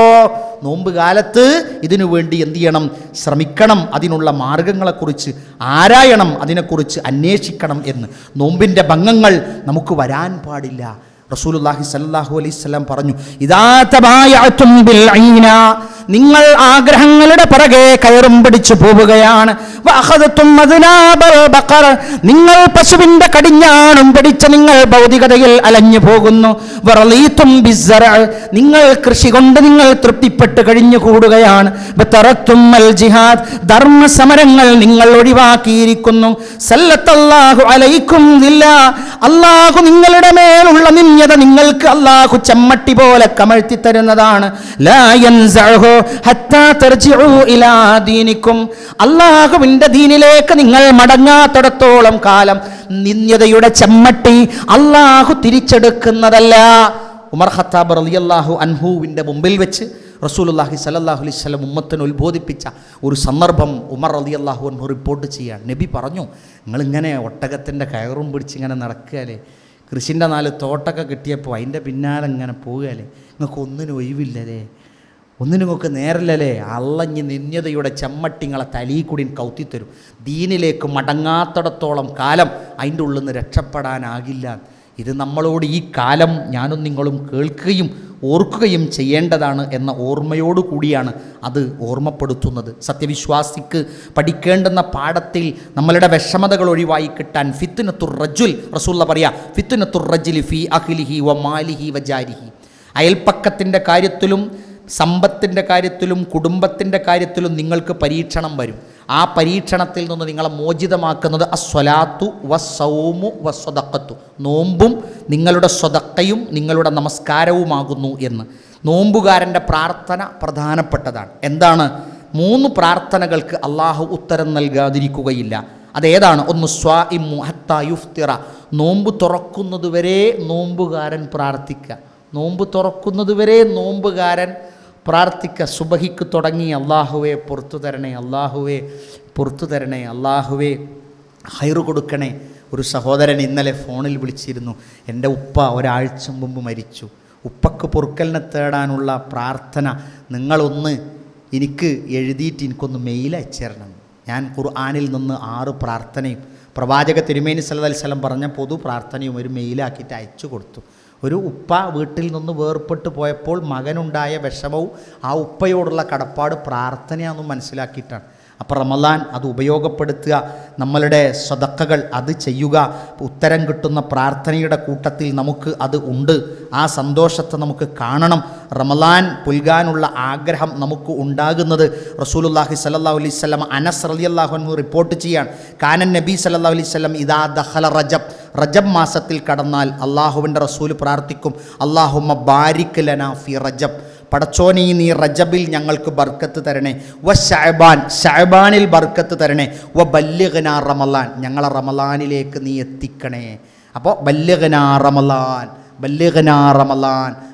നോമ്പ് കാലത്ത് ഇതിനു വേണ്ടി എന്ത് ചെയ്യണം ശ്രമിക്കണം അതിനുള്ള മാർഗങ്ങളെക്കുറിച്ച് ആരായണം അതിനെക്കുറിച്ച് അന്വേഷിക്കണം എന്ന് നോമ്പിൻ്റെ ഭംഗങ്ങൾ നമുക്ക് വരാൻ പാടില്ല റസൂലുള്ളാഹി സല്ലല്ലാഹു അലൈഹി വസല്ലം പറഞ്ഞു ഇദാ തബായഅതും ബിൽ ഐന നിങ്ങൾ ആഗ്രഹങ്ങളുടെ പിറകെ കയറും പിടിച്ചു പോവുകയാണ് വഅഖദതും അദ്നാബൽ ബഖർ നിങ്ങൾ പശുവിന്റെ കടിഞ്ഞാണും പിടിച്ച് നിങ്ങൾ ഭൗതികതയിൽ അലഞ്ഞു പോകുന്നു വറളീതും ബിസ്സറ നിങ്ങൾ കൃഷി കൊണ്ട് നിങ്ങൾ തൃപ്തിപ്പെട്ട് കഴിഞ്ഞു കൂടുകയാണ് വതറക്തും അൽ ജിഹാദ് ധർമ്മ സമരങ്ങൾ നിങ്ങൾ ഒഴിവാക്കിയിരിക്കുന്നു സല്ലത്തല്ലാഹു അലൈക്കും ദില്ല അല്ലാഹു നിങ്ങളുടെ മേലുള്ള നിന്യത നിങ്ങൾക്ക് അല്ലാഹു ചമ്മട്ടി പോലെ കമഴ്ത്തി തരുന്നതാണ് ലാ യൻസഅഹു ഹത്താ തർജിഉ ഇലാ ദീനിക്കും അല്ലാഹുവിന്റെ ദീനിലേക്ക് നിങ്ങൾ മടങ്ങാത്തിടത്തോളം കാലം നിന്യതയുടെ ചെമ്മട്ടി അല്ലാഹു തിരിച്ചെടുക്കുന്നതല്ല ഉമർ ഖത്താബ് റളിയല്ലാഹു അൻഹുവിൻ്റെ മുമ്പിൽ വെച്ച് റസൂലുള്ളാഹി സല്ലല്ലാഹു അലൈഹി വസല്ലം ഉമ്മത്തിന് ഉത്ബോധിപ്പിച്ച ഒരു സന്ദർഭം ഉമർ റളിയല്ലാഹു അൻഹു റിപ്പോർട്ട് ചെയ്യാണ് നബി പറഞ്ഞു നിങ്ങളിങ്ങനെ ഒട്ടകത്തിൻ്റെ കയറും പിടിച്ച് ഇങ്ങനെ നടക്കുകയല്ലേ കൃഷിൻ്റെ നാല് തോട്ടൊക്കെ കിട്ടിയപ്പോൾ അതിൻ്റെ പിന്നാലെ ഇങ്ങനെ പോവുകയല്ലേ നിങ്ങൾക്ക് ഒന്നിനും ഒഴിവില്ലല്ലേ ഒന്നിനും ഒക്കെ നേരല്ലേ അള്ളഞ്ഞ് നിന്യതയുടെ ചെമ്മട്ടിങ്ങളെ തലയിൽ കൂടി കൗത്തിത്തരും ദീനിലേക്ക് മടങ്ങാത്തിടത്തോളം കാലം അതിൻ്റെ ഉള്ളിൽ നിന്ന് രക്ഷപ്പെടാനാകില്ല ഇത് നമ്മളോട് ഈ കാലം ഞാനും നിങ്ങളും കേൾക്കുകയും ഓർക്കുകയും ചെയ്യേണ്ടതാണ് എന്ന ഓർമ്മയോടു കൂടിയാണ് അത് ഓർമ്മപ്പെടുത്തുന്നത് സത്യവിശ്വാസിക്ക് പഠിക്കേണ്ടുന്ന പാഠത്തിൽ നമ്മളുടെ വിഷമതകൾ ഒഴിവായി കിട്ടാൻ ഫിത്തുനത്തുർ റജുൽ റസൂള്ള പറയാ ഫിത്തുനത്തുർ റജുലി ഫി അഖിലിഹി വ മാലിഹി വ ജാരിഹി അയൽപ്പക്കത്തിൻ്റെ കാര്യത്തിലും സമ്പത്തിൻ്റെ കാര്യത്തിലും കുടുംബത്തിൻ്റെ കാര്യത്തിലും നിങ്ങൾക്ക് പരീക്ഷണം വരും ആ പരീക്ഷണത്തിൽ നിന്ന് നിങ്ങളെ മോചിതമാക്കുന്നത് അസ്വലാത്തു വസൗമു വസ്വതക്കത്തു നോമ്പും നിങ്ങളുടെ സ്വതക്കയും നിങ്ങളുടെ നമസ്കാരവുമാകുന്നു എന്ന് നോമ്പുകാരൻ്റെ പ്രാർത്ഥന പ്രധാനപ്പെട്ടതാണ് എന്താണ് മൂന്ന് പ്രാർത്ഥനകൾക്ക് അള്ളാഹു ഉത്തരം നൽകാതിരിക്കുകയില്ല അതേതാണ് ഒന്ന് സ്വാ ഇമ്മു ഹത്ത യുഫ്തിറ നോമ്പ് തുറക്കുന്നതുവരെ നോമ്പുകാരൻ പ്രാർത്ഥിക്കുക നോമ്പ് തുറക്കുന്നതുവരെ നോമ്പുകാരൻ പ്രാർത്ഥിക്ക സുബഹിക്ക് തുടങ്ങി അള്ളാഹുവെ പുറത്തു തരണേ അള്ളാഹുവെ പുറത്തു തരണേ അള്ളാഹുവെ ഹൈറ് കൊടുക്കണേ ഒരു സഹോദരൻ ഇന്നലെ ഫോണിൽ വിളിച്ചിരുന്നു എൻ്റെ ഉപ്പ ഒരാഴ്ച മുമ്പ് മരിച്ചു ഉപ്പക്ക് പൊറുക്കലിനെ തേടാനുള്ള പ്രാർത്ഥന നിങ്ങളൊന്ന് എനിക്ക് എഴുതിയിട്ട് എനിക്കൊന്ന് മെയിൽ അയച്ചു തരണം ഞാൻ ഖുർആാനിൽ നിന്ന് ആറ് പ്രാർത്ഥനയും പ്രവാചക തിരുമേനി സല്ലല്ലാഹു അലൈഹി വസല്ലം പറഞ്ഞ പൊതു പ്രാർത്ഥനയും ഒരു മെയിലാക്കിയിട്ട് അയച്ചു കൊടുത്തു ഒരു ഉപ്പ വീട്ടിൽ നിന്ന് വേർപെട്ട് പോയപ്പോൾ മകനുണ്ടായ വിഷമവും ആ ഉപ്പയോടുള്ള കടപ്പാട് പ്രാർത്ഥനയാണെന്ന് മനസ്സിലാക്കിയിട്ടാണ് അപ്പോൾ റമലാൻ അത് ഉപയോഗപ്പെടുത്തുക നമ്മളുടെ സ്വതക്കകൾ അത് ചെയ്യുക ഉത്തരം കിട്ടുന്ന പ്രാർത്ഥനയുടെ കൂട്ടത്തിൽ നമുക്ക് അത് ഉണ്ട് ആ സന്തോഷത്തെ നമുക്ക് കാണണം റമലാൻ പുൽകാനുള്ള ആഗ്രഹം നമുക്ക് ഉണ്ടാകുന്നത് റസൂലുല്ലാഹി സല്ലല്ലാഹു അലൈഹി സ്വലം അനസ് റളിയല്ലാഹു അൻഹു റിപ്പോർട്ട് ചെയ്യാണ് കാനൻ നബി സല്ലല്ലാഹു അലൈഹി സ്വലം ഇദാ ദഖല റജബ് റജബ് മാസത്തിൽ കടന്നാൽ അള്ളാഹുവിൻ്റെ റസൂൽ പ്രാർത്ഥിക്കും അള്ളാഹുമ്മ ബാരിക് ലന ഫി റജബ് പടച്ചോനെ നീ റജബിൽ ഞങ്ങൾക്ക് ബർക്കത്ത് തരണേ വ ഷഅബാൻ ഷഅബാനിൽ ബർക്കത്ത് തരണേ വ ബല്യഗന റമലാൻ ഞങ്ങളെ റമലാനിലേക്ക് നീ എത്തിക്കണേ അപ്പോൾ ബല്യഗന റമലാൻ ബല്യഗന റമലാൻ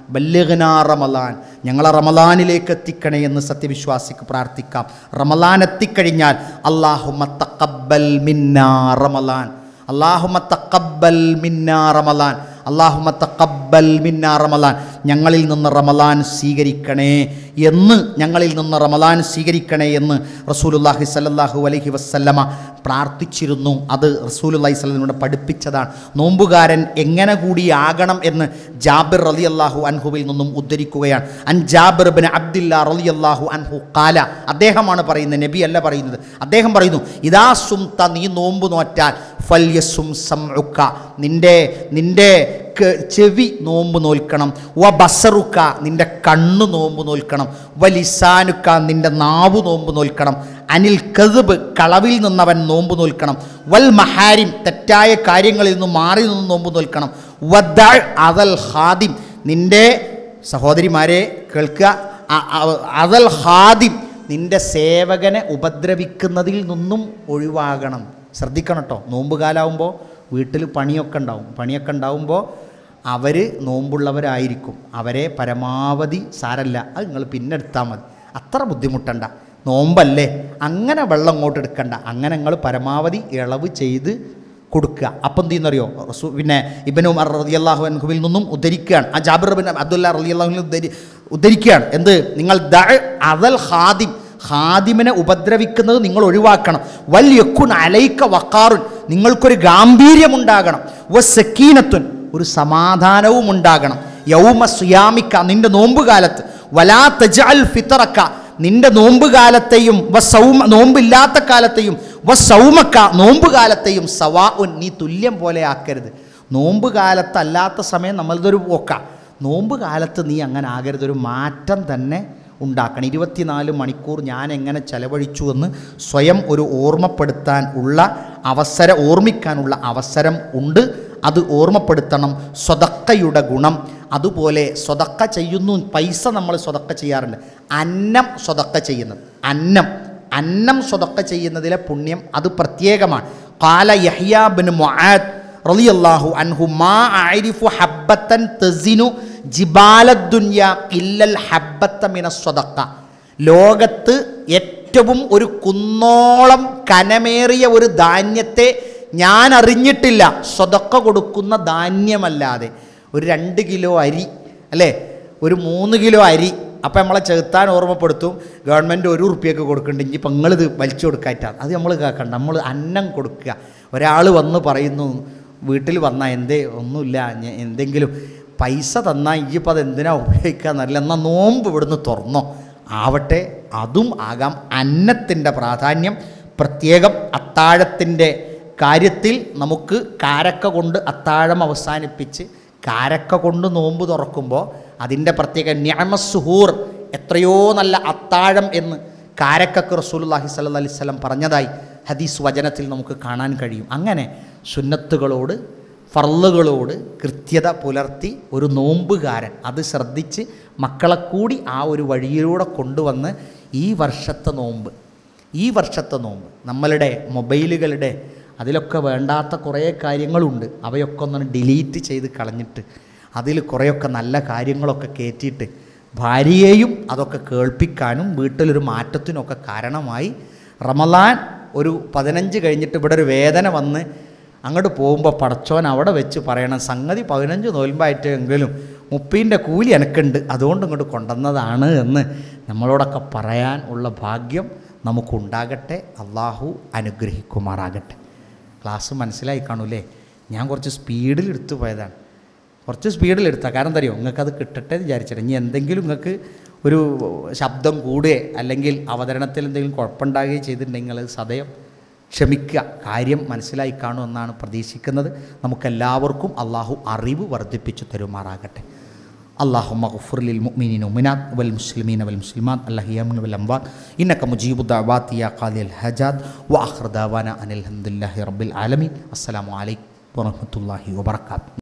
ബല്യഗന റമലാൻ ഞങ്ങളെ റമലാനിലേക്ക് എത്തിക്കണേ എന്ന് സത്യവിശ്വാസിക്ക് പ്രാർത്ഥിക്കാം റമലാൻ എത്തിക്കഴിഞ്ഞാൽ അള്ളാഹുമ തക്കബൽ മിന്നാ റമലാൻ അള്ളാഹുമ തക്കബൽ മിന്നാ റമലാൻ അള്ളാഹുമ തക്കബൽ മിന്നാ റമലാൻ ഞങ്ങളിൽ നിന്ന് റമലാൻ സ്വീകരിക്കണേ എന്ന് ഞങ്ങളിൽ നിന്ന് റമലാൻ സ്വീകരിക്കണേ എന്ന് റസൂലുല്ലാഹി സല്ലല്ലാഹു അലൈഹി വസല്ലമ പ്രാർത്ഥിച്ചിരുന്നു അത് റസൂലുല്ലാഹി സ്വലമിയുടെ പഠിപ്പിച്ചതാണ് നോമ്പുകാരൻ എങ്ങനെ കൂടിയാകണം എന്ന് ജാബിർ റലി അള്ളാഹു അൻഹുവിൽ നിന്നും ഉദ്ധരിക്കുകയാണ് അൻ ജാബിർ ബിൻ അബ്ദില്ല റലി അള്ളാഹു അൻഹു കാല അദ്ദേഹമാണ് പറയുന്നത് നബി അല്ല പറയുന്നത് അദ്ദേഹം പറയുന്നു ഇതാ സുംത നീ നോമ്പ് നോറ്റാൽ ഫല്യസും സംഉക്ക നിന്റെ നിന്റെ ക- ചെവി നോമ്പ് നോൽക്കണം വ ബസറുക്ക നിന്റെ കണ്ണ് നോമ്പ് നോൽക്കണം വ ലിസാനുക്ക നിന്റെ നാവ് നോമ്പ് നോൽക്കണം അനിൽ കതുബ് കളവിൽ നിന്നവൻ നോമ്പ് നോൽക്കണം വൽ മഹാരിം തെറ്റായ കാര്യങ്ങളിൽ നിന്ന് മാറി നിന്ന് നോമ്പ് നോൽക്കണം വദ്ദ അതൽ ഹാദിം നിന്റെ സഹോദരിമാരെ കേൾക്കുക അ- അ- അതൽ ഹാദിം നിന്റെ സേവകനെ ഉപദ്രവിക്കുന്നതിൽ നിന്നും ഒഴിവാകണം ശ്രദ്ധിക്കണം കേട്ടോ നോമ്പ് കാലാവുമ്പോൾ വീട്ടിൽ പണിയൊക്കെ ഉണ്ടാവും പണിയൊക്കെ ഉണ്ടാവുമ്പോൾ അവർ നോമ്പുള്ളവരായിരിക്കും അവരെ പരമാവധി സാരല്ല അത് നിങ്ങൾ പിന്നെ എടുത്താൽ മതി അത്ര ബുദ്ധിമുട്ടണ്ട നോമ്പല്ലേ അങ്ങനെ വെള്ളം അങ്ങോട്ട് എടുക്കണ്ട അങ്ങനെ നിങ്ങൾ പരമാവധി ഇളവ് ചെയ്ത് കൊടുക്കുക അപ്പം എന്ത് ചെയ്യുന്നറിയോ റസൂ പിന്നെ ഇബൻ ഉമർ റതി അള്ളാഹു അൻഹുവിൽ നിന്നും ഉദ്ധരിക്കുകയാണ് ആ ജാബിർ ബിൻ അബ്ദുല്ല റതി അള്ളാഹുവിൽ ഉദ്ധരി ഉദ്ധരിക്കുകയാണ് എന്ത് നിങ്ങൾ ദ അതൽ ഹാദിം ഹാദിമിനെ ഉപദ്രവിക്കുന്നത് നിങ്ങൾ ഒഴിവാക്കണം വൽ യക്കുൻ അലൈക്ക വക്കാറുൻ നിങ്ങൾക്കൊരു ഗാംഭീര്യമുണ്ടാകണം വ സക്കീനത്തുൻ ഒരു സമാധാനവും ഉണ്ടാകണം യൗമ സുയാമിക്ക നിന്റെ നോമ്പുകാലത്ത് വലാ തജഅൽ ഫിത്തറക്ക നിന്റെ നോമ്പുകാലത്തെയും വ സൗമ നോമ്പില്ലാത്ത കാലത്തെയും വ സൗമക്ക നോമ്പുകാലത്തെയും സവാ ഉൻ നീ തുല്യം പോലെ ആക്കരുത് നോമ്പ് കാലത്തല്ലാത്ത സമയം നമ്മളിതൊരു പോക്ക നോമ്പ് കാലത്ത് നീ അങ്ങനെ ആകരുത് ഒരു മാറ്റം തന്നെ ഉണ്ടാക്കണം ഇരുപത്തിനാല് മണിക്കൂർ ഞാൻ എങ്ങനെ ചെലവഴിച്ചു എന്ന് സ്വയം ഒരു ഓർമ്മപ്പെടുത്താൻ ഉള്ള അവസരം ഓർമ്മിക്കാനുള്ള അവസരം ഉണ്ട് അത് ഓർമ്മപ്പെടുത്തണം സ്വതക്കയുടെ ഗുണം അതുപോലെ സ്വതക്ക ചെയ്യുന്നു പൈസ നമ്മൾ സ്വതക്ക ചെയ്യാറുണ്ട് അന്നം സ്വതക്ക ചെയ്യുന്നത് അന്നം അന്നം സ്വതക്ക ചെയ്യുന്നതിലെ പുണ്യം അത് പ്രത്യേകമാണ് കാല യഹ്യാ ബിൻ മുആദ് റളിയല്ലാഹു അൻഹു മാ അരിഫു ഹബ്ബത്തൻ തസിനു ജിബാലദ്ദുന്യ ഇല്ലൽ ഹബ്ബത്ത മിന സ്വതക്ക ലോകത്ത് ഏറ്റവും ഒരു കുന്നോളം കനമേറിയ ഒരു ധാന്യത്തെ ഞാൻ അറിഞ്ഞിട്ടില്ല സ്വതക്ക കൊടുക്കുന്ന ധാന്യമല്ലാതെ ഒരു രണ്ട് കിലോ അരി അല്ലേ ഒരു മൂന്ന് കിലോ അരി അപ്പം നമ്മളെ ചെറുത്താൻ ഓർമ്മപ്പെടുത്തും ഗവൺമെൻറ് ഒരു ഉറുപ്പ്യൊക്കെ കൊടുക്കുന്നുണ്ട് ഇനി ഇപ്പം നിങ്ങളിത് വലിച്ചു കൊടുക്കാറ്റാണ് അത് നമ്മൾ കേൾക്കണ്ട നമ്മൾ അന്നം കൊടുക്കുക ഒരാൾ വന്ന് പറയുന്നു വീട്ടിൽ വന്നാൽ എന്തേ ഒന്നുമില്ല ഞ- എന്തെങ്കിലും പൈസ തന്നാൽ ഇനിയിപ്പോൾ അത് എന്തിനാ ഉപയോഗിക്കുക എന്നല്ല എന്നാൽ നോമ്പ് ഇവിടുന്ന് തുറന്നോ ആവട്ടെ അതും ആകാം അന്നത്തിൻ്റെ പ്രാധാന്യം പ്രത്യേകം അത്താഴത്തിൻ്റെ കാര്യത്തിൽ നമുക്ക് കാരക്ക കൊണ്ട് അത്താഴം അവസാനിപ്പിച്ച് കാരക്ക കൊണ്ട് നോമ്പ് തുറക്കുമ്പോൾ അതിൻ്റെ പ്രത്യേക ന്യാമസുഹൂർ എത്രയോ നല്ല അത്താഴം എന്ന് കാരക്കക്ക് റസൂലുള്ളാഹി സ്വല്ലല്ലാഹി അലൈഹി വസല്ലം പറഞ്ഞതായി ഹദീസ് വചനത്തിൽ നമുക്ക് കാണാൻ കഴിയും അങ്ങനെ സുന്നത്തുകളോട് ഫർളുകളോട് കൃത്യത പുലർത്തി ഒരു നോമ്പുകാരൻ അത് ശ്രദ്ധിച്ച് മക്കളെ കൂടി ആ ഒരു വഴിയിലൂടെ കൊണ്ടുവന്ന് ഈ വർഷത്തെ നോമ്പ് ഈ വർഷത്തെ നോമ്പ് നമ്മളുടെ മൊബൈലുകളുടെ അതിലൊക്കെ വേണ്ടാത്ത കുറേ കാര്യങ്ങളുണ്ട് അവയൊക്കെ ഒന്ന് ഡിലീറ്റ് ചെയ്ത് കളഞ്ഞിട്ട് അതിൽ കുറേയൊക്കെ നല്ല കാര്യങ്ങളൊക്കെ കയറ്റിയിട്ട് ഭാര്യയെയും അതൊക്കെ കേൾപ്പിക്കാനും വീട്ടിലൊരു മാറ്റത്തിനൊക്കെ കാരണമായി റമലാൻ ഒരു പതിനഞ്ച് കഴിഞ്ഞിട്ട് ഇവിടെ ഒരു വേദന വന്ന് അങ്ങോട്ട് പോകുമ്പോൾ പടച്ചോൻ അവിടെ വെച്ച് പറയണം സംഗതി പതിനഞ്ച് നോൽമ്പായിട്ടെങ്കിലും മുപ്പീൻ്റെ കൂലി എനക്കുണ്ട് അതുകൊണ്ട് ഇങ്ങോട്ട് കൊണ്ടുവന്നതാണ് എന്ന് നമ്മളോടൊക്കെ പറയാൻ ഉള്ള ഭാഗ്യം നമുക്കുണ്ടാകട്ടെ അള്ളാഹു അനുഗ്രഹിക്കുമാറാകട്ടെ ക്ലാസ് മനസ്സിലായി കാണൂലേ ഞാൻ കുറച്ച് സ്പീഡിൽ എടുത്തു പോയതാണ് കുറച്ച് സ്പീഡിൽ എടുത്താൽ കാരണം എന്താ അറിയോ നിങ്ങൾക്ക് അത് കിട്ടട്ടെ എന്ന് വിചാരിച്ചിട്ട് ഇനി എന്തെങ്കിലും നിങ്ങൾക്ക് ഒരു ശബ്ദം കൂടുകയോ അല്ലെങ്കിൽ അവതരണത്തിൽ എന്തെങ്കിലും കുഴപ്പമുണ്ടാകുകയോ ചെയ്തിട്ടുണ്ടെങ്കിൽ അത് സദയം ക്ഷമിക്കുക കാര്യം മനസ്സിലായി കാണുമെന്നാണ് പ്രതീക്ഷിക്കുന്നത് നമുക്കെല്ലാവർക്കും അള്ളാഹു അറിവ് വർദ്ധിപ്പിച്ചു തരുമാറാകട്ടെ اللهم اغفر للمؤمنين والمؤمنات والمسلمين والمسلمات الأحياء والأموات إنك مجيب الدعوات يا قاضي الحاجات وآخر دعوانا أن الحمد لله رب العالمين السلام عليكم ورحمة الله وبركاته